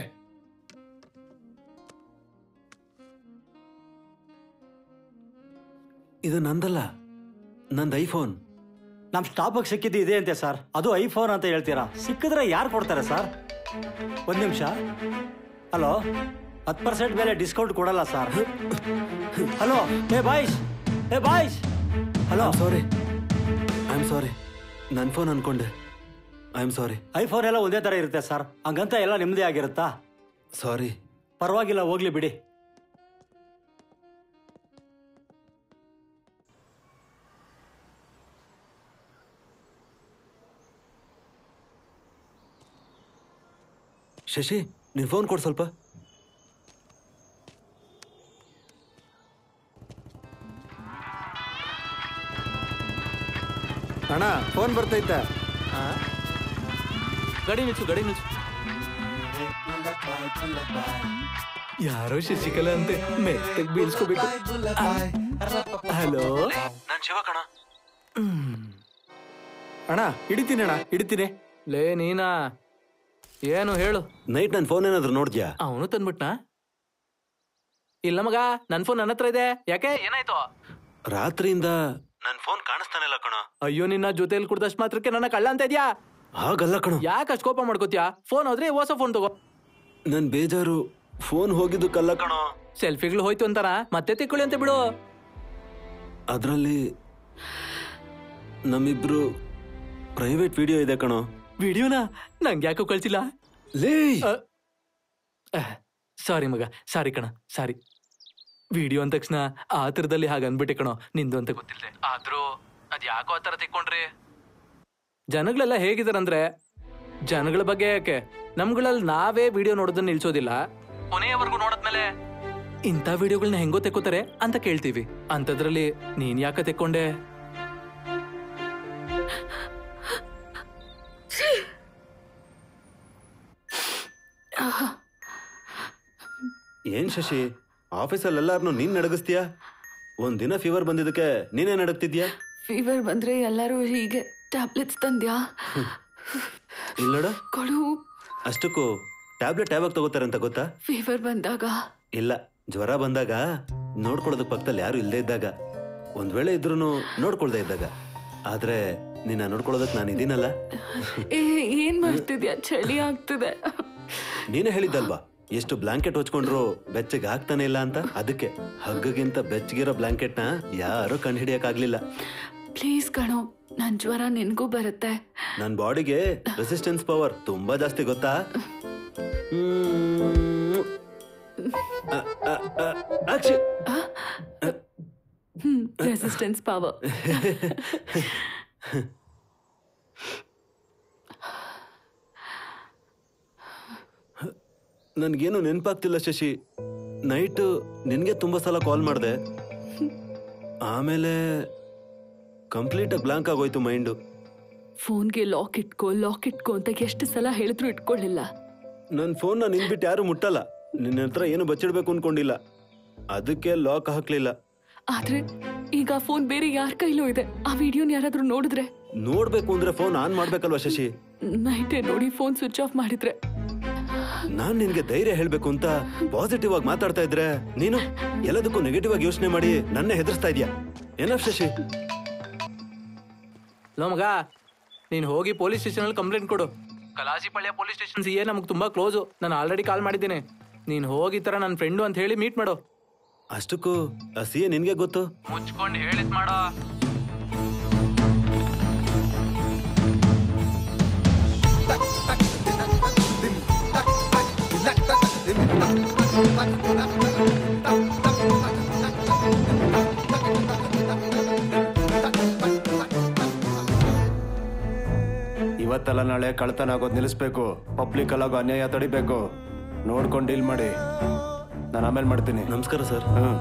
ಇದು ನಂದಲ್ಲ ನಂದು ಐಫೋನ್ ನಮ್ ಸ್ಟಾಫಿಗೆ ಸಿಕ್ಕಿದ್ದು ಇದೆ ಅಂತೆ ಸರ್ ಅದು ಐಫೋನ್ ಅಂತ ಹೇಳ್ತೀರಾ ಸಿಕ್ಕಿದ್ರೆ ಯಾರು ಕೊಡ್ತಾರೆ ಸರ್ ಒಂದ್ ನಿಮಿಷ ಹಲೋ ಹತ್ತು ಪರ್ಸೆಂಟ್ ಮೇಲೆ ಡಿಸ್ಕೌಂಟ್ ಕೊಡಲ್ಲ ಸರ್ ಹಲೋ ಏ ಬಾಯ್ಸ್ ಏ boys hello sorry I am sorry ನನ್ನ ಫೋನ್ ಅನ್ಕೊಂಡೆ ಐ ಆಮ್ ಸಾರಿ ಐಫೋನ್ ಎಲ್ಲ ಒಂದೇ ತರ ಇರುತ್ತೆ ಸರ್ ಹಂಗಂತ ಎಲ್ಲ ನಿಮ್ಮದೇ ಆಗಿರುತ್ತಾ ಸಾರಿ ಪರವಾಗಿಲ್ಲ ಹೋಗ್ಲಿ ಬಿಡಿ ಶಶಿ ನಿನ್ ಫೋನ್ ಕೊಡು ಸ್ವಲ್ಪ ಅಣ್ಣ ಫೋನ್ ಬರ್ತೈತೆ ಗಾಡಿ ನಿಲ್ಸು ಗಾಡಿ ನಿಲ್ಸು ಯಾರೋ ಶಶಿಕಲಾ ಅಂತೆ ಮೆತ್ತಗ್ ಬೀಳ್ಸ್ಕೋಬೇಕು ಹಲೋ ನಾನ್ ಶಿವ ಕಣ ಅಣ್ಣ ಹಿಡಿತೀನಿ ಅಣ್ಣ ಹಿಡಿತೀನಿ ಲೇ ನೀನಾ ಏನು ಹೇಳು ನೈಟ್ ನನ್ನ ಫೋನ್ ಏನಾದ್ರು ನೋಡ್ದ್ಯಾ ಅವನು ತಂದ್ಬಿಟ್ನಾ ಇಲ್ಲ ಮಗ ನನ್ ಫೋನ್ ನನ್ನ ಹತ್ರ ಇದೆ ಯಾಕೆ ಏನಾಯ್ತು ರಾತ್ರಿಯಿಂದ ನನ್ನ ಫೋನ್ ಕಾಣಿಸ್ತಾನೆ ಇಲ್ಲ ಕಣ ಅಯ್ಯೋ ನಿನ್ನ ಜೊತೆಲಿ ಕುಡ್ದಷ್ಟು ಮಾತ್ರಕ್ಕೆ ನನ್ನ ಕಳ್ಳ ಅಂತ ಇದ್ಯಾ ಹಾಗಲ್ಲ ಕಣ ಯಾಕೆ ಅಷ್ಟು ಕೋಪ ಮಾಡ್ಕೋತ್ಯಾ ಫೋನ್ ಹೋದ್ರೆ ಹೊಸ ಫೋನ್ ತಗೋ ನನ್ ಬೇಜಾರು ಫೋನ್ ಹೋಗಿದ್ದು ಕಲ್ಲ ಕಣ ಸೆಲ್ಫಿಗಳು ಹೋಯ್ತು ಅಂತಾರ ಮತ್ತೆ ತಿಕ್ಕೊಳ್ಳಿ ಅಂತ ಬಿಡು ಅದ್ರಲ್ಲಿ ನಮ್ಮಿಬ್ರು ಪ್ರೈವೇಟ್ ವಿಡಿಯೋ ಇದೆ ಕಣೋ ವಿಡಿಯೋನಾ ನಂಗೆ ಯಾಕೋ ಕಳ್ಸಿಲ್ಲ ಲೇ ಸಾರಿ ಮಗ ಸಾರಿ ಕಣ ಸಾರಿ ವಿಡಿಯೋ ಅಂದ ತಕ್ಷಣ ಆ ಥರದಲ್ಲಿ ಹಾಗೆ ಅನ್ಬಿಟ್ಟೆ ಕಣೋ ನಿಂದು ಅಂತ ಗೊತ್ತಿಲ್ಲದೆ ಆದ್ರೂ ಅದ್ ಯಾಕೋ ಆ ಥರ ತಿಕ್ಕೊಂಡ್ರಿ ಜನಗಳೆಲ್ಲ ಹೇಗಿದಾರಂದ್ರೆ ಜನಗಳ ಬಗ್ಗೆ ಯಾಕೆ ನಮ್ಗಳಲ್ಲಿ ನಾವೇ ವಿಡಿಯೋ ನೋಡೋದನ್ನ ನಿಲ್ಸೋದಿಲ್ಲ ಕೊನೆಯವರೆಗೂ ನೋಡಿದ್ಮೇಲೆ ಇಂಥ ವಿಡಿಯೋಗಳನ್ನ ಹೆಂಗೋ ತೆಕ್ಕೋತಾರೆ ಅಂತ ಕೇಳ್ತೀವಿ ಅಂಥದ್ರಲ್ಲಿ ನೀನ್ ಯಾಕೆ ತೆಕ್ಕೊಂಡೆ ಏನ್ ಶಶಿ ಆಫೀಸಲ್ಲಿ ಎಲ್ಲಾರನು ನೀನ್ ನಡಗಿಸ್ತೀಯಾ ಒಂದ್ ದಿನ ಫೀವರ್ ಬಂದಿದ್ದಕ್ಕೆ ನೀನೇ ನಡಗ್ತಿದ್ಯಾ ಫೀವರ್ ಬಂದ್ರೆ ಎಲ್ಲರೂ ಹೀಗೆ ಟ್ಯಾಬ್ಲೆಟ್ಸ್ ತಂದ್ಯಾ ಇಲ್ಲಡ ಕೊಡು ಅಷ್ಟಕ್ಕೂ ಟ್ಯಾಬ್ಲೆಟ್ ಯಾವಾಗ ತಗೋತಾರೆ ಅಂತ ಗೊತ್ತಾ ಫೀವರ್ ಬಂದಾಗ ಇಲ್ಲ ಜ್ವರ ಬಂದಾಗ ನೋಡ್ಕೊಳ್ಳೋದಕ್ ಪಕ್ಕದಲ್ಲಿ ಯಾರು ಇಲ್ಲದೆ ಇದ್ದಾಗ ಒಂದ್ ವೇಳೆ ಇದ್ರೂ ನೋಡ್ಕೊಳ್ದೆ ಇದ್ದಾಗ ಆದ್ರೆ ನಿನ್ನ ನೋಡ್ಕೊಳ್ಳೋದಕ್ ನಾನು ಇದೀನಲ್ಲ ಏ ಏನ್ ಮಾಡ್ತಿದ್ಯಾ ಚಳಿ ಆಗ್ತಿದೆ ನೀನೇ ಹೇಳಿದ್ದಲ್ವಾ ಎಷ್ಟು ಬ್ಲಾಂಕೆಟ್ ಹೊಚ್ಕೊಂಡ್ರು ಬೆಚ್ಚಗೆ ಆಗ್ತಾನೆ ಇಲ್ಲ ಅಂತ ಅದಕ್ಕೆ ಹಗ್ಗಗಿಂತ ಬೆಚ್ಚಗಿರೋ ಬ್ಲಾಂಕೆಟ್ ನ ಯಾರು ಕಂಡು ಹಿಡಿಯಕ್ಕಾಗ್ಲಿಲ್ಲ ಪ್ಲೀಸ್ ಕಣೋ ನನ್ ಜ್ವರ ನಿನ್ಗೂ ಬರುತ್ತೆ ನನ್ ಬಾಡಿಗೆ ರೆಸಿಸ್ಟೆನ್ಸ್ ಪವರ್ ತುಂಬಾ ಜಾಸ್ತಿ ಗೊತ್ತಾ ಹ್ಮ್. ಅ, ಅ, ಅ, ಅಕ್ಷಿ. ಹ್ಮ್ ರೆಸಿಸ್ಟೆನ್ಸ್ ಪವರ್ ನನ್ಗೇನು ನೆನಪಾಗ್ತಿಲ್ಲ ಶಶಿ ನೈಟ್ ನಿನ್ಗೆ ತುಂಬಾ ಸಲ ಕಾಲ್ ಮಾಡಿದೆ ಆಮೇಲೆ ಕಂಪ್ಲೀಟ್ ಬ್ಲಾಂಕ್ ಆಗೋಯ್ತು ಮೈಂಡು ಫೋನ್ಗೆ ಲಾಕ್ ಇಟ್ಕೋ ಲಾಕ್ ಇಟ್ಕೋ ಅಂತ ಎಷ್ಟು ಸಲ ಹೇಳಿದ್ರು ಇಟ್ಕೊಳ್ಳಿಲ್ಲ ನನ್ನ ಫೋನ್ನ ನಿನ್ಬಿಟ್ಟು ಯಾರು ಮುಟ್ಟಲ್ಲ ನಿನ್ನ ಹತ್ರ ಏನು ಬಚ್ಚಿಡ್ಬೇಕು ಅನ್ಕೊಂಡಿಲ್ಲ ಅದಕ್ಕೆ ಲಾಕ್ ಹಾಕ್ಲಿಲ್ಲ ಆದ್ರೆ ಈಗ ಫೋನ್ ಬೇರೆ ಯಾರ ಕೈಲೂ ಇದೆ ಆ ವಿಡಿಯೋನ ಯಾರಾದ್ರೂ ನೋಡಿದ್ರೆ ನೋಡ್ಬೇಕು ಅಂದ್ರೆ ಫೋನ್ ಆನ್ ಮಾಡ್ಬೇಕಲ್ವಾ ಶಶಿ ನೈಟೇ ನೋಡಿ ಫೋನ್ ಸ್ವಿಚ್ ಆಫ್ ಮಾಡಿದ್ರೆ ನಾನ್ ನಿನ್ಗೆ ಧೈರ್ಯ ಹೇಳ್ಬೇಕು ಅಂತ ಪಾಸಿಟಿವ್ ಆಗಿ ಮಾತಾಡ್ತಾ ಇದ್ರೆ ನೀನು ಎಲ್ಲದಕ್ಕೂ ನೆಗೆಟಿವ್ ಆಗಿ ಯೋಚನೆ ಮಾಡಿ ನನ್ನೇ ಹೆದರ್ಸ್ತಾ ಇದೀಯ ಏನಫ್ ಶಶಿ ಲೋ ಮಗ ನೀನ್ ಹೋಗಿ ಪೊಲೀಸ್ ಸ್ಟೇಷನ್ ಅಲ್ಲಿ ಕಂಪ್ಲೇಂಟ್ ಕೊಡು Kalasipalya police station C A ನಮ್ಗೆ ತುಂಬಾ ಕ್ಲೋಸು ನಾನು ಆಲ್ರೆಡಿ ಕಾಲ್ ಮಾಡಿದ್ದೀನಿ ನೀನ್ ಹೋಗಿ ಈ ತರ ನನ್ನ ಫ್ರೆಂಡು ಅಂತ ಹೇಳಿ ಮೀಟ್ ಮಾಡು ಅಷ್ಟಕ್ಕೂ ಆ ಸಿ ನಿನ್ಗೆ ಗೊತ್ತು ಮುಚ್ಕೊಂಡು ಹೇಳಿದ್ ಮಾಡೋ ಇವತ್ತೆಲ್ಲ ನಾಳೆ ಕಳ್ತನ ಆಗೋದು ನಿಲ್ಲಿಸ್ಬೇಕು ಪಬ್ಲಿಕ್ ಅಲ್ಲಾಗೋ ಅನ್ಯಾಯ ತಡಿಬೇಕು ನೋಡ್ಕೊಂಡು ಡೀಲ್ ಮಾಡಿ ನಾನು ಆಮೇಲೆ ಮಾಡ್ತೀನಿ ನಮಸ್ಕಾರ ಸರ್ ಹ್ಮ್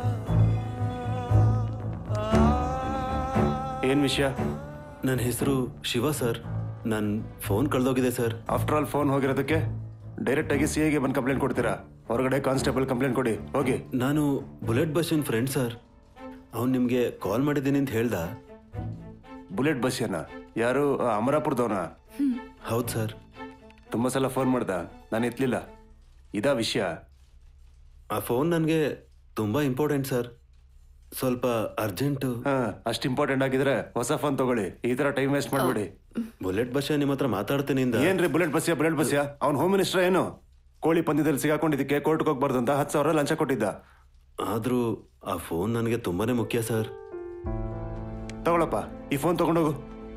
ಏನ್ ವಿಷಯ ನನ್ನ ಹೆಸರು ಶಿವ ಸರ್ ನನ್ನ ಫೋನ್ ಕಳ್ದೋಗಿದೆ ಸರ್ ಆಫ್ಟರ್ ಆಲ್ ಫೋನ್ ಹೋಗಿರೋದಕ್ಕೆ ಡೈರೆಕ್ಟ್ ಆಗಿ ಸಿ ಐಗೆ ಬಂದು ಕಂಪ್ಲೇಂಟ್ ಕೊಡ್ತೀರಾ ಹೊರಗಡೆ ಕಾನ್ಸ್ಟೇಬಲ್ ಕಂಪ್ಲೇಂಟ್ ಕೊಡಿ ಹೋಗಿ ನಾನು ಬುಲೆಟ್ ಬಸ್ಸಿನ ಫ್ರೆಂಡ್ ಸರ್ ಅವ್ನು ನಿಮಗೆ ಕಾಲ್ ಮಾಡಿದ್ದೀನಿ ಅಂತ ಹೇಳ್ದ ಬುಲೆಟ್ ಬಸ್ ಏನ ಯಾರು ಆ, ಅಮರಾಪುರದವನ ಹೌದು ಸರ್ ತುಂಬಾ ಸಲ ಫೋನ್ ಮಾಡ್ದ ನಾನು ಎತ್ತಲಿಲ್ಲ ಇದಾ ವಿಷಯ ಆ ಫೋನ್ ನನಗೆ ತುಂಬ ಇಂಪಾರ್ಟೆಂಟ್ ಸರ್ ಸ್ವಲ್ಪ ಅರ್ಜೆಂಟು ಹಾ ಅಷ್ಟು ಇಂಪಾರ್ಟೆಂಟ್ ಆಗಿದ್ರೆ ಹೊಸ ಫೋನ್ ತಗೊಳ್ಳಿ ಈ ತರ ಟೈಮ್ ವೇಸ್ಟ್ ಮಾಡಬೇಡಿ ಬುಲೆಟ್ ಬಸ್ ನಿಮ್ಮ ಹತ್ರ ಮಾತಾಡ್ತೀನಿ ಇಂದ. ಏನ್ರಿ ಬುಲೆಟ್ ಬಸ್ಸಿಯಾ ಬುಲೆಟ್ ಬಸ್ಸಿಯಾ ಅವ್ನು ಹೋಮ್ ಮಿನಿಸ್ಟರ್ ಏನು ಕೋಳಿ ಪಂದ್ಯದಲ್ಲಿ ಸಿಗಾಕೊಂಡಿದ್ದಕ್ಕೆ ಕೋರ್ಟ್ಗೆ ಹೋಗ್ಬಾರ್ದು ಅಂತ ಹತ್ತು ಸಾವಿರ ಲಂಚ ಕೊಟ್ಟಿದ್ದ ಆದ್ರೂ ಆ ಫೋನ್ ನನಗೆ ತುಂಬಾನೇ ಮುಖ್ಯ ಸರ್ ತಗೊಳಪ್ಪ ಈ ಫೋನ್ ತಗೊಂಡೋಗು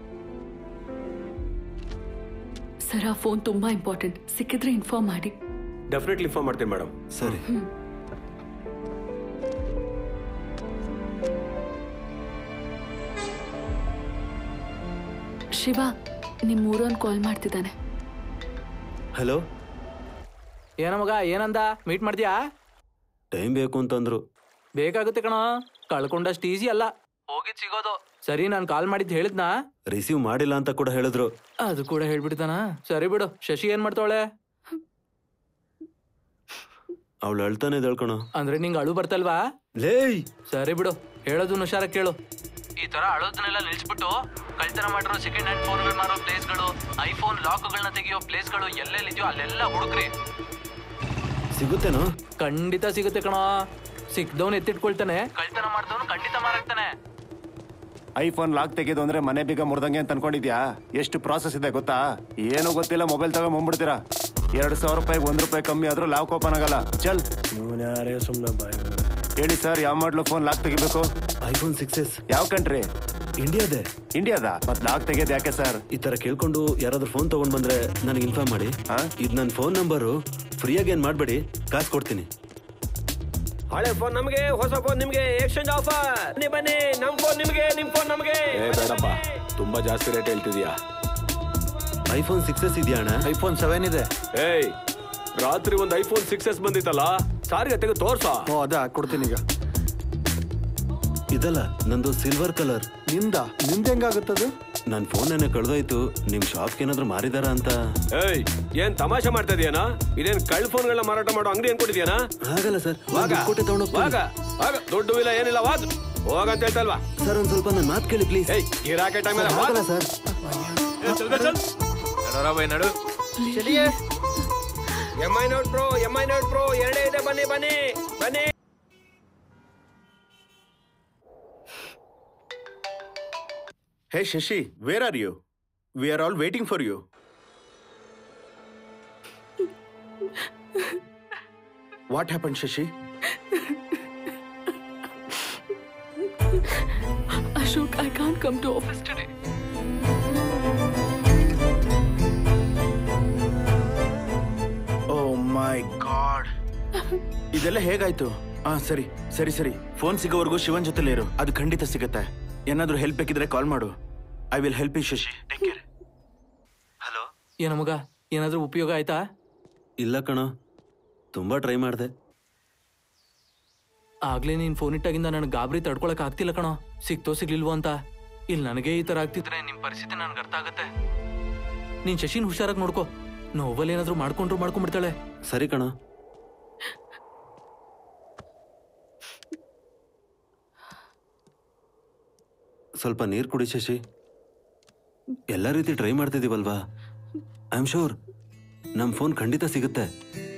ಸರ್ ಆ ಫೋನ್ ತುಂಬಾ ಇಂಪಾರ್ಟೆಂಟ್ ಸಿಕ್ಕಿದ್ರೆ ಇನ್ಫಾರ್ಮ್ ಮಾಡಿ ಡೆಫಿನೆಟ್ಲಿ ಇನ್ಫಾರ್ಮ್ ಮಾಡ್ತೀನಿ ಮೇಡಮ್ ಸರಿ ಶಿವ ನಿಮ್ ಊರವ್ನ್ ಕಾಲ್ ಮಾಡ್ತಿದ್ದಾನೆ ಹಲೋ ಏನ ಮಗ ಏನಂದ ಮೀಟ್ ಮಾಡ್ದ್ಯಾ ಟೈಮ್ ಬೇಕು ಅಂತಂದ್ರು ಬೇಕಾಗುತ್ತೆ ಕಣ ಕಳ್ಕೊಂಡಷ್ಟು ಈಸಿ ಅಲ್ಲ ಹೋಗಿದ್ ಸಿಗೋದು ಸರಿ ನಾನು ಕಾಲ್ ಮಾಡಿದ್ದು ಹೇಳಿದ್ನಾ ರಿಸೀವ್ ಮಾಡಿಲ್ಲ ಅಂತ ಕೂಡ ಹೇಳಿದ್ರು ಅದು ಕೂಡ ಹೇಳ್ಬಿಡ್ತಾನ ಸರಿ ಬಿಡು ಶಶಿ ಏನ್ ಮಾಡ್ತಾವಳೆ ಅವಳು ಅಳ್ತಾನೆ ಹೇಳ್ಕೊಣ ಅಂದ್ರೆ ನಿಂಗೆ ಅಳು ಬರ್ತಲ್ವಾ ಲೇಯ್ ಸರಿ ಬಿಡು ಹೇಳೋದು ಹುಷಾರ ಕೇಳು ಈ ತರ ಅಳೋದನ್ನೆಲ್ಲ ನಿಲ್ಸ್ಬಿಟ್ಟು ಕಳ್ತನ ಮಾಡಿರೋ ಸೆಕೆಂಡ್ ಹ್ಯಾಂಡ್ ಫೋನ್ಗಳು ಮಾರೋ ಪ್ಲೇಸ್ಗಳು ಐಫೋನ್ ಲಾಕ್ಗಳನ್ನ ತೆಗಿಯೋ ಪ್ಲೇಸ್ಗಳು ಎಲ್ಲೆಲ್ಲಿದೆಯೋ ಅಲ್ಲೆಲ್ಲ ಹುಡುಕ್ರಿ ಸಿಗುತ್ತೇನೋ ಖಂಡಿತ ಸಿಗುತ್ತೆ ಕಣೋ ಸಿಕ್ದವನ್ ಎತ್ತಿಟ್ಕೊಳ್ತಾನೆ ಕಳ್ತನ ಮಾಡಿದವನು ಖಂಡಿತ ಮಾರಾಕ್ತಾನೆ ಐಫೋನ್ ಲಾಕ್ ತೆಗೆದು ಅಂದ್ರೆ ಮನೆ ಬೀಗ ಮುರ್ದಂಗೆ ಅಂತ ಅನ್ಕೊಂಡಿದ್ಯಾ ಎಷ್ಟು ಪ್ರಾಸೆಸ್ ಇದೆ ಗೊತ್ತಾ ಏನೂ ಗೊತ್ತಿಲ್ಲ ಮೊಬೈಲ್ ತಗೊಂಡ್ ಬಂದ್ಬಿಡ್ತೀರಾ ಎರಡು ಸಾವಿರ ರೂಪಾಯಿ ಒಂದ್ ರೂಪಾಯಿ ಕಮ್ಮಿ ಆದ್ರೂ ಲಾಕ್ ಓಪನ್ ಆಗಲ್ಲ ಚಲ್ ಯಾರೇ ಸುಮ್ಮನೆ ಬಾಯ್ ಹೇಳಿ ಸರ್ ಯಾವ ಮಾಡ್ಲು ಫೋನ್ ಲಾಕ್ ತೆಗಿಬೇಕು ಐಫೋನ್ ಸಿಕ್ಸ್ ಎಸ್ ಯಾವ ಕಂಟ್ರಿ ಇಂಡಿಯಾದೆ ಇಂಡಿಯಾದ ಮತ್ ಲಾಕ್ ತೆಗೆಯೋದು ಯಾಕೆ ಸರ್ ಈ ತರ ಕೇಳ್ಕೊಂಡು ಯಾರಾದ್ರೂ ಫೋನ್ ತಗೊಂಡ್ ಬಂದ್ರೆ ನನಗೆ ಇನ್ಫಾರ್ಮ್ ಮಾಡಿ ಇದು ನನ್ನ ಫೋನ್ ನಂಬರು ಫ್ರೀಯಾಗಿ ಏನ್ ಮಾಡ್ಬೇಡಿ ಕಾಸು ಕೊಡ್ತೀನಿ ಹಳೆ ಫೋನ್ ನಮಗೆ ಹೊಸ ಫೋನ್ ನಿಮ್ಗೆ ಎಕ್ಸ್ಚೇಂಜ್ ಆಫರ್ ಬನ್ನಿ ಬನ್ನಿ ನಮ್ ಫೋನ್ ನಿಮ್ಗೆ ನಿಮ್ ಫೋನ್ ನಮಗೆ ಏ ಬೇಡಪ್ಪ ತುಂಬಾ ಜಾಸ್ತಿ ರೇಟ್ ಹೇಳ್ತಿದ್ಯಾ ಐಫೋನ್ ಸಿಕ್ಸ್ ಎಸ್ ಇದೆಯಾ ಅಣ್ಣ ಐಫೋನ್ ಸೆವೆನ್ ಇದೆ ಏಯ್ ರಾತ್ರಿ ಒಂದು ಐಫೋನ್ ಸಿಕ್ಸ್ ಎಸ್ ಬಂದಿತ್ತಲ್ಲ ಸಾರಿಗೆ ತೆಗೆದು ತೋರ್ಸ ಓ ಅದ ಕೊಡ್ತೀನಿ ಈಗ ಇದಲ್ಲ ನಂದು ಸಿಲ್ವರ್ ಕಲರ್ ನಿಂದ ನಿಂದ ಹೆಂಗಾಗುತ್ತದು ನನ್ನ ಫೋನ್ ಏನೇ ಕಳ್ದೋಯ್ತು ನಿಮ್ ಶಾಪ್ಗೆ ಏನಾದ್ರು ಮಾರಿದಾರ ಅಂತ ಏಯ್ ಏನ್ ತಮಾಷೆ ಮಾಡ್ತಾ ಇದೀಯನಾ ಇದೇನ್ ಕಳ್ ಫೋನ್ಗಳನ್ನ ಮಾರಾಟ ಮಾಡೋ ಅಂಗಡಿ ಅನ್ಕೊಂಡಿದ್ಯಾನ ಆಗಲ್ಲ ಸರ್ ವಾಗ ಕೊಟ್ಟೆ ತಗೊಂಡೋಗ್ತೀನಿ ವಾಗ ವಾಗ ದುಡ್ಡು ಇಲ್ಲ ಏನಿಲ್ಲ ವಾಗ್ ಹೋಗಂತ ಹೇಳ್ತಲ್ವಾ ಸರ್ ಒಂದ್ ಸ್ವಲ್ಪ ನನ್ನ ಮಾತು ಕೇಳಿ ಪ್ಲೀಸ್ ಏಯ್ ಗಿರಾಕೆ ಟೈಮ್ ಆಗಲ್ಲ ಸರ್ ನಡೋರ ಬೈ ನಡು M I note pro M I note pro ಎರಡೇ ಇದೆ ಬನ್ನಿ ಬನ್ನಿ ಬನ್ನಿ ಹೇ Shashi where are you we are all waiting for you what happen Shashi Ashok I can't come to office today oh my God ಇದೆಲ್ಲ ಹೇಗಾಯ್ತು ಹಾ ಸರಿ ಸರಿ ಸರಿ ಫೋನ್ ಸಿಗೋವರೆಗೂ ಶಿವನ್ ಜೊತೆಲೇ ಇರು ಅದು ಖಂಡಿತ ಸಿಗುತ್ತೆ ಏನಾದ್ರೂ ಹೆಲ್ಪ್ ಬೇಕಿದ್ರೆ ಕಾಲ್ ಮಾಡು I will help you Shashi take care ಏನ ಮಗ ಏನಾದ್ರೂ ಉಪಯೋಗ ಆಯ್ತಾ ಇಲ್ಲ ಕಣ ತುಂಬಾ ಟ್ರೈ ಮಾಡಿದೆ ಆಗ್ಲೇ ನೀನ್ ಫೋನ್ ಇಟ್ಟಾಗಿಂದ ನನಗೆ ಗಾಬರಿ ತಡ್ಕೊಳಕ್ ಆಗ್ತಿಲ್ಲ ಕಣೋ ಸಿಕ್ತೋ ಸಿಗ್ಲಿಲ್ವೋ ಅಂತ ಇಲ್ಲಿ ನನಗೆ ಈ ತರ ಆಗ್ತಿದ್ರೆ ನಿಮ್ ಪರಿಸ್ಥಿತಿ ನನ್ಗೆ ಅರ್ಥ ಆಗತ್ತೆ ನೀನ್ ಶಶಿನ್ ಹುಷಾರಾಗಿ ನೋಡ್ಕೋ ನೋವಲ್ ಏನಾದ್ರೂ ಮಾಡ್ಕೊಂಡ್ರು ಮಾಡ್ಕೊಂಡ್ಬಿಡ್ತಾಳೆ ಸರಿ ಕಣ ಸ್ವಲ್ಪ ನೀರು ಕುಡಿ ಶಶಿ ಎಲ್ಲ ರೀತಿ ಟ್ರೈ ಮಾಡ್ತಿದೀವಲ್ವಾ ಐ ಆಮ್ ಶೋರ್ ನಮ್ಮ ಫೋನ್ ಖಂಡಿತ ಸಿಗುತ್ತೆ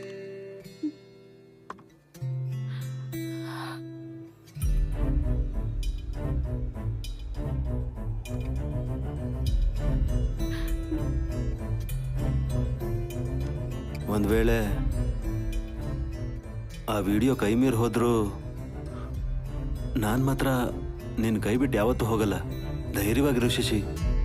ಒಂದ್ ವೇಳೆ ಆ ವಿಡಿಯೋ ಕೈ ಮೀರ್ ಹೋದ್ರು ನಾನ್ ಮಾತ್ರ ನಿನ್ ಕೈ ಬಿಟ್ಟು ಯಾವತ್ತೂ ಹೋಗಲ್ಲ ಧೈರ್ಯವಾಗಿರು ಶಶಿ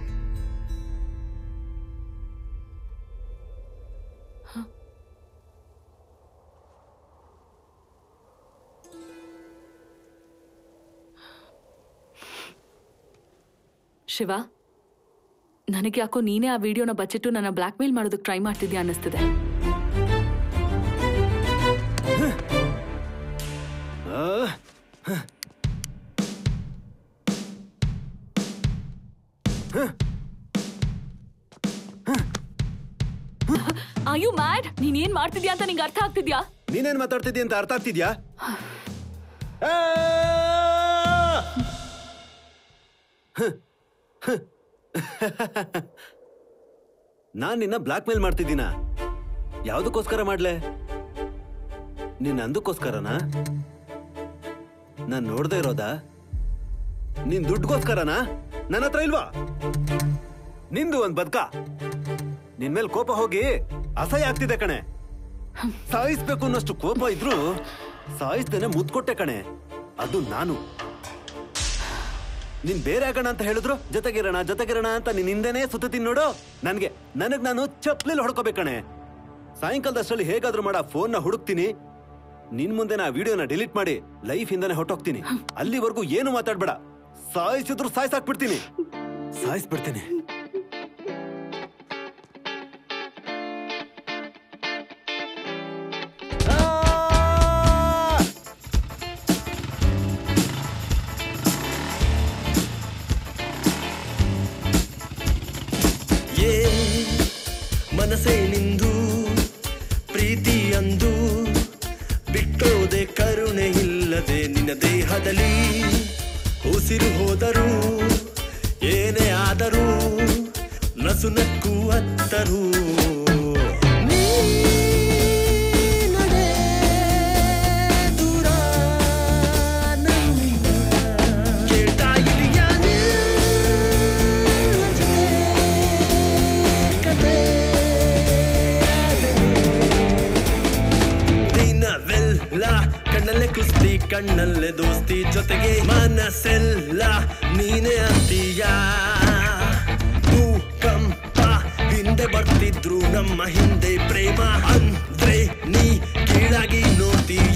ಶಿವ ನನಗೆ ಯಾಕೋ ನೀನೇ ಆ ವಿಡಿಯೋನ ಬಚ್ಚಿಟ್ಟು ನನ್ನ ಬ್ಲ್ಯಾಕ್ ಮೇಲ್ ಮಾಡೋದಕ್ಕೆ ಟ್ರೈ ಮಾಡ್ತಿದ್ಯಾ ಅನ್ನಿಸ್ತಿದೆ ಯು ಮ್ಯಾಡ್ ನೀನ್ ಏನ್ ಮಾಡ್ತಿದ್ಯಾ ಅಂತ ನಿಂಗೆ ಅರ್ಥ ಆಗ್ತಿದ್ಯಾ ನೀನೇನ್ ಮಾತಾಡ್ತಿದ್ದಿ ಅಂತ ಅರ್ಥ ಆಗ್ತಿದ್ಯಾ ನಾನ್ ನಿನ್ನ ಬ್ಲಾಕ್ ಮೇಲ್ ಮಾಡ್ತಿದ್ದೀನ ಯಾವ್ದಕ್ಕೋಸ್ಕರ ಮಾಡ್ಲೆ ನಿನ್ನ ಅಂದಕ್ಕೋಸ್ಕರನಾ ನಾನ್ ನೋಡ್ದೆ ಇರೋದಾ ನಿನ್ ದುಡ್ಗೋಸ್ಕರನಾ ನನ್ನ ಹತ್ರ ಇಲ್ವಾ ನಿಂದು ಒಂದ್ ಬದ್ಕ ನಿನ್ ಮೇಲ್ ಕೋಪ ಹೋಗಿ ಅಸಹ್ಯ ಆಗ್ತಿದೆ ಕಣೆ ಸಾಯಿಸ್ಬೇಕು ಅನ್ನೋಷ್ಟು ಕೋಪ ಇದ್ರು ಸಾಯಿಸ್ದೇನೆ ಮುತ್ಕೊಟ್ಟೆ ಕಣೆ ಅದು ನಾನು ನೀನ್ ಬೇರೆ ಆಗೋಣ ಅಂತ ಹೇಳಿದ್ರು ಜೊತೆಗಿರೋಣ ಜೊತೆಗಿರೋಣ ಅಂತ ನಿನ್ ಹಿಂದೆನೆ ಸುತ್ತೀನಿ ನೋಡು ನನ್ಗೆ ನನಗ್ ನಾನು ಚಪ್ಲಿಲ್ ಹೊಡ್ಕೋಬೇಕಣೆ ಸಾಯಂಕಾಲದಷ್ಟರಲ್ಲಿ ಹೇಗಾದ್ರೂ ಮಾಡ ಫೋನ್ನ ಹುಡುಕ್ತೀನಿ ನಿನ್ ಮುಂದೆ ನಾ ವಿಡಿಯೋನ ಡಿಲೀಟ್ ಮಾಡಿ ಲೈಫ್ ಇಂದಾನೆ ಹೊಟ್ಟೋಗ್ತೀನಿ ಅಲ್ಲಿವರೆಗೂ ಏನು ಮಾತಾಡ್ಬೇಡ ಸಾಯಿಸಿದ್ರು ಸಾಯ್ಸಾಕ್ಬಿಡ್ತೀನಿ ಸಾಯಿಸ್ಬಿಡ್ತೀನಿ ಏ ಮನಸ್ಸೇ ನಿಂದು ಪ್ರೀತಿ ಅಂದು ಬಿಟ್ಟೋದೆ ಕರುಣೆ ಇಲ್ಲದೆ ನಿನ್ನ ದೇಹದಲ್ಲಿ ಉಸಿರು ಹೋದರೂ ಏನೇ ಆದರೂ ನಸು ನಕ್ಕು ಅತ್ತರೂ ನೀ ನಡೆ ದೂರ ನನ್ನಿಂದ. ಕೇಳ್ತಾ ಇದೀಯಾ ನೀ ದಿನವೆಲ್ಲ ಕಣ್ಣಲ್ಲೇ ಕುಸ್ತಿ ಕಣ್ಣಲ್ಲೇ ದೋಸ್ತಿ ಜೊತೆಗೆ ಮನಸ್ಸೆಲ್ಲ ನೀನೇ ಅಂತೀಯ ಭೂಕಂಪ ಹಿಂದೆ ಬರ್ತಿದ್ರು ನಮ್ಮ ಹಿಂದೆ ಪ್ರೇಮ ಅಂದ್ರೆ ನೀ ಕೀಳಾಗಿ ನೋಡ್ತೀಯ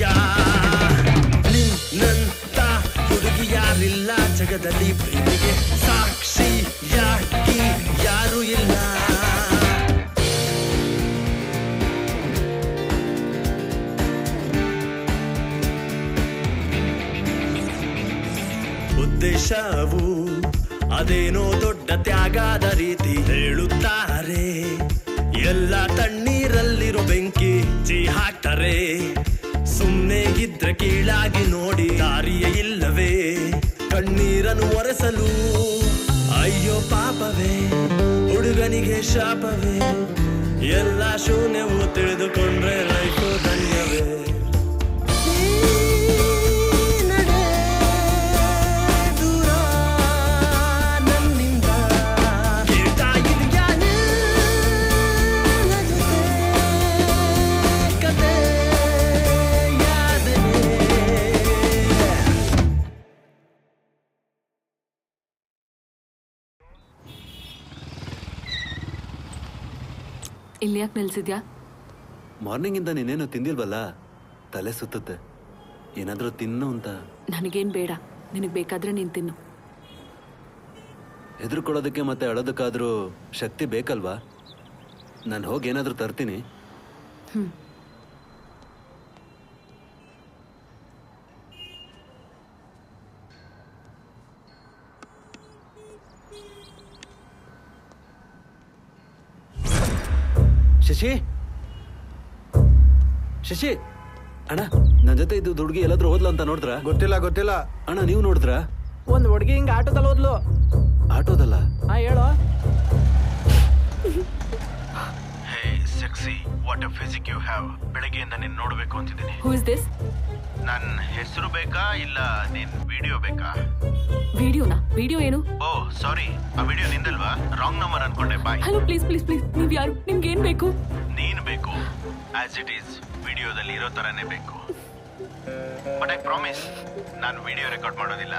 ನಿನ್ನಂತ ಹುಡುಗಿ ಯಾರಿಲ್ಲ ಜಗದಲ್ಲಿ ಪ್ರೀತಿಗೆ ಸಾಕ್ಷಿಯಾಗಿ ಯಾರು ಇಲ್ಲ ಉದ್ದೇಶವು ಅದೇನೋ ದೊಡ್ಡ ತ್ಯಾಗದ ರೀತಿ ಹೇಳುತ್ತಾರೆ ಎಲ್ಲ ತಣ್ಣೀರಲ್ಲಿರೋ ಬೆಂಕಿ ಚೀ ಹಾಕ್ತಾರೆ ಸುಮ್ಮನೆ ಇದ್ರೆ ಕೀಳಾಗಿ ನೋಡಿ ದಾರಿಯೇ ಇಲ್ಲವೇ ಕಣ್ಣೀರನ್ನು ಒರೆಸಲು ಅಯ್ಯೋ ಪಾಪವೇ ಹುಡುಗನಿಗೆ ಶಾಪವೇ ಎಲ್ಲ ಶೂನ್ಯವು ತಿಳಿದುಕೊಂಡ್ರೆ ಲೈಫು ಧನ್ಯವೇ ದೂರ ನನ್ನಿಂದ ಕೇಳ್ತಾ ಇದೀಯಾ ನನ್ನ ಜೊತೆ ಕತೆ ಯಾದನೆ ಇಲ್ಲಿ ಯಾಕೆ ನಿಲ್ಸಿದ್ಯಾ ಮಾರ್ನಿಂಗ್ ಇಂದ ನೀನೇನು ತಿಂದಿಲ್ವಲ್ಲ ತಲೆ ಸುತ್ತುತ್ತೆ ಏನಾದ್ರೂ ತಿನ್ನು ಅಂತ ನನಗೇನ್ ಬೇಡ ನಿನಗೆ ಬೇಕಾದ್ರೆ ನೀನ್ ತಿನ್ನು ಹೆದರ್ಕೊಳ್ಳೋದಕ್ಕೆ ಮತ್ತೆ ಅಳೋದಕ್ಕಾದ್ರೂ ಶಕ್ತಿ ಬೇಕಲ್ವಾ ನಾನು ಹೋಗಿ ಏನಾದ್ರೂ ತರ್ತೀನಿ ಹ್ಮ್ ಶಶಿ ಶಶಿ ಅಣ್ಣ ನನ್ನ ಜೊತೆ ಇದ್ದು ಹುಡುಗಿ ಎಲ್ಲಾದ್ರೂ ಹೋದ್ಲ ಅಂತ ನೋಡಿದ್ರ ಗೊತ್ತಿಲ್ಲ ಗೊತ್ತಿಲ್ಲ ಅಣ್ಣ ನೀವು ನೋಡಿದ್ರ ಒಂದ್ ಹುಡುಗಿ ಹಿಂಗ ಆಟೋದಲ್ಲಿ ಹೋದ್ಲು ಆಟೋದಲ್ಲ ಹಾ ಹೇಳೋ hey sexy what a physique you have ಬೆಳಗ್ಗೆಯಿಂದ ನೀನ್ ನೋಡ್ಬೇಕು ಅಂತಿದ್ದೀನಿ ಹೂ ಇಸ್ ದಿಸ್ ನನ್ನ ಹೆಸರು ಬೇಕಾ ಇಲ್ಲ ನಿನ್ ವಿಡಿಯೋ ಬೇಕಾ ವಿಡಿಯೋನಾ ವಿಡಿಯೋ ಏನು ಓ ಸಾರಿ ಆ ವಿಡಿಯೋ ನಿಂದಲ್ವಾ ರಾಂಗ್ ನಂಬರ್ ಅನ್ಕೊಂಡೆ bye hello please please please ನೀವ್ ಯಾರು ನಿಮ್ಗೆ ಏನ್ ಬೇಕು ನೀನ್ ಬೇಕು ಆಸ್ ಇಟ್ ಈಸ್ ವಿಡಿಯೋದಲ್ಲಿ ಇರೋ ತರನೇ ಬೇಕು ಬಟ್ ಐ ಪ್ರಾಮಿಸ್ ನಾನು ವಿಡಿಯೋ ರೆಕಾರ್ಡ್ ಮಾಡೋದಿಲ್ಲ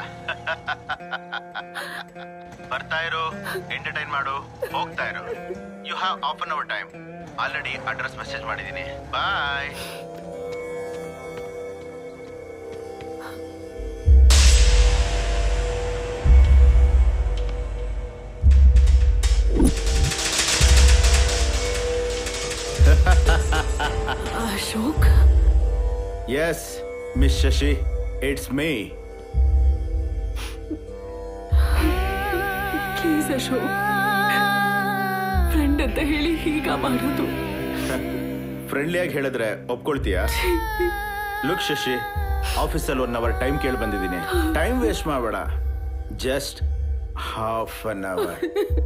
ಬರ್ತಾ ಇರೋ ಎಂಟರ್ಟೈನ್ ಮಾಡು ಹೋಗ್ತಾ ಇರೋ you have half an hour time already address message ಮಾಡಿದ್ದೀನಿ bye Ashok yes miss Shashi it's me please Ashok friend ಅಂತ ಹೇಳಿ ಹೀಗ ಮಾಡೋದು ಫ್ರೆಂಡ್ಲಿಯಾಗಿ ಹೇಳಿದ್ರೆ ಒಪ್ಕೊಳ್ತೀಯಾ ಲುಕ್ ಶಶಿ ಆಫೀಸಲ್ಲಿ ಒನ್ ಅವರ್ ಟೈಮ್ ಕೇಳಿ ಬಂದಿದ್ದೀನಿ ಟೈಮ್ ವೇಸ್ಟ್ ಮಾಡಬೇಡ just half an hour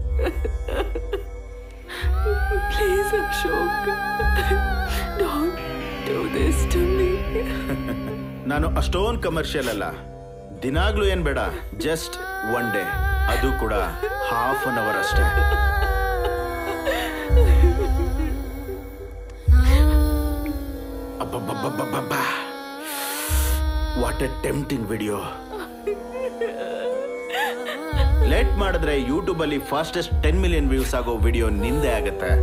Please, Ashok. Don't do this to me. ನಾನು ಅಷ್ಟೊಂದು ಕಮರ್ಷಿಯಲ್ ಅಲ್ಲ ದಿನಾಗ್ಲೂ ಏನ್ ಬೇಡ ಜಸ್ಟ್ ಒನ್ ಡೇ ಅದು ಕೂಡ ಹಾಫ್ ಅನ್ ಅವರ್ ಅಷ್ಟೇ ಅಬ್ಬಬ್ಬಬ್ಬಬ್ಬಬ್ಬ what a tempting video late ಮಾಡಿದ್ರೆ ಯೂಟ್ಯೂಬ್ ಅಲ್ಲಿ ಫಾಸ್ಟೆಸ್ಟ್ ಟೆನ್ ಮಿಲಿಯನ್ ವ್ಯೂಸ್ ಆಗೋ ವಿಡಿಯೋ ನಿಂದೆ ಆಗತ್ತೆ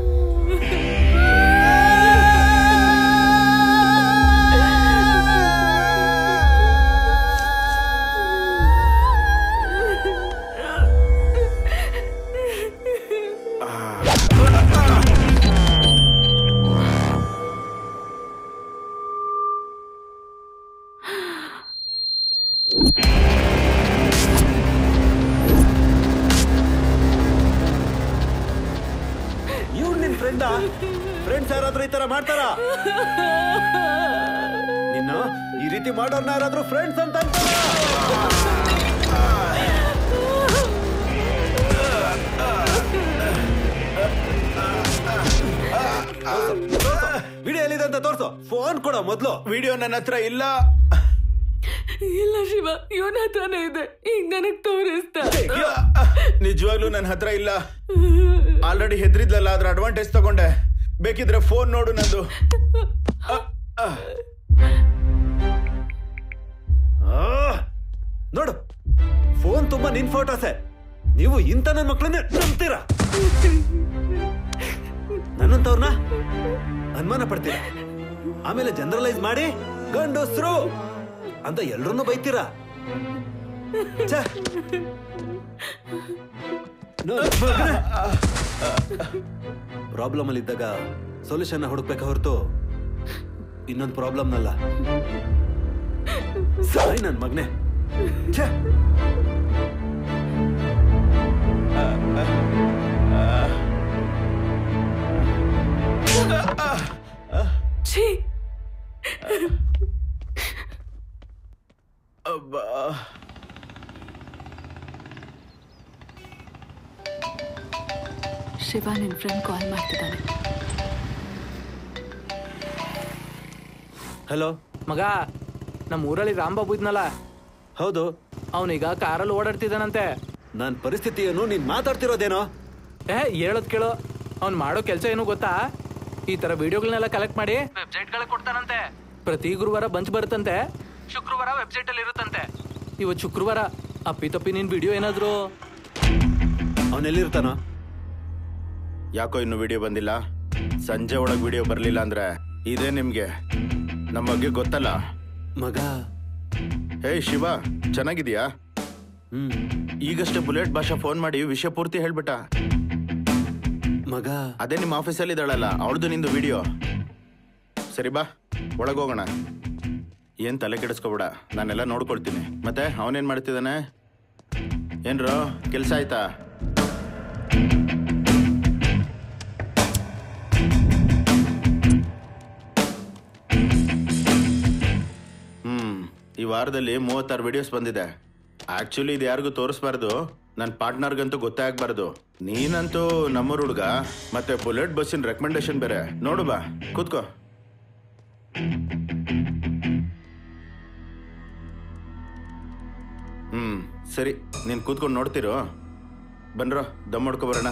ಇವ್ರು ನಿನ್ ಫ್ರೆಂಡ ಫ್ರೆಂಡ್ಸ್ ಯಾರಾದ್ರೂ ಈ ತರ ಮಾಡ್ತಾರ ನಿನ್ನ ಈ ರೀತಿ ಮಾಡೋರ್ನ ಯಾರಾದ್ರೂ ಫ್ರೆಂಡ್ಸ್ ಅಂತ ಅಂತಾರ ವಿಡಿಯೋ ಎಲ್ಲಿದೆ ಅಂತ ತೋರ್ಸು ಫೋನ್ ಕೊಡ ಮೊದ್ಲು ವಿಡಿಯೋ ನನ್ನ ಹತ್ರ ಇಲ್ಲ ಇಲ್ಲ ಶಿವ ಇವನ ಹತ್ರನೇ ಇದೆ ಈಗ ನನಗ್ ತೋರಿಸ್ತಾ ನಿಜವಾಗ್ಲೂ ನನ್ನ ಹತ್ರ ಇಲ್ಲ ಆಲ್ರೆಡಿ ಹೆದ್ರಿದ್ಲಲ್ಲ ಅದ್ರ ಅಡ್ವಾಂಟೇಜ್ ತಗೊಂಡೆ ಬೇಕಿದ್ರೆ ಫೋನ್ ನೋಡು ನಂದು ಆ, ನೋಡು ಫೋನ್ ತುಂಬಾ ನಿನ್ ಫೋಟೋಸೆ ನೀವು ಇಂಥ ನನ್ನ ಮಕ್ಕಳನ್ನೇ ನಂಬ್ತೀರಾ ನನ್ನಂತವ್ರನ್ನ ಅನುಮಾನ ಪಡ್ತೀರಾ ಆಮೇಲೆ ಜನರಲೈಸ್ ಮಾಡಿ ಗಂಡಸ್ರು ಅಂತ ಎಲ್ರನ್ನೂ ಬೈತೀರಾ ಛೆ. ಪ್ರಾಬ್ಲಮ್ ಅಲ್ಲಿ ಇದ್ದಾಗ ಸೊಲ್ಯೂಷನ್ ಹುಡುಕ್ಬೇಕ ಹೊರತು ಇನ್ನೊಂದು ಪ್ರಾಬ್ಲಮ್ನಲ್ಲ ಸಾಯ್ ನನ್ ಮಗ್ನೆ ಛೆ. ಛೀ ಅಬ್ಬಾ ಶಿವ ನಿನ್ ಫ್ರೆಂಡ್ ಕಾಲ್ ಮಾಡ್ತಿದ್ದಾನೆ ಹಲೋ ಮಗ ನಮ್ಮ ಊರಲ್ಲಿ ರಾಂಬಾಬು ಇದ್ನಲ್ಲ ಹೌದು ಅವನೀಗ ಕಾರಲ್ಲಿ ಓಡಾಡ್ತಿದ್ದಾನಂತೆ ನನ್ ಪರಿಸ್ಥಿತಿ ಏನು ನೀನ್ ಮಾತಾಡ್ತಿರೋದೇನೋ ಏ ಹೇಳೋದ್ ಕೇಳು ಅವ್ನ್ ಮಾಡೋ ಕೆಲಸ ಏನು ಗೊತ್ತಾ ಈ ತರ ವಿಡಿಯೋಗಳನ್ನೆಲ್ಲ ಕಲೆಕ್ಟ್ ಮಾಡಿ ವೆಬ್ಸೈಟ್ ಗಳಿಗೆ ಕೊಡ್ತಾನಂತೆ ಪ್ರತಿ ಗುರುವಾರ ಬಂಚ್ ಬರುತ್ತಂತೆ ಶುಕ್ರವಾರ ವೆಬ್ಸೈಟ್ ಅಲ್ಲಿ ಇರುತ್ತಂತೆ ಇವತ್ತು ಶುಕ್ರವಾರ ಅಪ್ಪಿ ತಪ್ಪಿ ನಿನ್ ವಿಡಿಯೋ ಏನಾದ್ರು ಅವನೆಲ್ಲಿರ್ತಾನೋ ಯಾಕೋ ಇನ್ನು ವಿಡಿಯೋ ಬಂದಿಲ್ಲ ಸಂಜೆ ಒಳಗೆ ವಿಡಿಯೋ ಬರಲಿಲ್ಲ ಅಂದ್ರೆ ಇದೇ ನಿಮ್ಗೆ ನಮ್ಮ ಬಗ್ಗೆ ಗೊತ್ತಲ್ಲ ಮಗ ಹೇ ಶಿವ ಚೆನ್ನಾಗಿದ್ಯಾ ಹ್ಮ್ ಈಗಷ್ಟೇ ಬುಲೆಟ್ ಭಾಷಾ ಫೋನ್ ಮಾಡಿ ವಿಷಯ ಪೂರ್ತಿ ಹೇಳ್ಬಿಟ್ಟ ಮಗ ಅದೇ ನಿಮ್ಮ ಆಫೀಸಲ್ಲಿ ಇದ್ದಾಳಲ್ಲ ಅವಳದು ನಿಂದು ವಿಡಿಯೋ ಸರಿ ಬಾ ಒಳಗೋಗೋಣ ಏನ್ ತಲೆ ಕೆಡಿಸ್ಕೋಬೇಡ ನಾನೆಲ್ಲ ನೋಡ್ಕೊಳ್ತೀನಿ ಮತ್ತೆ ಅವನೇನ್ ಮಾಡ್ತಿದ್ದಾನೆ ಏನ್ರೋ ಕೆಲ್ಸ ಆಯ್ತಾ ಹ್ಮ್ ಈ ವಾರದಲ್ಲಿ ಮೂವತ್ತಾರು ವಿಡಿಯೋಸ್ ಬಂದಿದೆ ಆಕ್ಚುಲಿ ಇದು ಯಾರಿಗೂ ತೋರಿಸ್ಬಾರ್ದು ನನ್ನ ಪಾರ್ಟ್ನರ್ಗಂತೂ ಗೊತ್ತೇ ಆಗ್ಬಾರ್ದು ನೀನಂತೂ ನಮ್ಮೂರ್ ಹುಡುಗ ಮತ್ತೆ ಬುಲೆಟ್ ಬಸ್ಸಿನ ರೆಕಮೆಂಡೇಶನ್ ಬೇರೆ ನೋಡು ಬಾ ಕೂತ್ಕೋ ಹ್ಮ್ ಸರಿ ನೀನ್ ಕೂತ್ಕೊಂಡು ನೋಡ್ತಿರೋ ಬನ್ರೋ ದಮ್ ಹೊಡ್ಕೊ ಬರೋಣ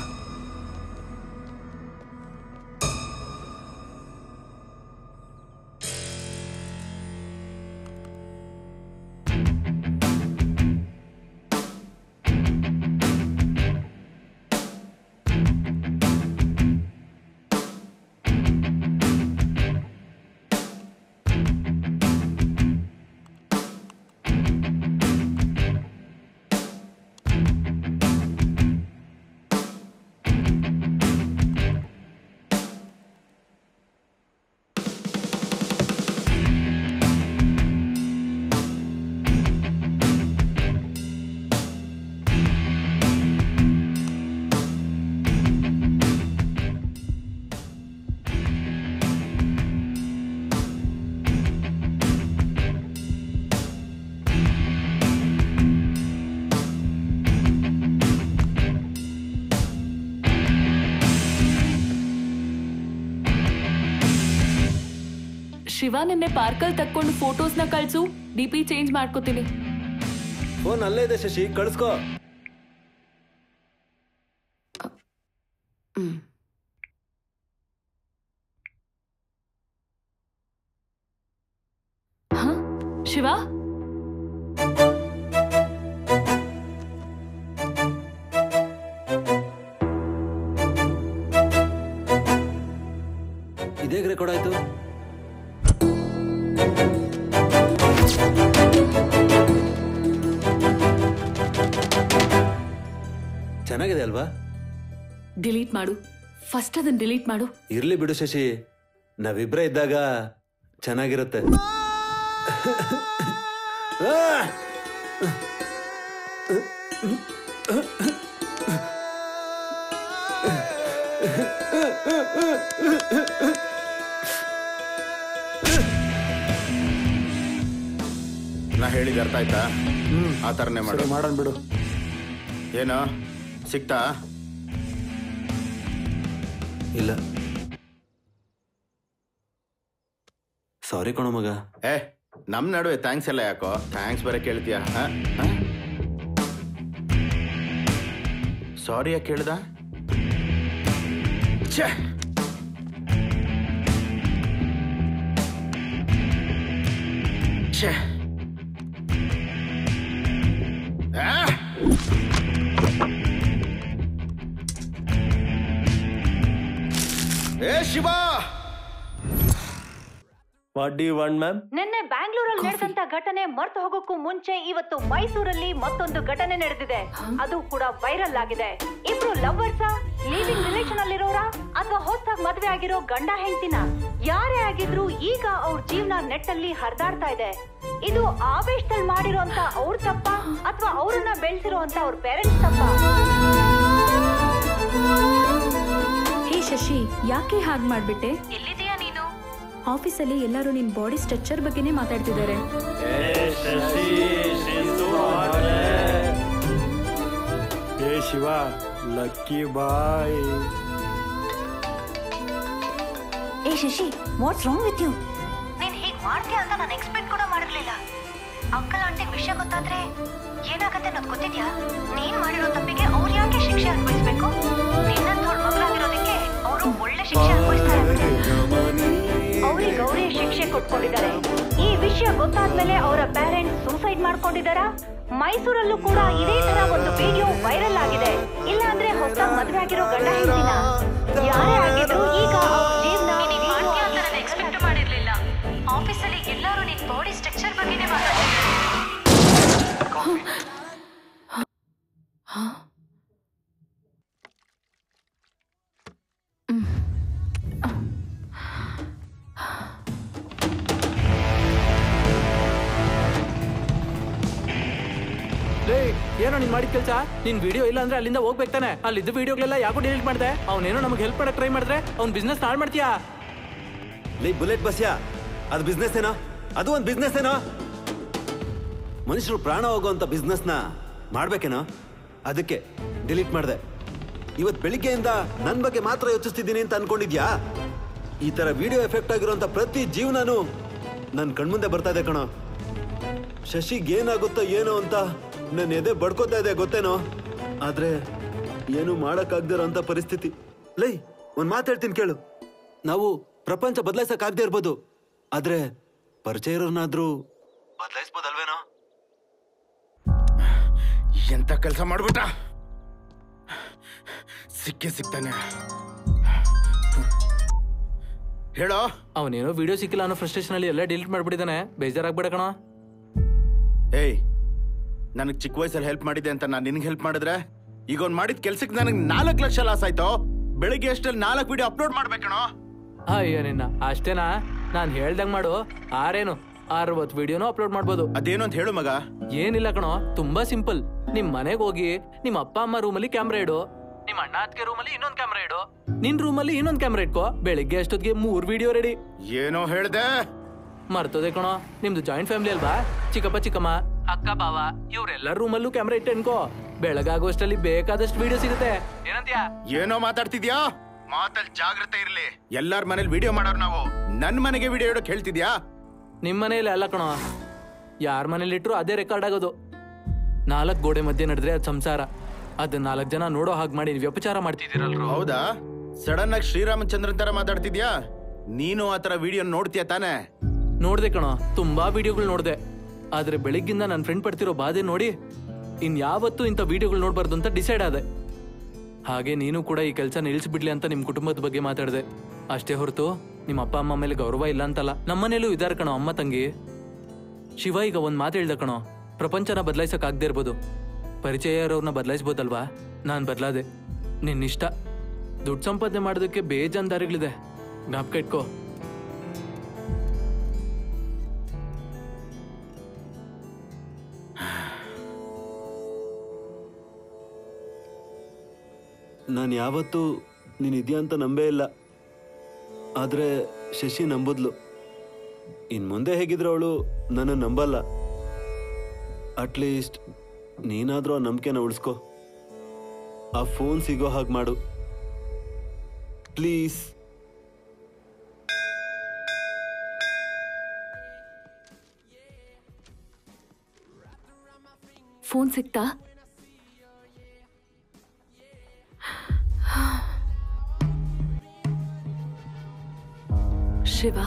ಶಿವ ನಿನ್ನೆ ಪಾರ್ಕಲ್ಲಿ ತಕ್ಕೊಂಡು ಫೋಟೋಸ್ನ ಕಳ್ಸು ಡಿ ಪಿ ಚೇಂಜ್ ಮಾಡ್ಕೋತೀನಿ ಫೋನ್ ಅಲ್ಲೇ ಇದೆ ಶಶಿ ಕಳ್ಸ್ಕೋ ಶಿವ ಇದೇ ರೆಕಾರ್ಡ್ ಆಯ್ತು ಚೆನ್ನಾಗಿದೆ ಅಲ್ವಾ ಡಿಲೀಟ್ ಮಾಡು ಫಸ್ಟ್ ಅದನ್ನ ಡಿಲೀಟ್ ಮಾಡು ಇರ್ಲಿ ಬಿಡು ಶಶಿ ನಾವಿಬ್ರೇ ಇದ್ದಾಗ ಚೆನ್ನಾಗಿರುತ್ತೆ ಆ! ನಾ ಹೇಳಿದ ಅರ್ಥ ಆಯ್ತಾ ಆ ಥರನೇ ಮಾಡು ಮಾಡೋಣ ಬಿಡು ಏನು ಸಿಕ್ತಾ ಇಲ್ಲ ಸಾರಿ ಕಣೋ ಮಗ ಏ ನಮ್ ನಡುವೆ ಥ್ಯಾಂಕ್ಸ್ ಎಲ್ಲ ಯಾಕೋ ಥ್ಯಾಂಕ್ಸ್ ಬರ ಕೇಳ್ತೀಯ ಸಾರಿ ಯಾಕೆ ಕೇಳ್ದ ಛೇ ಛೇ ಆ! ಏ ಶಿವ ವಾಟ್ ಡಿ ವಾಂಟ್ ಮ್ಯಾಮ್ ನಿನ್ನೆ ಬ್ಯಾಂಗ್ಳೂರಲ್ಲಿ ನಡೆದಂತ ಘಟನೆ ಮರ್ತು ಹೋಗೋಕ್ಕೂ ಮುಂಚೆ ಇವತ್ತು ಮೈಸೂರಲ್ಲಿ ಮತ್ತೊಂದು ಘಟನೆ ನಡೆದಿದೆ ಅದು ಕೂಡ ವೈರಲ್ ಆಗಿದೆ ಇಬ್ರು ಲವರ್ಸ ಲಿವಿಂಗ್ ರಿಲೇಷನ್ ಅಲ್ಲಿರೋರ ಅಥವಾ ಹೊಸದಾಗಿ ಮದ್ವೆ ಆಗಿರೋ ಗಂಡ ಹೆಂಡತಿನ ಯಾರೇ ಆಗಿದ್ರು ಈಗ ಅವ್ರ ಜೀವನ ನೆಟ್ ಅಲ್ಲಿ ಹರಿದಾಡ್ತಾ ಇದೆ ಇದು ಆವೇಶದಲ್ಲಿ ಮಾಡಿರೋಂತ ಅವ್ರ ತಪ್ಪ ಅಥವಾ ಅವ್ರನ್ನ ಬೆಳೆಸಿರೋಂತ ಅವ್ರ ಪೇರೆಂಟ್ಸ್ ತಪ್ಪ ಹೇ ಶಶಿ ಯಾಕೆ ಹಾಗೆ ಮಾಡ್ಬಿಟ್ಟೆ ಎಲ್ಲಿದೆಯಾ ನೀನು ಆಫೀಸಲ್ಲಿ ಎಲ್ಲರೂ ನಿನ್ ಬಾಡಿ ಸ್ಟ್ರಕ್ಚರ್ ಬಗ್ಗೆನೇ ಮಾತಾಡ್ತಿದ್ದಾರೆ ಏ ಶಿವ ಲಕ್ಕಿ ಬಾಯ್ ಏ Shashi what's wrong with you ನೀನ್ ಹೀಗ್ ಮಾಡ್ತೀಯ ಅಂತ ನಾನು ಎಕ್ಸ್ಪೆಕ್ಟ್ ಕೂಡ ಮಾಡಿರ್ಲಿಲ್ಲ ಅಂಕಲ್ ಆಂಟಿಗೆ ವಿಷಯ ಗೊತ್ತಾದ್ರೆ ಏನಾಗತ್ತೆ ಅನ್ನೋದು ಗೊತ್ತಿದ್ಯಾ ನೀನ್ ಮಾಡಿರೋ ತಪ್ಪಿಗೆ ಅವ್ರು ಯಾಕೆ ಶಿಕ್ಷೆ ಅನುಭವಿಸ್ಬೇಕು ನಿನ್ನಂತೋಳ್ ಮಗಳಾಗಿರೋದಕ್ಕೆ ಅವರು ಒಳ್ಳೆ ಶಿಕ್ಷೆ ಅನುಭವಿಸ್ತಾರೆ ಅವ್ರಿಗೆ ಅವರೇ ಶಿಕ್ಷೆ ಕೊಟ್ಕೊಂಡಿದ್ದಾರೆ ಈ ವಿಷಯ ಗೊತ್ತಾದ್ಮೇಲೆ ಅವರ ಪೇರೆಂಟ್ಸ್ ಸೂಸೈಡ್ ಮಾಡ್ಕೊಂಡಿದಾರ ಮೈಸೂರಲ್ಲೂ ಕೂಡ ಇದೇ ತರ ಒಂದು ವಿಡಿಯೋ ವೈರಲ್ ಆಗಿದೆ ಇಲ್ಲ ಅಂದ್ರೆ ಹೊಸ ಮದ್ವೆ ಆಗಿರೋ ಗಂಡ ಹೆಂಡತಿನ ಯಾರೇ ಆಗಿದ್ರು ಈಗ ಅವ್ರ ಜೀವನ ಎಕ್ಸ್ಪೆಕ್ಟ್ ಮಾಡಿರ್ಲಿಲ್ಲ ಆಫೀಸಲ್ಲಿ ಎಲ್ಲರೂ ನಿನ್ ಬಾಡಿ ಸ್ಟ್ರಕ್ಚರ್ ಬಗ್ಗೆನೇ ಮಾತಾಡ್ತಿದ್ದಾರೆ ಲೇ ಏನೋ ನೀನ್ ಮಾಡಿದ ಕೆಲಸ ನಿನ್ ವಿಡಿಯೋ ಇಲ್ಲ ಅಂದ್ರೆ ಅಲ್ಲಿಂದ ಹೋಗ್ಬೇಕು ತಾನೆ ಅಲ್ಲಿದ್ದ ವಿಡಿಯೋಗಳೆಲ್ಲ ಯಾಕೋ ಡಿಲೀಟ್ ಮಾಡಿದೆ ಅವನೇನೋ ನಮ್ಗೆ ಹೆಲ್ಪ್ ಮಾಡಕ್ ಟ್ರೈ ಮಾಡಿದ್ರೆ ಅವ್ನ್ ಬಿಸ್ನೆಸ್ ಹಾಳು ಮಾಡ್ತೀಯಾ ಲೈ ಬುಲೆಟ್ ಬಸ್ಯಾ ಅದು ಬಿಸ್ನೆಸ್ ಏನೋ ಅದು ಒಂದು ಬಿಸ್ನೆಸ್ ಏನೋ ಮನುಷ್ಯರು ಪ್ರಾಣ ಹೋಗುವಂತ ಬಿಸ್ನೆಸ್ನ ಮಾಡ್ಬೇಕೇನೋ ಅದಕ್ಕೆ ಡಿಲೀಟ್ ಮಾಡಿದೆ ಇವತ್ತು ಬೆಳಿಗ್ಗೆಯಿಂದ ನನ್ನ ಬಗ್ಗೆ ಮಾತ್ರ ಯೋಚಿಸ್ತಿದ್ದೀನಿ ಅಂತ ಅನ್ಕೊಂಡಿದ್ಯಾ ಈ ತರ ವಿಡಿಯೋ ಎಫೆಕ್ಟ್ ಆಗಿರುವಂತ ಪ್ರತಿ ಜೀವನನೂ ನನ್ನ ಕಣ್ಮುಂದೆ ಬರ್ತಾ ಇದೆ ಕಣೋ ಶಶಿಗೆ ಏನಾಗುತ್ತೋ ಏನೋ ಅಂತ ನನ್ನ ಎದೆ ಬಡ್ಕೋತಾ ಇದೆ ಗೊತ್ತೇನೋ ಆದ್ರೆ ಏನು ಮಾಡಕ್ಕಾಗ್ದಿರೋ ಅಂತ ಪರಿಸ್ಥಿತಿ ಲೈ ಒಂದ್ ಮಾತು ಹೇಳ್ತೀನಿ ಕೇಳು ನಾವು ಪ್ರಪಂಚ ಬದಲಾಯಿಸಕ್ಕಾಗದೇ ಇರ್ಬೋದು ಆದ್ರೆ ಪರಿಚಯ ಇರೋರ್ನಾದ್ರೂ ಬದಲಾಯಿಸ್ಬೋದಲ್ವೇನೋ ಎಂತ ಕೆಲಸ ಮಾಡ್ಬಿಟ್ಟ ಸಿಕ್ಕೇ ಸಿಗ್ತಾನೆ ಹೇಳೋ ಅವನೇನೋ ವಿಡಿಯೋ ಸಿಕ್ಕಿಲ್ಲ ಅನ್ನೋ ಫ್ರಸ್ಟ್ರೇಷನ್ ಅಲ್ಲಿ ಎಲ್ಲ ಡಿಲೀಟ್ ಮಾಡ್ಬಿಟ್ಟಿದ್ದಾನೆ ಬೇಜಾರಾಗ್ಬೇಡ ಕಣ ಏಯ್ ನನಗೆ ಚಿಕ್ಕ ವಯಸ್ಸಲ್ಲಿ ಹೆಲ್ಪ್ ಮಾಡಿದೆ ಅಂತ ನಾನು ನಿನ್ಗೆ ಹೆಲ್ಪ್ ಮಾಡಿದ್ರೆ ಈಗ ಅವ್ನು ಮಾಡಿದ ಕೆಲ್ಸಕ್ಕೆ ನನಗೆ ನಾಲ್ಕು ಲಕ್ಷ ಲಾಸ್ ಆಯ್ತು ಬೆಳಿಗ್ಗೆ ಅಷ್ಟಲ್ಲಿ ನಾಲ್ಕು ವಿಡಿಯೋ ಅಪ್ಲೋಡ್ ಮಾಡ್ಬೇಕಣೋ ಅಯ್ಯೋ ನಿನ್ನ ಅಷ್ಟೇನಾ ನಾನ್ ಹೇಳ್ದಂಗ್ ಮಾಡು ಆರೇನು ಅರವತ್ ವಿಡಿಯೋನು ಅಪ್ಲೋಡ್ ಮಾಡ್ಬೋದು ಅದೇನು ಅಂತ ಹೇಳು ಮಗ ಏನಿಲ್ಲ ಕಣೋ ತುಂಬಾ ಸಿಂಪಲ್ ನಿಮ್ ಮನೆಗ್ ಹೋಗಿ ನಿಮ್ ಅಪ್ಪ ಅಮ್ಮ ರೂಮಲ್ಲಿ ಕ್ಯಾಮ್ರಾ ಇಡು ನಿಮ್ ಅಣ್ಣ ಅತ್ತಿಗೆ ರೂಮಲ್ಲಿ ಇನ್ನೊಂದ್ ಕ್ಯಾಮ್ರಾ ಇಡು ನಿನ್ ರೂಮಲ್ಲಿ ಇನ್ನೊಂದ್ ಕ್ಯಾಮ್ರಾ ಇಟ್ಕೋ ಬೆಳಿಗ್ಗೆ ಅಷ್ಟೊತ್ತಿಗೆ ಮೂರ್ ವಿಡಿಯೋ ರೆಡಿ ಏನೋ ಹೇಳ್ದೆ ಮರ್ತೋದೆ ಕಣೋ ನಿಮ್ದು ಜಾಯಿಂಟ್ ಫ್ಯಾಮಿಲಿ ಅಲ್ವಾ ಚಿಕ್ಕಪ್ಪ ಚಿಕ್ಕಮ್ಮ ಅಕ್ಕ ಬಾವ ಇವ್ರೆಲ್ಲ ರೂಮಲ್ಲೂ ಕ್ಯಾಮ್ರಾ ಇಟ್ಟು ಅನ್ಕೋ ಬೆಳಗಾಗುವಷ್ಟರಲ್ಲಿ ಬೇಕಾದಷ್ಟು ವಿಡಿಯೋ ಸಿಗುತ್ತೆ ಏನಂತ್ಯಾ ಏನೋ ಮಾತಾಡ್ತಿದ್ಯಾ ಮಾತಲ್ಲಿ ಜಾಗ್ರತೆ ಇರ್ಲಿ ಎಲ್ಲಾರ ಮನೇಲಿ ವಿಡಿಯೋ ಮಾಡೋರು ನಾವು ನನ್ ಮನೆಗೆ ವಿಡಿಯೋ ಇಡೋಕ್ ಹೇಳ್ತಿದ್ಯಾ ನಿಮ್ಮ ಮನೇಲಿ ಅಲ್ಲ ಕಣೋ ಯಾರ ಮನೇಲಿ ಇಟ್ರು ಅದೇ ರೆಕಾರ್ಡ್ ಆಗೋದು ನಾಲ್ಕು ಗೋಡೆ ಮಧ್ಯೆ ನಡೆದ್ರೆ ಅದು ಸಂಸಾರ ಅದು ನಾಲ್ಕು ಜನ ನೋಡೋ ಹಾಗೆ ಮಾಡಿ ವ್ಯಪಚಾರ ಮಾಡ್ತಿದ್ದೀರಲ್ರು ಹೌದಾ ಸಡನ್ ಆಗಿ ಶ್ರೀರಾಮಚಂದ್ರನ್ ತರ ಮಾತಾಡ್ತಿದ್ಯಾ ನೀನು ಆತರ ವಿಡಿಯೋ ನೋಡ್ತೀಯ ತಾನೇ ನೋಡ್ದೆ ಕಣೋ ತುಂಬಾ ವಿಡಿಯೋಗಳು ನೋಡ್ದೆ ಆದ್ರೆ ಬೆಳಿಗ್ಗಿಂದ ನನ್ನ ಫ್ರೆಂಡ್ ಪಡ್ತಿರೋ ಬಾಧೆ ನೋಡಿ ಇನ್ ಯಾವತ್ತೂ ಇಂಥ ವಿಡಿಯೋಗಳು ನೋಡ್ಬಾರ್ದು ಅಂತ ಡಿಸೈಡ್ ಆದೆ ಹಾಗೆ ನೀನು ಕೂಡ ಈ ಕೆಲಸ ನಿಲ್ಲಿಸ್ಬಿಡ್ಲಿ ಅಂತ ನಿಮ್ ಕುಟುಂಬದ ಬಗ್ಗೆ ಮಾತಾಡ್ದೆ ಅಷ್ಟೇ ಹೊರತು ನಿಮ್ಮ ಅಪ್ಪ ಅಮ್ಮ ಮೇಲೆ ಗೌರವ ಇಲ್ಲ ಅಂತಲ್ಲ ನಮ್ಮನೇಲೂ ಇದಾರೆ ಕಣೋ ಅಮ್ಮ ತಂಗಿ ಶಿವ ಈಗ ಒಂದ್ ಮಾತು ಹೇಳ್ದ ಕಣೋ ಪ್ರಪಂಚನ ಬದಲಾಯಿಸಕ್ ಆಗದೆ ಇರ್ಬೋದು ಪರಿಚಯ ಇರೋರ್ನ ಬದಲಾಯಿಸ್ಬೋದಲ್ವಾ ನಾನ್ ಬದಲಾದೆ ನಿನ್ನಿಷ್ಟ ದುಡ್ಡು ಸಂಪಾದನೆ ಮಾಡೋದಕ್ಕೆ ಬೇಜಾನ್ ದಾರಿಗಳಿದೆ ಜ್ಞಾಪಕ ಇಟ್ಕೋ ನಾನು ಯಾವತ್ತೂ ನೀನು ಇದೆಯಾ ಅಂತ ನಂಬೇ ಇಲ್ಲ ಆದರೆ ಶಶಿ ನಂಬುದ್ಲು ಇನ್ನು ಮುಂದೆ ಹೇಗಿದ್ರೆ ಅವಳು ನನ್ನ ನಂಬಲ್ಲ ಅಟ್ಲೀಸ್ಟ್ ನೀನಾದರೂ ಆ ನಂಬಿಕೆನ ಉಳಿಸ್ಕೊ ಆ ಫೋನ್ ಸಿಗೋ ಹಾಗೆ ಮಾಡು ಪ್ಲೀಸ್ ಫೋನ್ ಸಿಕ್ತಾ ಶಿವ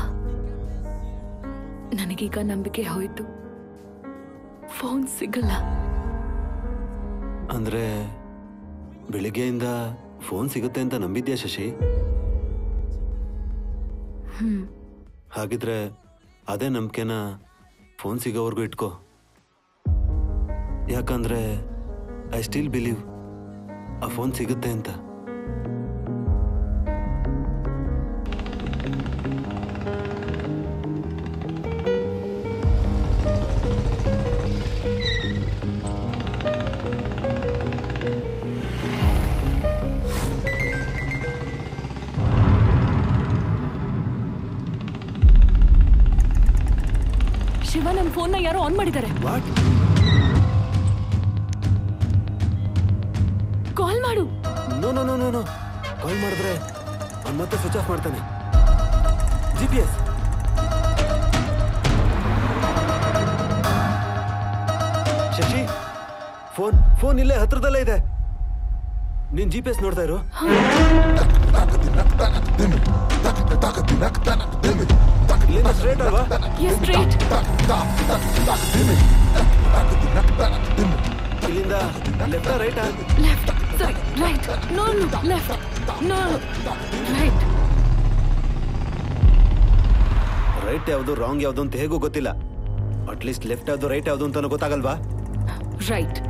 ನನಗೀಗ ನಂಬಿಕೆ ಹೋಯ್ತು ಫೋನ್ ಸಿಗಲ್ಲ ಅಂದರೆ ಬೆಳಿಗ್ಗೆಯಿಂದ ಫೋನ್ ಸಿಗುತ್ತೆ ಅಂತ ನಂಬಿದ್ಯಾ ಶಶಿ ಹ್ಮ್ ಹಾಗಿದ್ರೆ ಅದೇ ನಂಬಿಕೆನ ಫೋನ್ ಸಿಗೋವರೆಗೂ ಇಟ್ಕೋ ಯಾಕಂದ್ರೆ ಐ ಸ್ಟಿಲ್ ಬಿಲೀವ್ ಆ ಫೋನ್ ಸಿಗುತ್ತೆ ಅಂತ ಶಿವ ನನ್ನ ಫೋನ್ನ ಯಾರೋ ಆನ್ ಮಾಡಿದ್ದಾರೆ ಕಾಲ್ ಮಾಡು no no no no no call ಮಾಡಿದ್ರೆ ಅವ್ನು ಮತ್ತೆ ಸ್ವಿಚ್ ಆಫ್ ಮಾಡ್ತಾನೆ G P S Shashi phone phone ಇಲ್ಲೇ ಹತ್ರದಲ್ಲೇ ಇದೆ ನೀನ್ ಜಿ ಪಿ ಎಸ್ ನೋಡ್ತಾ ಇರು ಇಲ್ಲಿಂದ ಸ್ಟ್ರೇಟ್ ಅಲ್ವಾ ಸ್ಟ್ರೇಟ್ ಇಲ್ಲಿಂದ ಲೆಫ್ಟ್ ರೈಟಾ ಲೆಫ್ಟ್ ಸರಿ right no no left no right right ಯಾವುದು ರಾಂಗ್ ಯಾವುದು ಅಂತ ಹೇಗೂ ಗೊತ್ತಿಲ್ಲ ಅಟ್ಲೀಸ್ಟ್ ಲೆಫ್ಟ್ ಯಾವುದು ರೈಟ್ ಯಾವುದು ಅಂತ ಗೊತ್ತಾಗಲ್ವಾ ರೈಟ್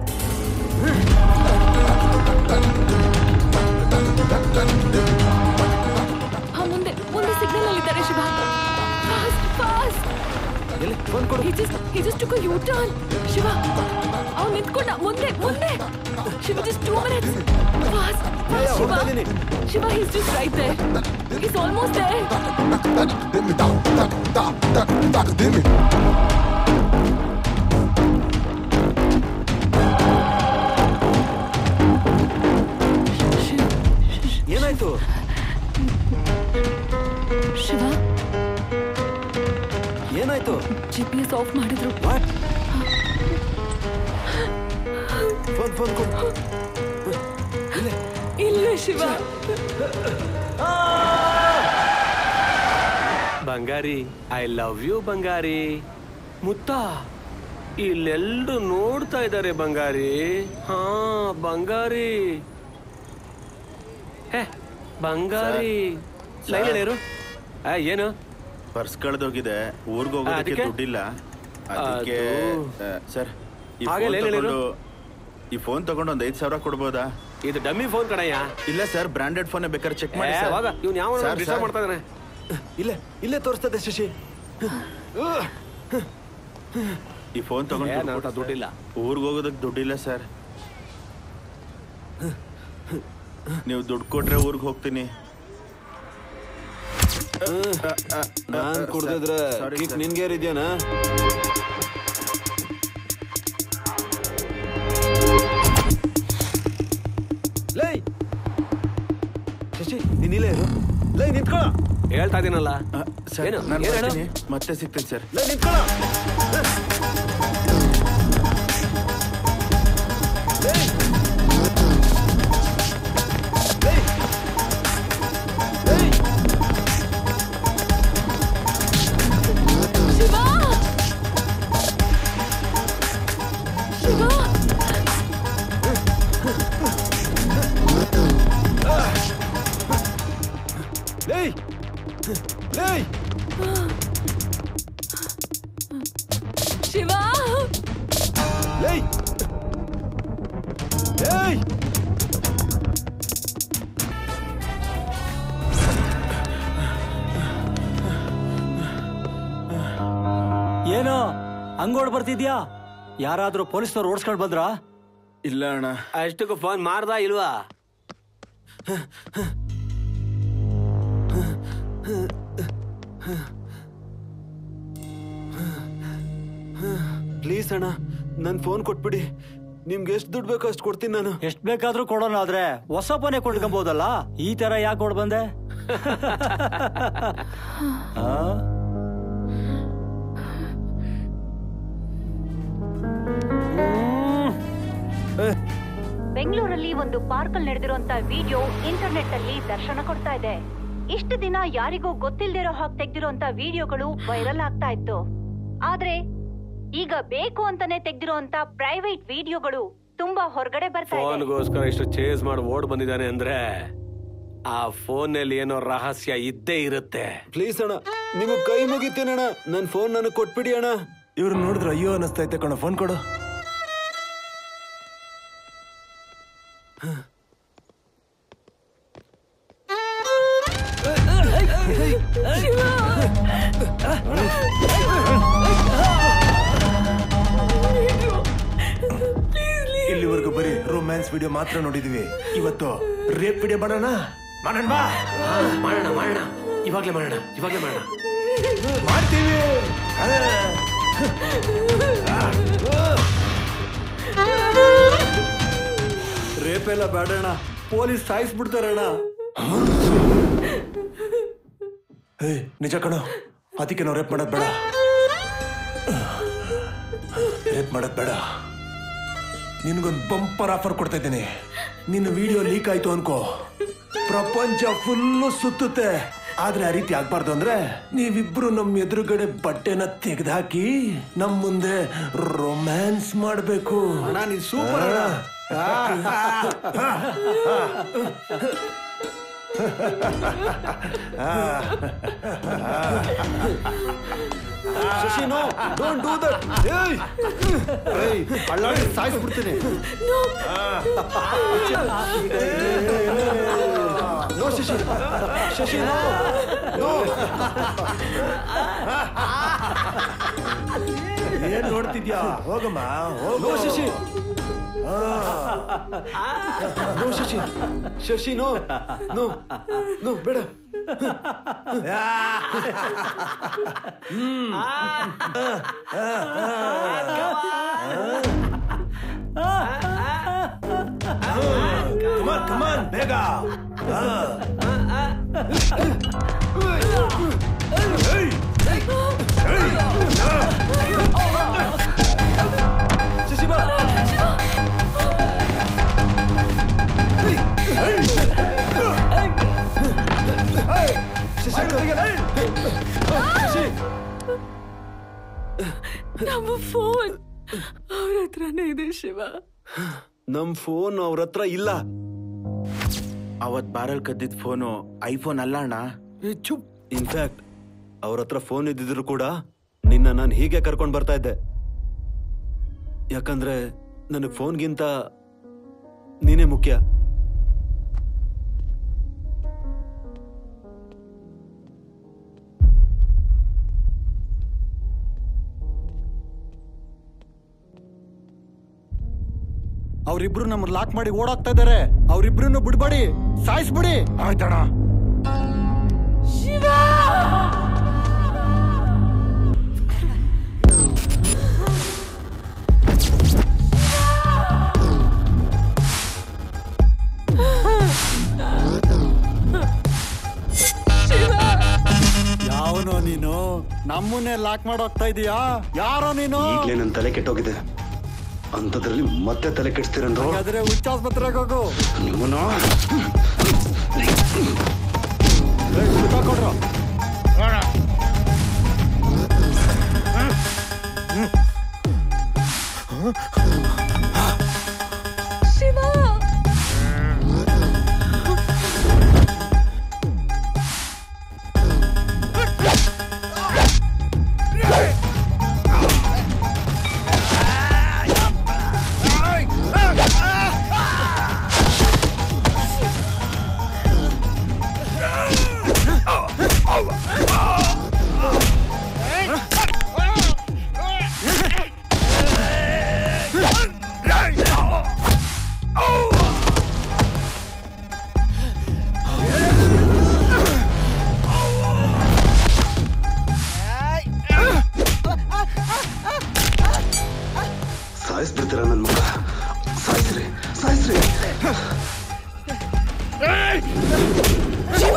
ಹಾ ಮುಂದೆ ಮುಂದೆ ಸಿಗ್ನಲ್ ಅಲ್ಲಿ ಇದ್ದಾರೆ ಶಿವ ಫಾಸ್ಟ್ ಫಾಸ್ಟ್ ಎಲ್ಲಿ ಫೋನ್ ಕೊಡು he just he just took a U turn Shiva ಅವ್ನು ನಿಂತ್ಕೊಂಡ ಮುಂದೆ ಮುಂದೆ Shiva just two minutes fast fast Shiva ಹೋಗ್ತಾ ಇದೀನಿ. Shiva he's just right there he's almost there ಏನಾಯ್ತು ಶಿವ ಏನಾಯ್ತು ಜಿ ಪಿ ಎಸ್ ಆಫ್ ಮಾಡಿದ್ರು ಫೋನ್ ಫೋನ್ ಕೊಡು ಇಲ್ಲ ಶಿವ ಬಂಗಾರಿ ಐ ಲವ್ ಯು ಬಂಗಾರಿ ಮುತ್ತ ಇಲ್ಲೆಲ್ರು ನೋಡ್ತಾ ಇದ್ದಾರೆ ಬಂಗಾರಿ ಹಾ ಬಂಗಾರಿ ಹೇ ಬಂಗಾರಿ ಸರ್. ಲೈನಲ್ಲಿರು ಆ, ಏನು ಪರ್ಸ್ ಕಳೆದೋಗಿದೆ ಊರ್ಗ್ ಆ, ಹೋಗೋದಕ್ಕೆ ಅದಕ್ಕೆ? ದುಡ್ಡಿಲ್ಲ ಅದಕ್ಕೆ ಅದು- ಆ, ಸರ್ ಈ ಹಾಗೆ ಫೋನ್ ಲೇನ್ ಹೇಳಿರು? ತಗೊಂಡು ಈ ಫೋನ್ ತಗೊಂಡು ಒಂದ್ ಐದ್ ಸಾವಿರ ಕೊಡ್ಬೋದಾ ಇದು ಡಮ್ಮಿ ಫೋನ್ ಕಣಯ್ಯ ಇಲ್ಲ ಸರ್ ಬ್ರಾಂಡೆಡ್ ಫೋನ್ ಬೇಕಾದ್ರೆ ಚೆಕ್ ಮಾಡಿ ಏ, ಸರ್. ಹೋಗ, ಇವ್ನು ಯಾವನೋ ಸರ್, disturb ಸರ್. ಮಾಡ್ತಾ ಇದಾನೆ. ಇಲ್ಲೇ ಇಲ್ಲೇ ತೋರಿಸ್ತದೆ ಶಶಿ ಈ ಫೋನ್ ಏ, ತಗೊಂಡು ನನ್ನ ಹತ್ರ ದುಡ್ಡಿಲ್ಲ ಊರ್ಗ್ ಹೋಗೋದಕ್ಕೆ ದುಡ್ಡಿಲ್ಲ ಸರ್ ನೀವು ದುಡ್ಡು ಕೊಟ್ರೆ ಊರ್ಗ್ ಹೋಗ್ತೀನಿ ನಾನ್ ಕುಡ್ದಿದ್ರೆ Sorry, ಕಿಕ್ sir. ನಿನ್ಗೆ ಇದೆಯಾನ ಲೈ ಶಶಿ ನೀನ್ ಇಲ್ಲೇ ಇರು ಲೈ ನಿಂತ್ಕೊಳ್ಳ ಹೇಳ್ತಾ ಇದೀನಲ್ಲ ಸರ್ ಏನು? ನಾನು ಏನ್ ಹೇಳು? ಬರ್ತೀನಿ. ಮತ್ತೆ ಸಿಗ್ತೇನೆ ಸರ್ ಲೈ ನಿಂತ್ಕೊಳ್ಳ ಶಿವ ಶಿವ ಲೈ ಲೈ ಶಿವ ಲೈ ಲೈ ಏನು ಹಂಗೋಡ್ ಬರ್ತಿದ್ಯಾ ಯಾರಾದ್ರೂ ಪೊಲೀಸ್ನವ್ರು ಓಡಿಸ್ಕೊಂಡು ಬಂದ್ರಾ ಇಲ್ಲ ಅಣ್ಣ ಅಷ್ಟಕ್ಕೂ ಫೋನ್ ಮಾಡ್ದಾ ಇಲ್ವಾ ಪ್ಲೀಸ್ ಅಣ್ಣ ನನ್ ಫೋನ್ ಕೊಟ್ಬಿಡಿ ನಿಮ್ಗೆ ಎಷ್ಟು ದುಡ್ಡು ಬೇಕೋ ಅಷ್ಟು ಕೊಡ್ತೀನಿ ನಾನು ಎಷ್ಟ್ ಬೇಕಾದ್ರೂ ಕೊಡೋಣ ಆದ್ರೆ ಹೊಸ ಫೋನೇ ಕೊಂಡ್ಕೊಬೋದಲ್ಲ ಈ ತರ ಯಾಕೆ ಕೊಡ್ ಬಂದೆ ಆ? ಬೆಂಗಳೂರಲ್ಲಿ ಒಂದು ಪಾರ್ಕ್ ಅಲ್ಲಿ ನಡೆದಿರುವಂತ ವಿಡಿಯೋ ಇಂಟರ್ನೆಟ್ ಅಲ್ಲಿ ದರ್ಶನ ಕೊಡ್ತಾ ಇದೆ ಇಷ್ಟು ದಿನ ಯಾರಿಗೂ ಗೊತ್ತಿಲ್ದಿರೋ ಹಾಗೆ ತೆಗ್ದಿರೋಂತ ವಿಡಿಯೋಗಳು ವೈರಲ್ ಆಗ್ತಾ ಇತ್ತು ಆದ್ರೆ ಈಗ ಬೇಕು ಅಂತಾನೆ ತೆಗ್ದಿರೋಂತ ಪ್ರೈವೇಟ್ ವಿಡಿಯೋಗಳು ತುಂಬಾ ಹೊರಗಡೆ ಬರ್ತಾ ಇದೆ ಫೋನ್ಗೋಸ್ಕರ ಇಷ್ಟು ಚೇಸ್ ಮಾಡಿ ಓಡ್ ಬಂದಿದ್ದಾನೆ ಅಂದ್ರೆ ಆ ಫೋನ್ ನಲ್ಲಿ ಏನೋ ರಹಸ್ಯ ಇದ್ದೇ ಇರುತ್ತೆ ಪ್ಲೀಸ್ ಅಣ್ಣ ನಿಮಗೆ ಕೈ ಮುಗಿತೇನಣ್ಣ ನನ್ ಫೋನ್ ನನಗೆ ಕೊಟ್ಬಿಡಿ ಅಣ್ಣ ಇವ್ರು ನೋಡಿದ್ರೆ ಅಯ್ಯೋ ಅನ್ನಿಸ್ತೈತೆ ಕಣ ಫೋನ್ ಕೊಡು ಇಲ್ಲಿವರೆಗೂ ಬರೀ ರೊಮ್ಯಾನ್ಸ್ ವಿಡಿಯೋ ಮಾತ್ರ ನೋಡಿದೀವಿ ಇವತ್ತು ರೇಪ್ ವಿಡಿಯೋ ಮಾಡೋಣ ಮಾಡೋಣ ಬಾ ಮಾಡೋಣ ಮಾಡೋಣ ಇವಾಗ್ಲೇ ಮಾಡೋಣ ಇವಾಗ್ಲೇ ಮಾಡೋಣ ಮಾಡ್ತೀವಿ ರೇಪ್ ಎಲ್ಲ ಬೇಡಣ್ಣ ಪೊಲೀಸ್ ಸಾಯಿಸ್ಬಿಡ್ತಾರಣ್ಣ ಏ ನಿಜ ಕಣೋ ಅದಕ್ಕೆ ನಾವು ರೇಪ್ ಮಾಡೋದ್ ಬೇಡ ರೇಪ್ ಮಾಡೋದ್ ಬೇಡ ನಿನ್ಗೊಂದು ಬಂಪರ್ ಆಫರ್ ಕೊಡ್ತಾ ಇದ್ದೀನಿ ನಿನ್ನ ವಿಡಿಯೋ ಲೀಕ್ ಆಯ್ತು ಅನ್ಕೋ ಪ್ರಪಂಚ ಫುಲ್ಲು ಸುತ್ತುತ್ತೆ ಆದ್ರೆ ಆ ರೀತಿ ಆಗ್ಬಾರ್ದು ಅಂದ್ರೆ ನೀವಿಬ್ರು ನಮ್ಮ ಎದುರುಗಡೆ ಬಟ್ಟೆನ ತೆಗೆದಾಕಿ ನಮ್ ಮುಂದೆ ರೊಮ್ಯಾನ್ಸ್ ಮಾಡ್ಬೇಕು ಅಣ್ಣ ನೀನ್ ಸೂಪರ್ ಅಣ್ಣ Shashi no don't do that ಏಯ್ ಏಯ್ ಅಳ್ಳಾಡಿ ಸಾಯಿಸ್ಬಿಡ್ತೀನಿ no Shashi Shashi no no ಏನ್ ನೋಡ್ತಿದ್ಯಾ ಹೋಗಮ್ಮ ಹೋಗು no Shashi no Shashi Shashi no no no ಬೇಡ ಕಮಾನ್ ಕಮಾನ್ ಬೇಗ ಆ. ಏಯ್! ಏಯ್! ಶಶಿ ಬಾ ಶಶಿ ಶಶಿ ನಮ್ಮ ಫೋನ್ ಅವ್ರ ಹತ್ರನೇ ಇದೆ ಶಿವ ನಮ್ ಫೋನ್ ಅವ್ರ ಹತ್ರ ಇಲ್ಲ ಅವತ್ ಬಾರಲ್ ಕದ್ದಿದ್ ಫೋನು ಐಫೋನ್ ಅಲ್ಲ ಅಣ್ಣ ಚುಪ್ ಇನ್ಫ್ಯಾಕ್ಟ್ ಅವ್ರ ಹತ್ರ ಫೋನ್ ಇದ್ದಿದ್ರು ಕೂಡ ನಿನ್ನ ನಾನು ಹೀಗೆ ಕರ್ಕೊಂಡ್ ಬರ್ತಾ ಇದ್ದೆ ಯಾಕಂದ್ರೆ ನನಗೆ ಫೋನ್ಗಿಂತ ನೀನೇ ಮುಖ್ಯ ಅವ್ರಿಬ್ರು ನಮ್ಮ ಲಾಕ್ ಮಾಡಿ ಓಡಾಕ್ತಾ ಇದಾರೆ ಅವ್ರಿಬ್ರು ಬಿಡ್ಬೇಡಿ ಸಾಯಿಸ್ಬಿಡಿ ಆಯ್ತಣ್ಣ ಶಿವ ನಮ್ಮನ್ನೇ ಲಾಕ್ ಮಾಡೋಗ್ತಾ ಇದೀಯಾ ಯಾರೋ ನೀನು ಈಗ್ಲೇ ನನ್ ತಲೆ ಕೆಟ್ಟೋಗಿದೆ ಅಂಥದ್ರಲ್ಲಿ ಮತ್ತೆ ತಲೆ ಕೆಡಿಸ್ತೀರಂದ್ರು ಹಾಗಾದ್ರೆ ಹುಚ್ಚಾಸ್ಪತ್ರೆಗೆ ಹೋಗು ನಿಮ್ಮನ್ನ ಕೊಡ್ರು ಶಿವ ಸಾಯಿಸ್ಬಿಡ್ತೀರ ನನ್ ಮಗ ಸಾಯಿಸ್ರಿ ಸಾಯಿಸ್ರಿ ಶಿವ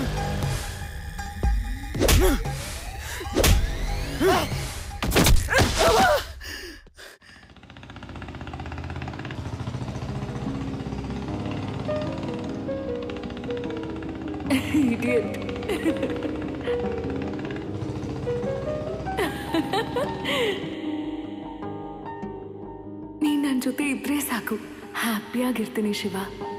Idiot. ನೀನ್ ನನ್ನ ಜೊತೆ ಇದ್ರೆ ಸಾಕು ಹ್ಯಾಪಿಯಾಗಿರ್ತೀನಿ ಶಿವ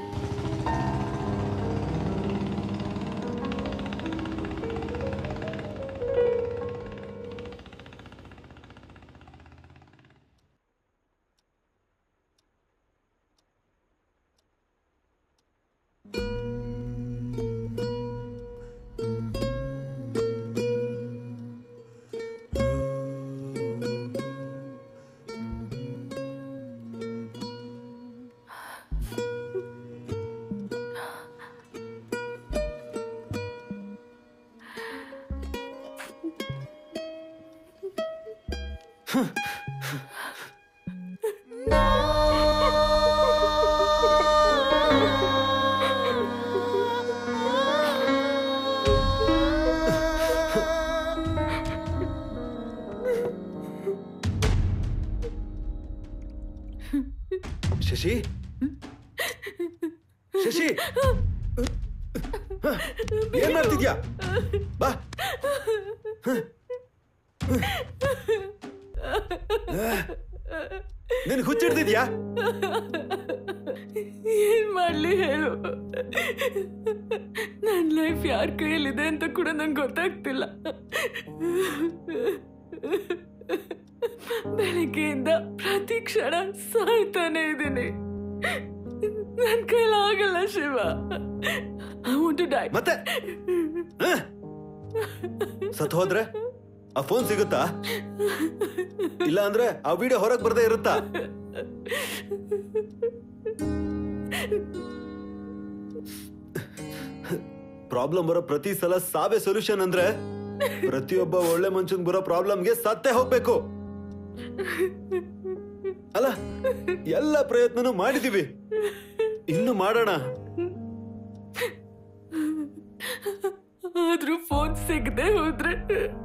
ಶಶಿ ಶಶಿ ಏನ್ ಮಾಡ್ತಿದ್ಯಾ ಬಾ ನಿನ್ ಹುಚ್ಚಿಡ್ತಿದ್ಯಾ ಏನ್ ಮಾಡ್ಲಿ ಹೇಳು ನನ್ ಲೈಫ್ ಯಾರ ಕೈಯಲ್ಲಿದೆ ಅಂತ ಕೂಡ ನಂಗೆ ಗೊತ್ತಾಗ್ತಿಲ್ಲ ಬೆಳಗ್ಗೆಯಿಂದ ಪ್ರತಿ ಕ್ಷಣ ಸಾಯ್ತಾನೆ ಇದ್ದೀನಿ ನನ್ ಕೈಲಾಗಲ್ಲ Shiva I want to die ಮತ್ತೆ ಸತ್ ಹೋದ್ರೆ ಆ ಫೋನ್ ಸಿಗುತ್ತಾ ಇಲ್ಲ ಅಂದ್ರೆ ಆ ವಿಡಿಯೋ ಹೊರಗ್ ಬರ್ದೇ ಇರುತ್ತಾ ಪ್ರಾಬ್ಲಮ್ ಬರೋ ಪ್ರತಿ ಸಲ ಸಾವೇ ಸೊಲ್ಯೂಷನ್ ಅಂದ್ರೆ ಪ್ರತಿಯೊಬ್ಬ ಒಳ್ಳೆ ಮನುಷ್ಯನ್ ಬರೋ ಪ್ರಾಬ್ಲಮ್ಗೆ ಸತ್ತೇ ಹೋಗ್ಬೇಕು ಅಲ್ಲ ಎಲ್ಲ ಪ್ರಯತ್ನನೂ ಮಾಡಿದೀವಿ ಇನ್ನು ಮಾಡೋಣ ಆದ್ರೂ ಫೋನ್ ಸಿಗದೆ ಹೋದ್ರೆ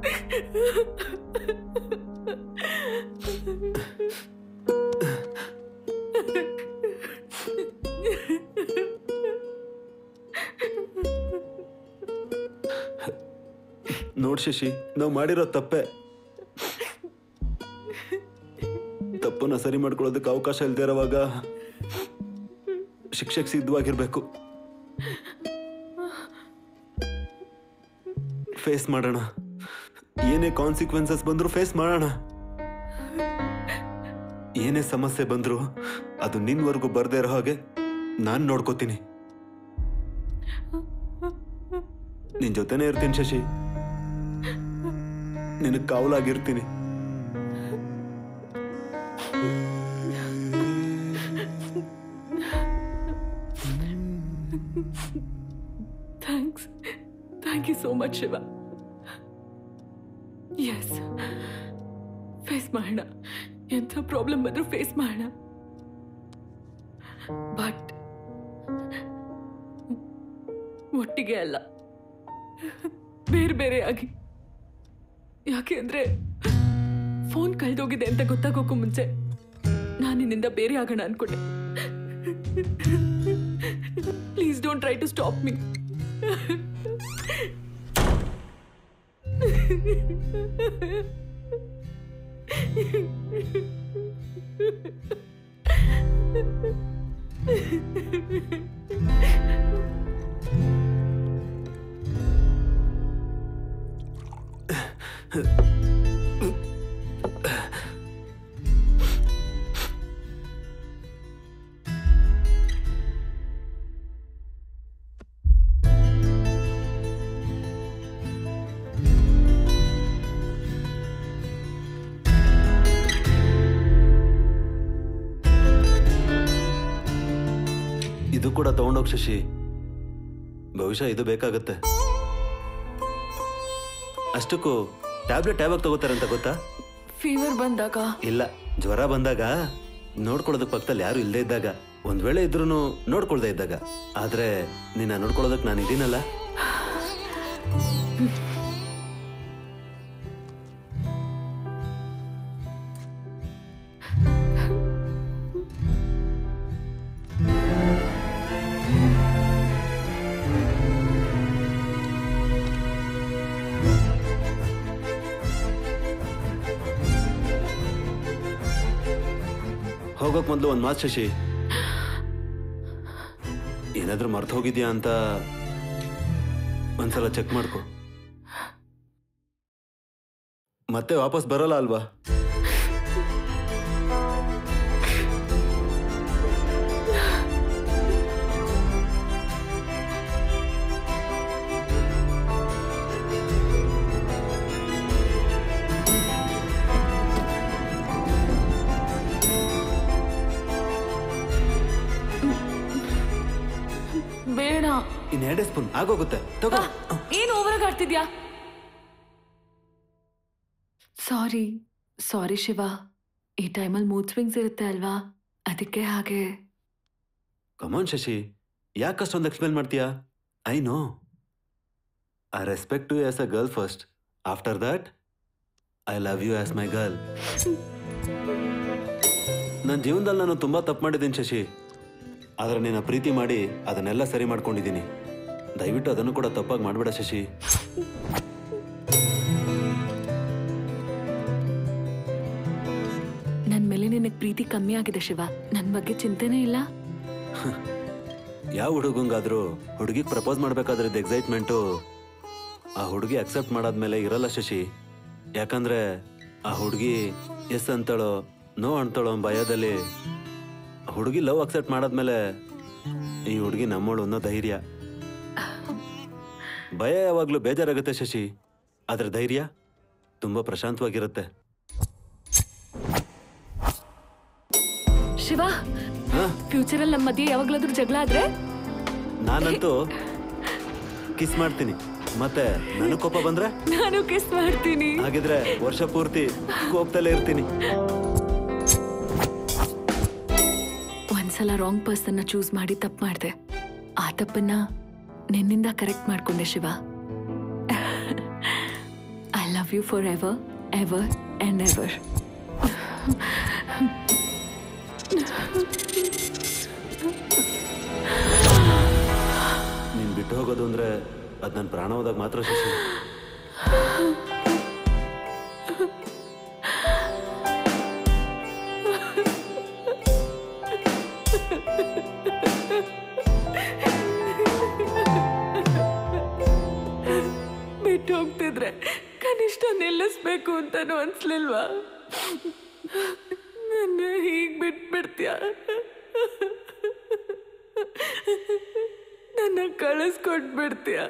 ನೋಡ್ ಶಶಿ ನಾವು ಮಾಡಿರೋ ತಪ್ಪೆ ತಪ್ಪನ್ನ ಸರಿ ಮಾಡ್ಕೊಳ್ಳೋದಕ್ಕೆ ಅವಕಾಶ ಇಲ್ದೇ ಇರೋವಾಗ ಶಿಕ್ಷೆಗೆ ಸಿದ್ಧವಾಗಿರ್ಬೇಕು ಫೇಸ್ ಮಾಡೋಣ ಏನೇ ಕಾನ್ಸಿಕ್ವೆನ್ಸಸ್ ಬಂದ್ರು ಫೇಸ್ ಮಾಡೋಣ ಏನೇ ಸಮಸ್ಯೆ ಬಂದ್ರು ಅದು ನಿನ್ವರೆಗೂ ಬರ್ದೇ ಇರೋ ಹಾಗೆ ನಾನ್ ನೋಡ್ಕೋತೀನಿ ನಿನ್ ಜೊತೆನೇ ಇರ್ತೀನಿ ಶಶಿ ನಿನಗ್ ಕಾವಲಾಗಿರ್ತೀನಿ thanks thank you so much Shiva yes face ಮಾಡೋಣ ಎಂಥ ಪ್ರಾಬ್ಲಮ್ ಬಂದರೂ ಫೇಸ್ ಮಾಡೋಣ ಬಟ್ ಒಟ್ಟಿಗೆ ಅಲ್ಲ ಬೇರೆ ಬೇರೆಯಾಗಿ ಯಾಕೆ ಅಂದ್ರೆ ಫೋನ್ ಕಳ್ದೋಗಿದೆ ಅಂತ ಗೊತ್ತಾಗೋಕ್ಕೂ ಮುಂಚೆ ನಾನು ನಿನ್ನಿಂದ ಬೇರೆ ಆಗೋಣ ಅನ್ಕೊಂಡೆ please don't try to stop me ಇದು ಕೂಡ ತಗೊಂಡೋಗ್ ಶಶಿ ಬಹುಶಃ ಇದು ಬೇಕಾಗತ್ತೆ ಅಷ್ಟಕ್ಕೂ ಟ್ಯಾಬ್ಲೆಟ್ ಯಾವಾಗ ತಗೋತಾರೆ ಅಂತ ಗೊತ್ತಾ ಫೀವರ್ ಬಂದಾಗ ಇಲ್ಲ ಜ್ವರ ಬಂದಾಗ ನೋಡ್ಕೊಳ್ಳೋದಕ್ ಪಕ್ಕದಲ್ಲಿ ಯಾರು ಇಲ್ಲದೆ ಇದ್ದಾಗ ಒಂದ್ ವೇಳೆ ಇದ್ರೂ ನೋಡ್ಕೊಳ್ದೇ ಇದ್ದಾಗ ಆದ್ರೆ ನಿನ್ನ ನೋಡ್ಕೊಳ್ಳೋದಕ್ ನಾನು ಇದೀನಲ್ಲ ಹೋಗೋಕ್ ಮೊದ್ಲು ಒಂದ್ ಮಾತು ಶಶಿ ಏನಾದ್ರೂ ಮರ್ತು ಹೋಗಿದ್ಯಾ ಅಂತ ಒಂದ್ಸಲ ಚೆಕ್ ಮಾಡ್ಕೊ ಮತ್ತೆ ವಾಪಸ್ ಬರಲ್ಲ ಅಲ್ವಾ ಬೇಡ ಇನ್ ಎರಡೇ ಸ್ಪೂನ್ ಆಗೋಗುತ್ತೆ ತಗೋ ಏನು ಓವರಾಗಿ ಆಡ್ತಿದ್ಯಾ ಸಾರಿ ಸಾರಿ ಶಿವ ಈ ಟೈಮಲ್ಲಿ ಮೂಡ್ ಸ್ವಿಂಗ್ಸ್ ಇರುತ್ತೆ ಅಲ್ವಾ ಅದಕ್ಕೆ ಹಾಗೆ ಕಮಾನ್ ಶಶಿ ಯಾಕಷ್ಟೊಂದು ಎಕ್ಸ್ಪ್ಲೇನ್ ಮಾಡ್ತೀಯಾ I know I respect you as a girl first after that I love you as my girl ನನ್ನ ಜೀವನದಲ್ಲಿ ನಾನು ತುಂಬಾ ತಪ್ಪು ಮಾಡಿದ್ದೀನಿ ಶಶಿ ಆದ್ರೆ ನಿನ್ನ ಪ್ರೀತಿ ಮಾಡಿ ಅದನ್ನೆಲ್ಲ ಸರಿ ಮಾಡ್ಕೊಂಡಿದ್ದೀನಿ ದಯವಿಟ್ಟು ಅದನ್ನು ಕೂಡ ತಪ್ಪಾಗಿ ಮಾಡಬೇಡ ಶಶಿ ನನ್ನ ಮೇಲೆ ನಿನಗೆ ಪ್ರೀತಿ ಕಮ್ಮಿ ಆಗಿದೆ ಶಿವ ನನ್ನ ಬಗ್ಗೆ ಚಿಂತೆನೇ ಇಲ್ಲ ಯಾವ ಹುಡುಗಂಗಾದ್ರೂ ಹುಡುಗಿಗೆ ಪ್ರಪೋಸ್ ಮಾಡ್ಬೇಕಾದ್ರೆ ಎಕ್ಸೈಟ್ಮೆಂಟು ಆ ಹುಡುಗಿ ಅಕ್ಸೆಪ್ಟ್ ಮಾಡಾದ್ಮೇಲೆ ಇರಲ್ಲ ಶಶಿ ಯಾಕಂದ್ರೆ ಆ ಹುಡುಗಿ ಎಸ್ ಅಂತಾಳೋ ನೋ ಅಂತಾಳೋ ಅನ್ನೋ ಭಯದಲ್ಲಿ ಹುಡುಗಿ ಲವ್ ಅಕ್ಸೆಪ್ಟ್ ಮಾಡಾದ್ಮೇಲೆ ಈ ಹುಡುಗಿ ನಮ್ಮೋಳು ಅನ್ನೋ ಧೈರ್ಯ ಭಯ ಯಾವಾಗ್ಲೂ ಬೇಜಾರಾಗುತ್ತೆ ಶಶಿ ಆದ್ರೆ ಧೈರ್ಯ ತುಂಬಾ ಪ್ರಶಾಂತವಾಗಿರುತ್ತೆ ಶಿವ ಫ್ಯೂಚರಲ್ಲಿ ನಮ್ಮ ಮಧ್ಯೆ ಯಾವಾಗ್ಲಾದ್ರೂ ಜಗಳ ಆದ್ರೆ ನಾನಂತೂ ಕಿಸ್ ಮಾಡ್ತೀನಿ ಮತ್ತೆ ನನಗ್ ಕೋಪ ಬಂದ್ರೆ ನಾನು ಕಿಸ್ ಮಾಡ್ತೀನಿ ಹಾಗಿದ್ರೆ ವರ್ಷ ಪೂರ್ತಿ ಕೋಪದಲ್ಲೇ ಇರ್ತೀನಿ ಒಂದ್ಸಲ ರಾಂಗ್ ಪರ್ಸನ್ನ ಚೂಸ್ ಮಾಡಿ ತಪ್ಪು ಮಾಡಿದೆ ಆ ತಪ್ಪನ್ನ ನಿನ್ನಿಂದ ಕರೆಕ್ಟ್ ಮಾಡ್ಕೊಂಡೆ Shiva I love you for ever ever and ever ನೀನ್ ಬಿಟ್ಟು ಹೋಗೋದು ಅಂದ್ರೆ ಅದ್ ನನ್ನ ಪ್ರಾಣ ಹೋದಾಗ ಮಾತ್ರ ಶಶಿ ಬಿಟ್ಟು ಹೋಗ್ತಿದ್ರೆ ಕನಿಷ್ಠ ನಿಲ್ಲಿಸ್ಬೇಕು ಅಂತಾನು ಅನ್ಸ್ಲಿಲ್ವಾ ನನ್ನ ಹೀಗ್ ಬಿಟ್ಬಿಡ್ತೀಯ ನನ್ನ ಕಳಿಸ್ಕೊಟ್ಬಿಡ್ತೀಯ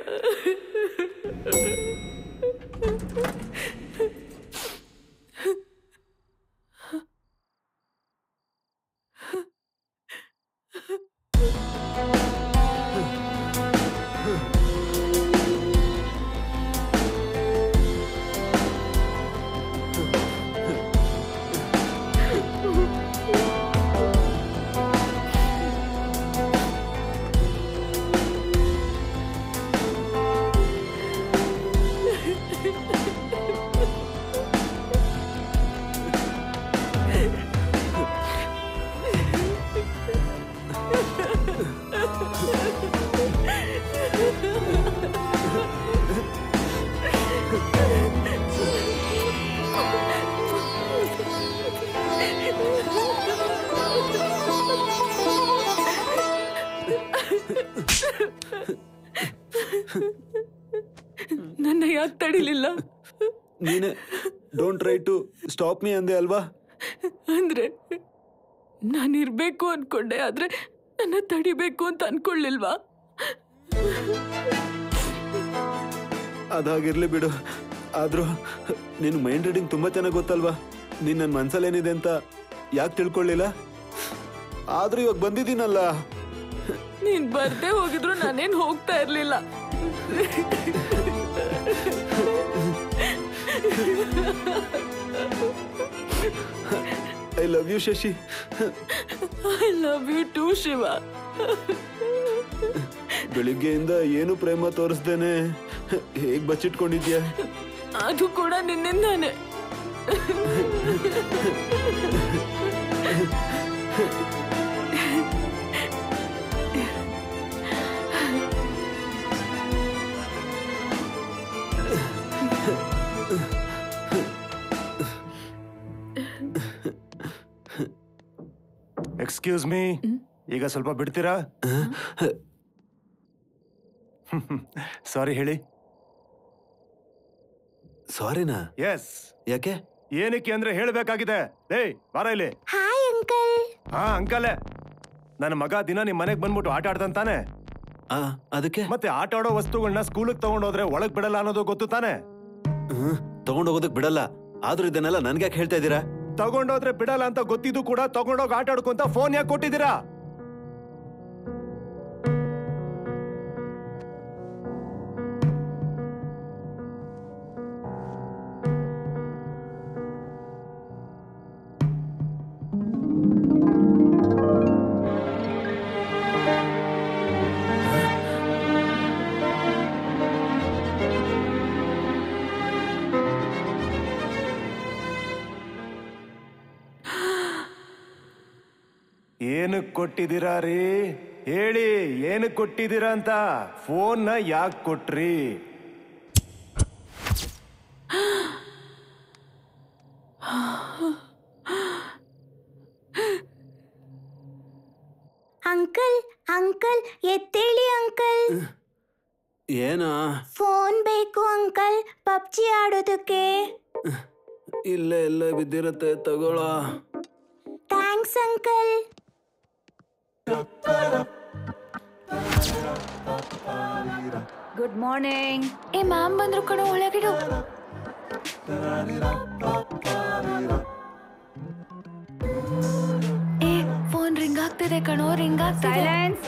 ನನ್ನ ಯಾಕೆ ತಡಿಲಿಲ್ಲ ನೀನೆ don't try to stop me ಅಂದೆ ಅಲ್ವಾ ಅಂದ್ರೆ ನಾನಿರ್ಬೇಕು ಅನ್ಕೊಂಡೆ ಆದ್ರೆ ನನ್ನ ತಡಿಬೇಕು ಅಂತ ಅನ್ಕೊಳ್ಳಿಲ್ವಾ ಅದಾಗಿರ್ಲಿ ಬಿಡು ಆದ್ರೂ ನಿನ್ ಮೈಂಡ್ ರೀಡಿಂಗ್ ತುಂಬಾ ಚೆನ್ನಾಗಿ ಗೊತ್ತಲ್ವಾ ನೀನ್ ನನ್ನ ಮನ್ಸಲ್ಲಿ ಏನಿದೆ ಅಂತ ಯಾಕೆ ತಿಳ್ಕೊಳ್ಳಿಲ್ಲ ಆದ್ರೂ ಇವಾಗ ಬಂದಿದ್ದೀನಲ್ಲ ನೀನ್ ಬರ್ದೇ ಹೋಗಿದ್ರು ನಾನೇನ್ ಹೋಗ್ತಾ ಇರ್ಲಿಲ್ಲ I love you Shashi I love you too Shiva ಬೆಳಿಗ್ಗೆಯಿಂದ ಏನು ಪ್ರೇಮ ತೋರಿಸ್ದೇನೆ ಹೇಗ್ ಬಚ್ಚಿಟ್ಕೊಂಡಿದ್ಯಾ ಅದು ಕೂಡ ನಿನ್ನಿಂದಾನೆ ಎಕ್ಸ್ಕ್ಯೂಸ್ ಮೀ ಈಗ ಸ್ವಲ್ಪ ಬಿಡ್ತೀರಾ ಸಾರಿ ಹೇಳಿ ಸಾರಿನಾ ಎಸ್ ಯಾಕೆ ಏನಕ್ಕೆ ಅಂದ್ರೆ ಹೇಳ್ಬೇಕಾಗಿದೆ ಏಯ್ ಬಾರ ಇಲ್ಲಿ ಹಾಯ್ ಅಂಕಲ್ ಹಾ ಅಂಕಲೇ ನನ್ನ ಮಗ ದಿನ ನಿಮ್ ಮನೆಗ್ ಬಂದ್ಬಿಟ್ಟು ಆಟ ಆಡ್ತಾನೆ ಅದಕ್ಕೆ ಮತ್ತೆ ಆಟ ಆಡೋ ವಸ್ತುಗಳನ್ನ ಸ್ಕೂಲಿಗೆ ತಗೊಂಡೋದ್ರೆ ಒಳಗ್ ಬಿಡಲ್ಲ ಅನ್ನೋದು ಗೊತ್ತು ತಾನೆ ತಗೊಂಡೋಗೋದಕ್ ಬಿಡಲ್ಲ ಆದ್ರೂ ಇದನ್ನೆಲ್ಲ ನನ್ಗೆ ಯಾಕೆ ಹೇಳ್ತಾ ಇದ್ದೀರಾ ತಗೊಂಡೋದ್ರೆ ಬಿಡಲ್ಲ ಅಂತ ಗೊತ್ತಿದ್ದು ಕೂಡ ತಗೊಂಡೋಗಿ ಆಟ ಆಡ್ಕೊಂತ ಫೋನ್ ಯಾಕೆ ಕೊಟ್ಟಿದ್ದೀರಾ ಏನಕ್ ಕೊಟ್ಟಿದ್ದೀರಾ ರೀ ಹೇಳಿ ಏನಕ್ ಕೊಟ್ಟಿದ್ದೀರಾ ಅಂತ ಫೋನ್ನ ಯಾಕೆ ಕೊಟ್ರಿ ಅಂಕಲ್ ಅಂಕಲ್ ಎತ್ತೇಳಿ ಅಂಕಲ್ ಏನಾ ಫೋನ್ ಬೇಕು ಅಂಕಲ್ ಪಬ್ಜಿ ಆಡೋದಕ್ಕೆ ಇಲ್ಲೇ ಇಲ್ಲೇ ಬಿದ್ದಿರತ್ತೆ ತಗೊಳ ಥ್ಯಾಂಕ್ಸ್ ಅಂಕಲ್ ಗುಡ್ ಮಾರ್ನಿಂಗ್ ಏ ಮ್ಯಾಮ್ ಬಂದ್ರು ಕಣೋ ಒಳಗಿಡು ಏ ಫೋನ್ ರಿಂಗ್ ಆಗ್ತಿದೆ ಕಣೋ ರಿಂಗ್ ಆಗ್ತಿದೆ ಸೈಲೆನ್ಸ್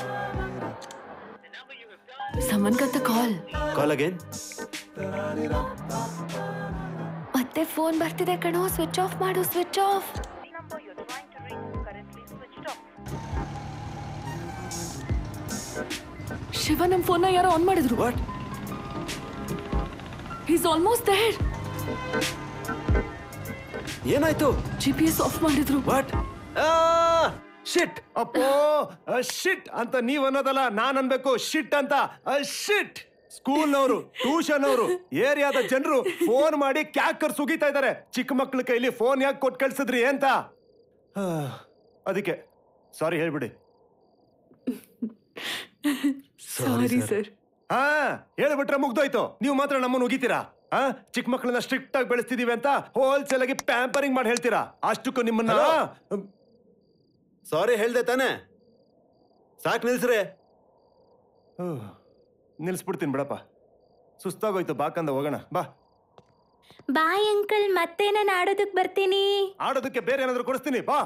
ಸಮನ್ ಗತ್ತ ಕಾಲ್ ಕಾಲ್ ಅಗೇನ್ ಮತ್ತೆ ಫೋನ್ ಬರ್ತಿದೆ ಕಣೋ ಸ್ವಿಚ್ ಆಫ್ ಮಾಡು ಸ್ವಿಚ್ ಆಫ್ ಶಿವ ನಮ್ ಫೋನ್ ಯಾರೋ ಆನ್ ಮಾಡಿದ್ರು ಈಸ್ ಆಲ್ಮೋಸ್ಟ್ ದೇರ್ ಏನಾಯ್ತು ಜಿ ಪಿ ಎಸ್ ಆಫ್ ಮಾಡಿದ್ರು ವಾಟ್ ಶಿಟ್ ಅಪ್ಪೋ ಶಿಟ್ ಅಂತ ನೀವ್ ಅನ್ನೋದಲ್ಲ ನಾನ್ ಅನ್ಬೇಕು ಶಿಟ್ ಅಂತ ಶಿಟ್ ಸ್ಕೂಲ್ನವರು ಟ್ಯೂಷನ್ ಅವರು ಏರಿಯಾದ ಜನರು ಫೋನ್ ಮಾಡಿ ಕ್ಯಾಕರ್ ಸುಗಿತಾ ಇದಾರೆ ಚಿಕ್ಕ ಮಕ್ಳ ಕೈಲಿ ಫೋನ್ ಯಾಕೆ ಕೊಟ್ಟು ಕಳ್ಸಿದ್ರಿ ಅಂತ ಆ, ಅದಕ್ಕೆ ಸಾರಿ ಹೇಳ್ಬಿಡಿ ಸಾರಿ ಸರ್ ಹಾ ಹೇಳ್ಬಿಟ್ರೆ ಮುಗ್ದೋಯ್ತು ನೀವು ಮಾತ್ರ ನಮ್ಮನ್ನು ಉಗಿತೀರಾ ಹಾ ಚಿಕ್ಕ ಮಕ್ಕಳನ್ನ ಸ್ಟ್ರಿಕ್ಟ್ ಆಗಿ ಬೆಳೆಸ್ತಿದೀವಿ ಅಂತ ಹೋಲ್ಸೇಲ್ ಆಗಿ ಪ್ಯಾಂಪರಿಂಗ್ ಮಾಡಿ ಹೇಳ್ತೀರಾ ಅಷ್ಟಕ್ಕೂ ನಿಮ್ಮನ್ನ ಸಾರಿ ಹೇಳ್ದೆ ತಾನೆ ಸಾಕ್ ನಿಲ್ಸ್ರೆ ಹ್ಮ್. ನಿಲ್ಸ್ಬಿಡ್ತೀನಿ ಬಿಡಪ್ಪ ಸುಸ್ತಾಗೋಯ್ತು ಬಾಕಂದ ಹೋಗೋಣ ಬಾ ಬಾಯ್ ಅಂಕಲ್ ಮತ್ತೆ ನಾನು ಆಡೋದಕ್ಕೆ ಬರ್ತೀನಿ ಆಡೋದಕ್ಕೆ ಬೇರೆ ಏನಾದ್ರು ಕೊಡಿಸ್ತೀನಿ ಬಾ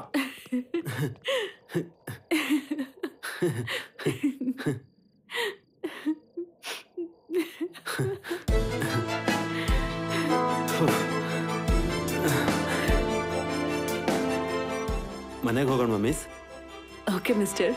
ಮನೆಗೆ ಹೋಗೋಣ ಮಿಸ್ ಓಕೆ ಮಿಸ್ಟರ್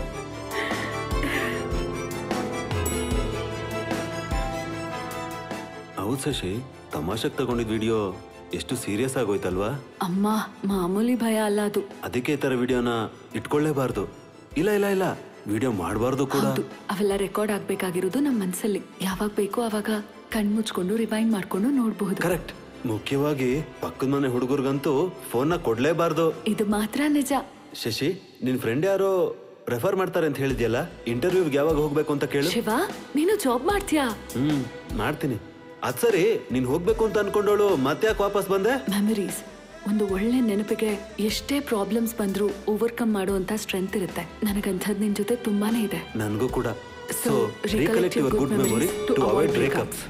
ಹೌದು ಶಶಿ ತಮಾಷೆಗೆ ತಗೊಂಡಿದ್ ವಿಡಿಯೋ ಎಷ್ಟು ಸೀರಿಯಸ್ ಆಗೋಯ್ತಲ್ವಾ ಅಮ್ಮ ಮಾಮೂಲಿ ಭಯ ಅಲ್ಲ ಅದು ಅದಕ್ಕೆ ಈ ತರ ವಿಡಿಯೋನ ಇಟ್ಕೊಳ್ಳೇಬಾರ್ದು ಇಲ್ಲ ಇಲ್ಲ ಇಲ್ಲ ವಿಡಿಯೋ ಮಾಡಬಾರ್ದು ಕೂಡ ಹೌದು ಅವೆಲ್ಲ ರೆಕಾರ್ಡ್ ಆಗ್ಬೇಕಾಗಿರೋದು ನಮ್ಮ ಮನ್ಸಲ್ಲಿ ಯಾವಾಗ ಬೇಕೋ ಅವಾಗ ಕಣ್ ಮುಚ್ಕೊಂಡು ರಿವೈಂಡ್ ಮಾಡ್ಕೊಂಡು ನೋಡಬಹುದು ಕರೆಕ್ಟ್ ಮುಖ್ಯವಾಗಿ ಪಕ್ಕದ ಮನೆ ಹುಡುಗರಿಗಂತೂ ಫೋನ್ನ ಕೊಡ್ಲೇಬಾರ್ದು ಇದು ಮಾತ್ರ ನಿಜ ಶಶಿ ನಿನ್ ಫ್ರೆಂಡ್ ಯಾರೋ ರೆಫರ್ ಮಾಡ್ತಾರೆ ಅಂತ ಹೇಳಿದ್ಯಲ್ಲ ಇಂಟರ್ವ್ಯೂಗೆ ಯಾವಾಗ ಹೋಗ್ಬೇಕು ಅಂತ ಕೇಳು ಶಿವ ನೀನು ಜಾಬ್ ಮಾಡ್ತೀಯಾ ಹ್ಮ್ ಮಾಡ್ತೀನಿ ಅದ್ ಸರಿ ನೀನ್ ಹೋಗ್ಬೇಕು ಅಂತ ಅನ್ಕೊಂಡೋಳು ಮತ್ತೆ ಯಾಕೆ ವಾಪಸ್ ಬಂದೆ ಮೆಮರೀಸ್ ಒಂದು ಒಳ್ಳೆ ನೆನಪಿಗೆ ಎಷ್ಟೇ ಪ್ರಾಬ್ಲಮ್ಸ್ ಬಂದ್ರೂ ಓವರ್ಕಮ್ ಮಾಡುವಂತ ಸ್ಟ್ರೆಂತ್ ಇರುತ್ತೆ ನನಗಂಥದ್ದು ನಿನ್ ಜೊತೆ ತುಂಬಾನೇ ಇದೆ ನನ್ಗೂ ಕೂಡ So, so recollect recollect your your good good memory memories to to avoid avoid breakups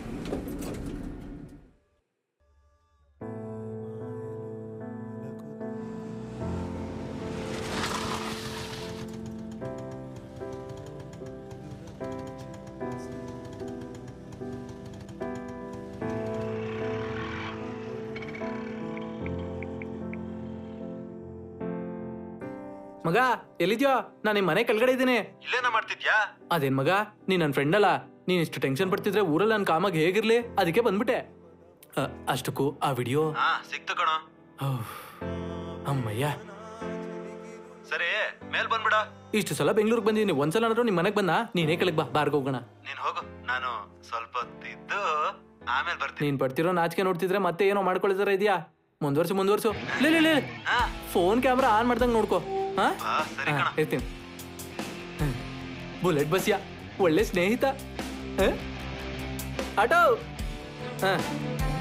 ಮಗ ಎಲ್ಲಿದ್ಯೋ ನಾನು ನಿಮ್ಮ ಮನೆ ಕೆಳಗಡೆ ಇದ್ದೀನಿ ಇಲ್ಲೇನ ಮಾಡ್ತಿದ್ಯಾ ಅದೇನ್ ಮಗ ನೀನ್ ನನ್ನ ಫ್ರೆಂಡ್ ಅಲ್ಲ ನೀನ್ ಇಷ್ಟು ಟೆನ್ಷನ್ ಪಡ್ತಿದ್ರೆ ಊರಲ್ಲಿ ನನ್ನ ಕಾಮಾಗ ಹೇಗಿರ್ಲಿ ಅದಕ್ಕೆ ಬಂದ್ಬಿಟ್ಟೆ ಅ, ಅಷ್ಟಕ್ಕೂ ಆ ವಿಡಿಯೋ ಹಾ ಸಿಕ್ತು ಕಣ ಅಮ್ಮಯ್ಯ ಸರಿ ಮೇಲ್ ಬಂದ್ಬಿಡ ಇಷ್ಟು ಸಲ ಬೆಂಗಳೂರಿಗೆ ಬಂದಿದ್ದೀನಿ ಒಂದ್ಸಲ ಆದ್ರೂ ನಿಮ್ಮ ಮನೆಗೆ ಬಂದ ನೀನೇ ಕೆಳಗೆ ಬಾ ಬಾರ್ಗೆ ಹೋಗೋಣ ನೀನ್ ಹೋಗು ನಾನು ಸ್ವಲ್ಪ ಹೊತ್ತಿದ್ದು ಆಮೇಲೆ ಬರ್ತೀನಿ ನೀನ್ ಪಡ್ತಿರೋ ನಾಚಿಕೆ ನೋಡ್ತಿದ್ರೆ ಮತ್ತೆ ಏನೋ ಮಾಡ್ಕೊಳ್ತಾರ ಇದೆಯಾ ಮುಂದುವರ್ಸು ಮುಂದುವರ್ಸು ಲೇ ಲೇ, ಲೇ ಫೋನ್ ಕ್ಯಾಮ್ರಾ ಆನ್ ಮಾಡ್ದಂಗ್ ನೋಡ್ಕೋ ಹಾ ಹಾ, ಇರ್ತೀನಿ ಹ್ಮ್. ಬುಲೆಟ್ ಬಸ್ಯಾ ಒಳ್ಳೆ ಸ್ನೇಹಿತ ಹ? ಆಟೋ ಹಾ